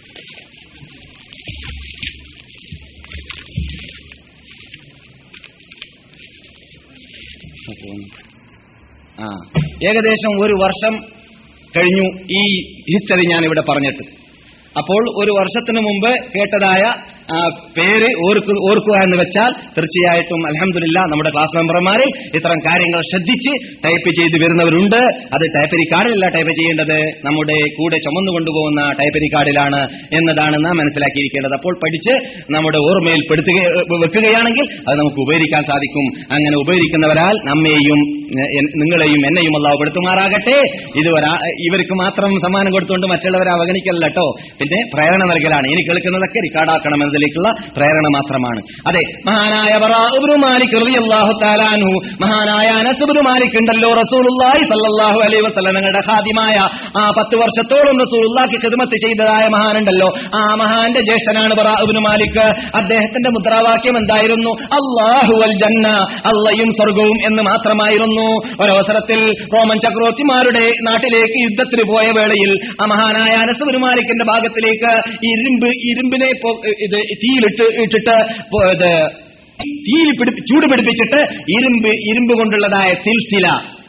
ആ ഏകദേശം ഒരു വർഷം കഴിഞ്ഞു ഈ ഹിസ്റ്ററി ഞാൻ ഇവിടെ പറഞ്ഞിട്ട് അപ്പോൾ ഒരു വർഷത്തിന് മുമ്പ് കേട്ടതായ ആ, പേര് ഓർക്കു ഓർക്കുക എന്ന് വെച്ചാൽ തീർച്ചയായിട്ടും അലഹമില്ല നമ്മുടെ ക്ലാസ് മെമ്പർമാരിൽ ഇത്തരം കാര്യങ്ങൾ ശ്രദ്ധിച്ച് ടൈപ്പ് ചെയ്ത് വരുന്നവരുണ്ട് അത് ടൈപ്പരി കാർഡിലല്ല ടൈപ്പ് ചെയ്യേണ്ടത് നമ്മുടെ കൂടെ ചുമന്നു കൊണ്ടുപോകുന്ന ടൈപ്പരി കാർഡിലാണ് എന്നതാണ് നാം മനസ്സിലാക്കിയിരിക്കേണ്ടത് അപ്പോൾ പഠിച്ച് നമ്മുടെ ഓർമ്മയിൽ പെടുത്തുക വെക്കുകയാണെങ്കിൽ അത് നമുക്ക് ഉപകരിക്കാൻ സാധിക്കും അങ്ങനെ ഉപകരിക്കുന്നവരാൽ നമ്മെയും എ- നിങ്ങളെയും എന്നെയും അല്ലാഹു പെടുത്തുമാറാകട്ടെ ഇത് ഒരാ ഇവർക്ക് മാത്രം സമ്മാനം കൊടുത്തുകൊണ്ട് മറ്റുള്ളവരെ അവഗണിക്കല്ല കേട്ടോ പിന്നെ പ്രേരണ നൽകലാണ് ഇനി കേൾക്കുന്നതൊക്കെ റിക്കാർഡാക്കണം എന്നതിലേക്കുള്ള പ്രേരണ മാത്രമാണ് അതെ മഹാനായ ബറാഉബ്നു മാലിക് റളിയല്ലാഹു തആല അൻഹു മഹാനായ അനസ് ഇബ്നു മാലിക് ഉണ്ടല്ലോ റസൂലുള്ളാഹി സല്ലല്ലാഹു അലൈഹി വസല്ലം ഞങ്ങളുടെ ഖാദിമായ ആ പത്ത് വർഷത്തോളം റസൂലുള്ളാഹിക്ക് ഖിദ്മത്ത് ചെയ്തതായ മഹാനുണ്ടല്ലോ ആ മഹാന്റെ ജ്യേഷ്ഠനാണ് ബറാഉബ്നു മാലിക് അദ്ദേഹത്തിന്റെ മുദ്രാവാക്യം എന്തായിരുന്നു അല്ലാഹു വൽ ജന്ന അള്ളയും സ്വർഗവും എന്ന് മാത്രമായിരുന്നു ഒരവസരത്തിൽ റോമൻ ചക്രവർത്തിമാരുടെ നാട്ടിലേക്ക് യുദ്ധത്തിന് പോയ വേളയിൽ ആ മഹാനായ അനസ് മാലിക്കിന്റെ ഭാഗത്തിലേക്ക് ഇരുമ്പ് ഇരുമ്പിനെ പൊ- ഇത് തീയിലിട്ട് ഇട്ടിട്ട് പൊ- ഇത് തീയിൽ പിടി ചൂട് പിടിപ്പിച്ചിട്ട് ഇരുമ്പ് ഇരുമ്പ് കൊണ്ടുള്ളതായ സിൽസില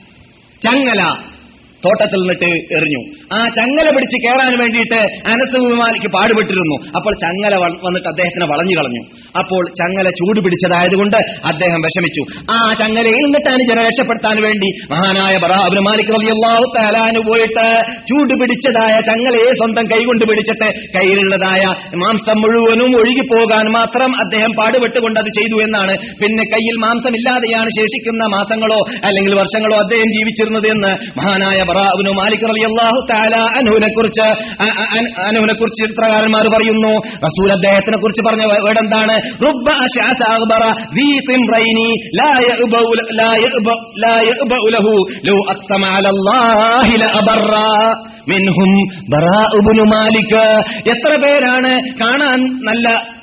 ചങ്ങല തോട്ടത്തിൽ നിന്നിട്ട് എറിഞ്ഞു ആ ചങ്ങല പിടിച്ച് കയറാൻ വേണ്ടിയിട്ട് അനസ് മാലിക്ക് പാടുപെട്ടിരുന്നു അപ്പോൾ ചങ്ങല വ- വന്നിട്ട് അദ്ദേഹത്തിനെ വളഞ്ഞു കളഞ്ഞു അപ്പോൾ ചങ്ങല ചൂട് പിടിച്ചതായതുകൊണ്ട് അദ്ദേഹം വിഷമിച്ചു ആ ചങ്ങലയിൽ നിന്നിട്ട് അനുജനെ രക്ഷപ്പെടുത്താൻ വേണ്ടി മഹാനായ ബറാബിന് മാലിക് റളിയല്ലാഹു തആലാനു പോയിട്ട് ചൂട് പിടിച്ചതായ ചങ്ങലയെ സ്വന്തം കൈകൊണ്ട് പിടിച്ചിട്ട് കയ്യിലുള്ളതായ മാംസം മുഴുവനും ഒഴുകിപ്പോകാൻ മാത്രം അദ്ദേഹം പാടുപെട്ടുകൊണ്ട് അത് ചെയ്തു എന്നാണ് പിന്നെ കയ്യിൽ മാംസമില്ലാതെയാണ് ശേഷിക്കുന്ന മാസങ്ങളോ അല്ലെങ്കിൽ വർഷങ്ങളോ അദ്ദേഹം ജീവിച്ചിരുന്നത് എന്ന് മഹാനായ ബറാബിനു മാലിക് റളിയല്ലാഹു തആല അൻഹുവിനെ കുറിച്ച് അൻഹുവിനെ കുറിച്ച് ചരിത്രകാരന്മാർ പറയുന്നു റസൂൽ അദ്ദേഹത്തിനെ കുറിച്ച് പറഞ്ഞ വേർഡ് എന്താണ് റുബ്ബ അശഅത അഗ്ബറ ذي طمرين لا يأبأ لا يأبأ لا يأبأ له لو أقسم على الله لأبر മിൻഹും ബറാഉബ്നു മാലിക് എത്ര പേരാണ് കാണാൻ നല്ല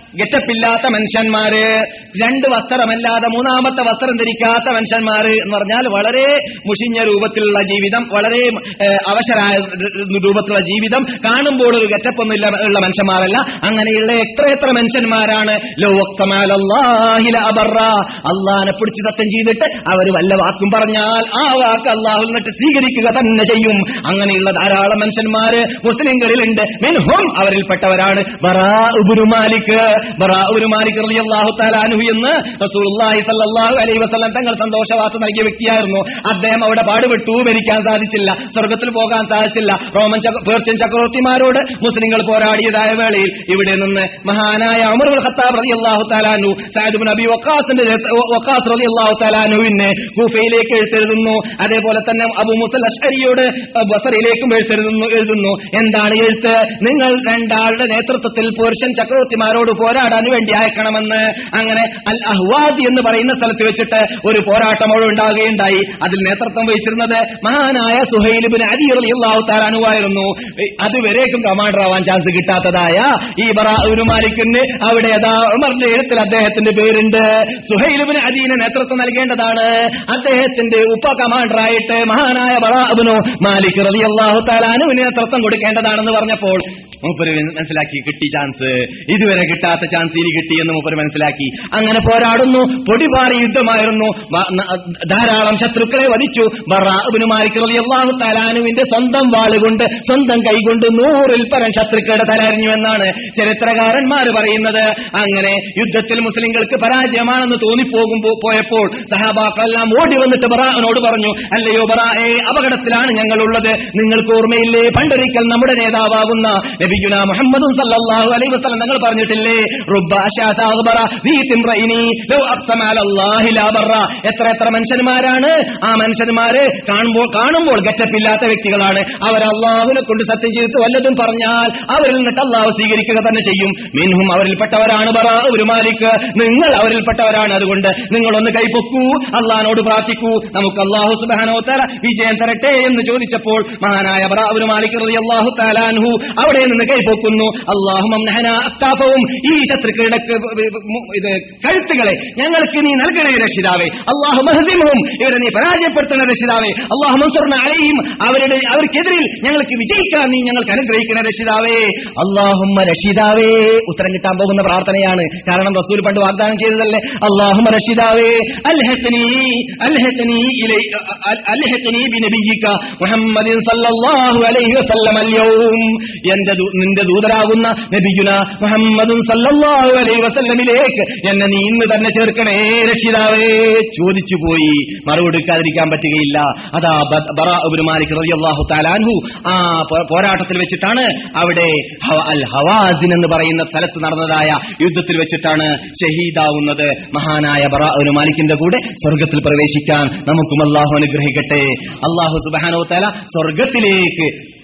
ഗെറ്റപ്പില്ലാത്ത മനുഷ്യന്മാര് രണ്ട് വസ്ത്രമല്ലാതെ മൂന്നാമത്തെ വസ്ത്രം ധരിക്കാത്ത മനുഷ്യന്മാര് എന്ന് പറഞ്ഞാൽ വളരെ മുഷിഞ്ഞ രൂപത്തിലുള്ള ജീവിതം വളരെ ഏഹ്, അവശരായ രൂപത്തിലുള്ള ജീവിതം കാണുമ്പോൾ ഒരു ഗെറ്റപ്പൊന്നും ഇല്ല ഉള്ള മനുഷ്യന്മാരല്ല അങ്ങനെയുള്ള എത്ര എത്ര മനുഷ്യന്മാരാണ് ലോ അഖ്സമാലല്ലാഹി ലഅബറ. അള്ളാഹിനെ പിടിച്ച് സത്യം ചെയ്തിട്ട് അവർ വല്ല വാക്കും പറഞ്ഞാൽ ആ വാക്ക് അള്ളാഹു എന്നിട്ട് സ്വീകരിക്കുക തന്നെ ചെയ്യും അങ്ങനെയുള്ള ധാരാളം മനുഷ്യന്മാര് മുസ്ലിങ്ങളിലുണ്ട് മിൻഹും അവരിൽപ്പെട്ടവരാണ് ബറാ ഉബ്നു മാലിക് ബറാ ഉബ്നു മാലിക് റളിയല്ലാഹു തആല അൻഹു എന്ന് റസൂലുള്ളാഹി സ്വല്ലല്ലാഹു അലൈഹി വസല്ലം തങ്ങൾ സന്തോഷവാർത്ത നൽകിയ വ്യക്തിയായിരുന്നു അദ്ദേഹം അവിടെ പാടുപെട്ടു മരിക്കാൻ സാധിച്ചില്ല സ്വർഗത്തിൽ പോകാൻ സാധിച്ചില്ല റോമൻ ചക്ര- പേർഷ്യൻ ചക്രവർത്തിമാരോട് മുസ്ലിങ്ങൾ പോരാടിയതായ വേളയിൽ ഇവിടെ നിന്ന് മഹാനായ ഉമർ ഉൽ ഖത്താബ് റളിയല്ലാഹു തആല അൻഹു സഅദ് ഇബ്നു അബി വഖാസിന്റെ വഖാസ് റളിയല്ലാഹു തആല അൻഹുവിനെ കൂഫയിലേക്ക് എഴുത്തെഴുതുന്നു അതേപോലെ തന്നെ അബു മുസൽ അഷ്അരിയോട് ബസറിലേക്കും എഴുത്തെഴുതുന്നു എഴുതുന്നു എന്താണ് എഴുത്ത് നിങ്ങൾ രണ്ടാളുടെ നേതൃത്വത്തിൽ പേർഷ്യൻ ചക്രവർത്തിമാരോട് പോരാടാൻ വേണ്ടി അയക്കണമെന്ന് അങ്ങനെ അൽ അഹ്വാദി എന്ന് പറയുന്ന സ്ഥലത്ത് വെച്ചിട്ട് ഒരു പോരാട്ടം അവിടെ ഉണ്ടാകുകയുണ്ടായി അതിൽ നേതൃത്വം വഹിച്ചിരുന്നത് മഹാനായ സുഹൈലിബിന് അലി റളിയല്ലാഹു തആല അനുവായിരുന്നു അതുവരേക്കും കമാൻഡർ ആവാൻ ചാൻസ് കിട്ടാത്തതായ ഈ ബറാഉൽ മാലിക്കിന് അവിടെ അതാ ഉമറിന്റെ എഴുത്തിൽ അദ്ദേഹത്തിന്റെ പേരുണ്ട് സുഹൈലിബിന് അദീനെ നേതൃത്വം നൽകേണ്ടതാണ് അദ്ദേഹത്തിന്റെ ഉപ കമാൻഡറായിട്ട് മഹാനായ ബറാഅബ്നു മാലിക് റളിയല്ലാഹു തആല അനുവിന് നേതൃത്വം കൊടുക്കേണ്ടതാണെന്ന് പറഞ്ഞപ്പോൾ മൂപ്പര് മനസ്സിലാക്കി കിട്ടി ചാൻസ് ഇതുവരെ കിട്ടാത്ത ചാൻസ് ഇനി കിട്ടി എന്ന് മൂപ്പര് മനസ്സിലാക്കി അങ്ങനെ പോരാടുന്നു പൊടിപാറി യുദ്ധമായിരുന്നു വ- ന- ധാരാളം ശത്രുക്കളെ വധിച്ചു ബറാഅബ്നു മാലിക് റളിയല്ലാഹു തആല അനുവിന്റെ സ്വന്തം വാളുകൊണ്ട് സ്വന്തം കൈകൊണ്ട് നൂറിൽ പരം ശത്രുക്കളുടെ തലറിഞ്ഞു എന്നാണ് ചരിത്രകാരന്മാർ പറയുന്നത് അങ്ങനെ യുദ്ധത്തിൽ മുസ്ലിങ്ങൾക്ക് പരാജയമാണെന്ന് തോന്നിപ്പോകുമ്പോ പോയപ്പോൾ സഹാബാക്കളെല്ലാം ഓടി വന്നിട്ട് ബറാഅനോട് പറഞ്ഞു അല്ലയോ ബറായെ അപകടത്തിലാണ് ഞങ്ങളുള്ളത് നിങ്ങൾക്ക് ഓർമ്മയില്ലേ പണ്ടൊരിക്കൽ നമ്മുടെ നേതാവാകുന്ന നബിയുന മുഹമ്മദും സല്ലല്ലാഹു അലൈഹി വസല്ലം തങ്ങൾ പറഞ്ഞിട്ടില്ലേ റുബ്ബ അശാത അഗ്ബറ ദീ തിംറഇനി ലൗ അഖ്സമ അലല്ലാഹി ലാ ബറ എത്ര എത്ര മനുഷ്യന്മാരാണ് ആ മനുഷ്യന്മാര് കാണുമ്പോൾ കാണുമ്പോൾ ഗറ്റപ്പില്ലാത്ത വ്യക്തികളാണ് അവർ അള്ളാഹുവിനെ കൊണ്ട് സത്യം ചെയ്തിട്ട് വല്ലതും പറഞ്ഞാൽ അവരിൽ നിന്നിട്ട് അള്ളാഹു സ്വീകരിക്കുക തന്നെ ചെയ്യും മിൻഹും അവരിൽപ്പെട്ടവരാണ് ബറ ഒരു മാലിക് നിങ്ങൾ അവരിൽപ്പെട്ടവരാണ് അതുകൊണ്ട് നിങ്ങളൊന്ന് കൈപ്പൊക്കൂ അള്ളഹാനോട് പ്രാർത്ഥിക്കൂ നമുക്ക് അള്ളാഹു സുബാനോ തല വിജയം തരട്ടെ എന്ന് ചോദിച്ചപ്പോൾ മഹാനായ ബറ ഒരു മാലിക് അള്ളാഹു താലാൻഹു അവിടെ നിന്ന് കൈപ്പൊക്കുന്നു അള്ളാഹും അക്താഫവും ഈ ശത്രുക്കളുടെ ക- ഇത് കഴുത്തുകളെ ഞങ്ങൾക്ക് നീ നൽകണേ രക്ഷിതാവേ അള്ളാഹു മഹദിമും ഇവരെ നീ പരാജയപ്പെടുത്തണ രക്ഷിതാവേ അള്ളാഹു മൻസുറിന അലയും അവരുടെ അവർക്കെതിരിൽ ഞങ്ങൾക്ക് വിജയിക്കാൻ നീ ഞങ്ങൾക്ക് അനുഗ്രഹിക്കണ രക്ഷിതാവേ അള്ളാഹുമ്മ രക്ഷിതാവേ ഉത്തരം കിട്ടാൻ പോകുന്ന പ്രാർത്ഥനയാണ് കാരണം റസൂൽ പണ്ട് വാഗ്ദാനം ചെയ്തതല്ലേ അള്ളാഹുമ്മ രക്ഷിതാവേ അൽഹഖ്നി അൽഹഖ്നി ഇലൈ അൽ- അൽഹഖ്നി ബിനബിയിക മുഹമ്മദിൻ സല്ലല്ലാഹു അലൈഹി വസല്ലം അൽയൗം എന്റെ ദൂ- നിന്റെ ദൂതരാകുന്ന നബിയുന മുഹമ്മദും സല്ലല്ലാഹു അലൈഹി വസല്ലമിലേക്ക് എന്നെ നീ ഇന്ന് തന്നെ ചേർക്കണേ രക്ഷിതാവേ ചോദിച്ചു പോയി മറുപടിക്കാതിരിക്കാൻ പറ്റുകയില്ല അതാ ബ- ബറാ ഇബ്നു മാലിക് റളിയല്ലാഹു തആല അൻഹു ആ പോ- പോരാട്ടത്തിൽ വെച്ചിട്ടാണ് അവിടെ ഹവ- അൽ ഹവാസിൻ എന്ന് പറയുന്ന സ്ഥലത്ത് നടന്നതായ യുദ്ധത്തിൽ വെച്ചിട്ടാണ് ഷഹീദാവുന്നത് മഹാനായ ബറാ ഇബ്നു മാലിക്കിന്റെ കൂടെ സ്വർഗത്തിൽ പ്രവേശിക്കാൻ നമുക്കും അള്ളാഹു അനുഗ്രഹിക്കട്ടെ അള്ളാഹു സുബ്ഹാനഹു തആല സ്വർഗത്തിലേക്ക്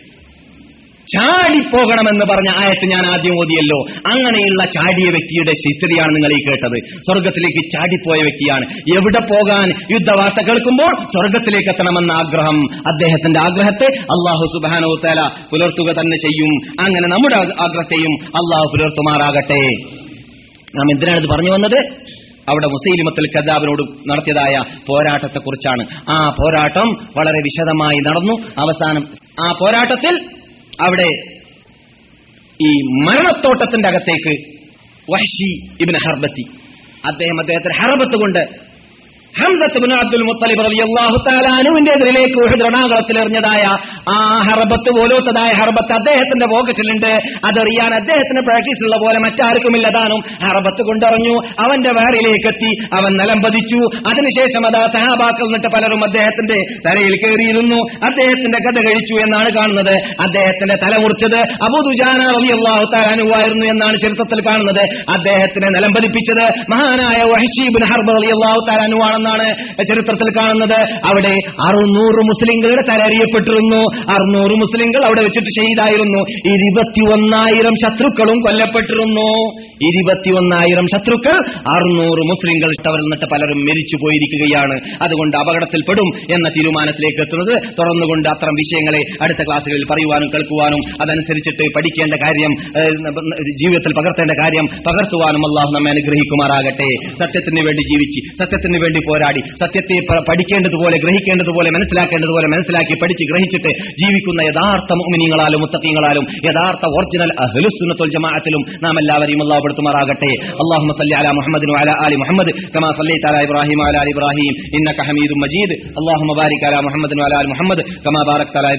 ചാടിപ്പോകണമെന്ന് പറഞ്ഞ ആയത്ത് ഞാൻ ആദ്യം ഓതിയല്ലോ അങ്ങനെയുള്ള ചാടിയ വ്യക്തിയുടെ ഹിസ്റ്ററിയാണ് നിങ്ങൾ ഈ കേട്ടത് സ്വർഗത്തിലേക്ക് ചാടിപ്പോയ വ്യക്തിയാണ് എവിടെ പോകാൻ യുദ്ധവാർത്ത കേൾക്കുമ്പോൾ സ്വർഗത്തിലേക്ക് എത്തണമെന്ന ആഗ്രഹം അദ്ദേഹത്തിന്റെ ആഗ്രഹത്തെ അള്ളാഹു സുബാനോ തല പുലർത്തുക തന്നെ ചെയ്യും അങ്ങനെ നമ്മുടെ ആഗ്രഹത്തെയും അള്ളാഹു പുലർത്തുമാറാകട്ടെ നാം എന്തിനാണ് ഇത് പറഞ്ഞു വന്നത് അവിടെ മുസൈലിമത്തിൽ കദാബിനോട് നടത്തിയതായ പോരാട്ടത്തെക്കുറിച്ചാണ് ആ പോരാട്ടം വളരെ വിശദമായി നടന്നു അവസാനം ആ പോരാട്ടത്തിൽ അവിടെ ഈ മരണത്തോട്ടത്തിന്റെ അകത്തേക്ക് വഹ്ഷി ഇബ്ൻ ഹർബത്തി അദ്ദേഹം അദ്ദേഹത്തിന്റെ ഹർബത്ത് കൊണ്ട് ഹംസത്ത് ബിൻ അബ്ദുൽ മുത്തലിബ് റളിയല്ലാഹു തആല അനുവിന്റെ എതിരിലേക്ക് ഉഹദ് രണാകുളത്തിൽ എറിഞ്ഞതായ ആ ഹർബത്ത് പോലത്തതായ ഹർബത്ത് അദ്ദേഹത്തിന്റെ പോക്കറ്റിലുണ്ട് അതറിയാൻ അദ്ദേഹത്തിന് പ്രാക്ടീസ് ഉള്ള പോലെ മറ്റാർക്കുമില്ല താനും ഹർബത്ത് കൊണ്ടെറിഞ്ഞു അവന്റെ വയറിലേക്ക് എത്തി അവൻ നിലം പതിച്ചു അതിനുശേഷം അതാ സഹാബാക്കൾ നിന്നിട്ട് പലരും അദ്ദേഹത്തിന്റെ തലയിൽ കയറിയിരുന്നു അദ്ദേഹത്തിന്റെ കഥ കഴിച്ചു എന്നാണ് കാണുന്നത് അദ്ദേഹത്തിന്റെ തല മുറിച്ചത് അബൂദുജാന റളിയല്ലാഹു തആല അനുവായിരുന്നു എന്നാണ് ചരിത്രത്തിൽ കാണുന്നത് അദ്ദേഹത്തിനെ നിലം പതിപ്പിച്ചത് മഹാനായ വഹ്ഷീബിൻ ഹർബ് റളിയല്ലാഹു തആല അനുവാണെന്ന് എന്നാണ് ചരിത്രത്തിൽ കാണുന്നത് അവിടെ അറുന്നൂറ് മുസ്ലിങ്ങളുടെ തലറിയപ്പെട്ടിരുന്നു അറുന്നൂറ് മുസ്ലിങ്ങൾ അവിടെ വെച്ചിട്ട് ഷഹീദായിരുന്നു ഇരുപത്തിയൊന്നായിരം ശത്രുക്കളും കൊല്ലപ്പെട്ടിരുന്നു ഇരുപത്തിയൊന്നായിരം ശത്രുക്കൾ അറുന്നൂറ് മുസ്ലിങ്ങൾ അവരിൽ നിന്നിട്ട് പലരും മരിച്ചു പോയിരിക്കുകയാണ് അതുകൊണ്ട് അപകടത്തിൽപ്പെടും എന്ന തീരുമാനത്തിലേക്ക് എത്തുന്നത് തുറന്നുകൊണ്ട് അത്തരം വിഷയങ്ങളെ അടുത്ത ക്ലാസ്സുകളിൽ പറയുവാനും കേൾക്കുവാനും അതനുസരിച്ചിട്ട് പഠിക്കേണ്ട കാര്യം ഏഹ്, ജീവിതത്തിൽ പകർത്തേണ്ട കാര്യം പകർത്തുവാനും അള്ളാഹു നമ്മെ അനുഗ്രഹിക്കുമാറാകട്ടെ സത്യത്തിന് വേണ്ടി ജീവിച്ച് സത്യത്തിന് വേണ്ടി പോരാടി സത്യത്തെ പ- പഠിക്കേണ്ടതുപോലെ ഗ്രഹിക്കേണ്ടതുപോലെ മനസ്സിലാക്കേണ്ടതുപോലെ മനസ്സിലാക്കി പഠിച്ച് ഗ്രഹിച്ചിട്ട് ജീവിക്കുന്ന യഥാർത്ഥ മുഅ്മിനീങ്ങളാലും മുത്തഖീങ്ങളാലും യഥാർത്ഥ ഒറിജിനൽ അഹ്ലുസുന്നത്തുൽ ജമാഅത്തിലും നാം എല്ലാവരെയും അള്ളാഹു പെടുത്തുമാറാകട്ടെ അല്ലാഹുമ്മ സല്ലി അലാ മുഹമ്മദിൻ വഅലാ ആലി മുഹമ്മദ് കമാ സല്ലൈത അലാ ഇബ്രാഹിം വഅലാ ആലി ഇബ്രാഹിം ഇന്നക ഹമീദും മജീദ് അല്ലാഹുമ്മ ബാരിക് അലാ മുഹമ്മദിൻ വഅലാ ആലി മുഹമ്മദ് കമാ ബാരക്ത അലാ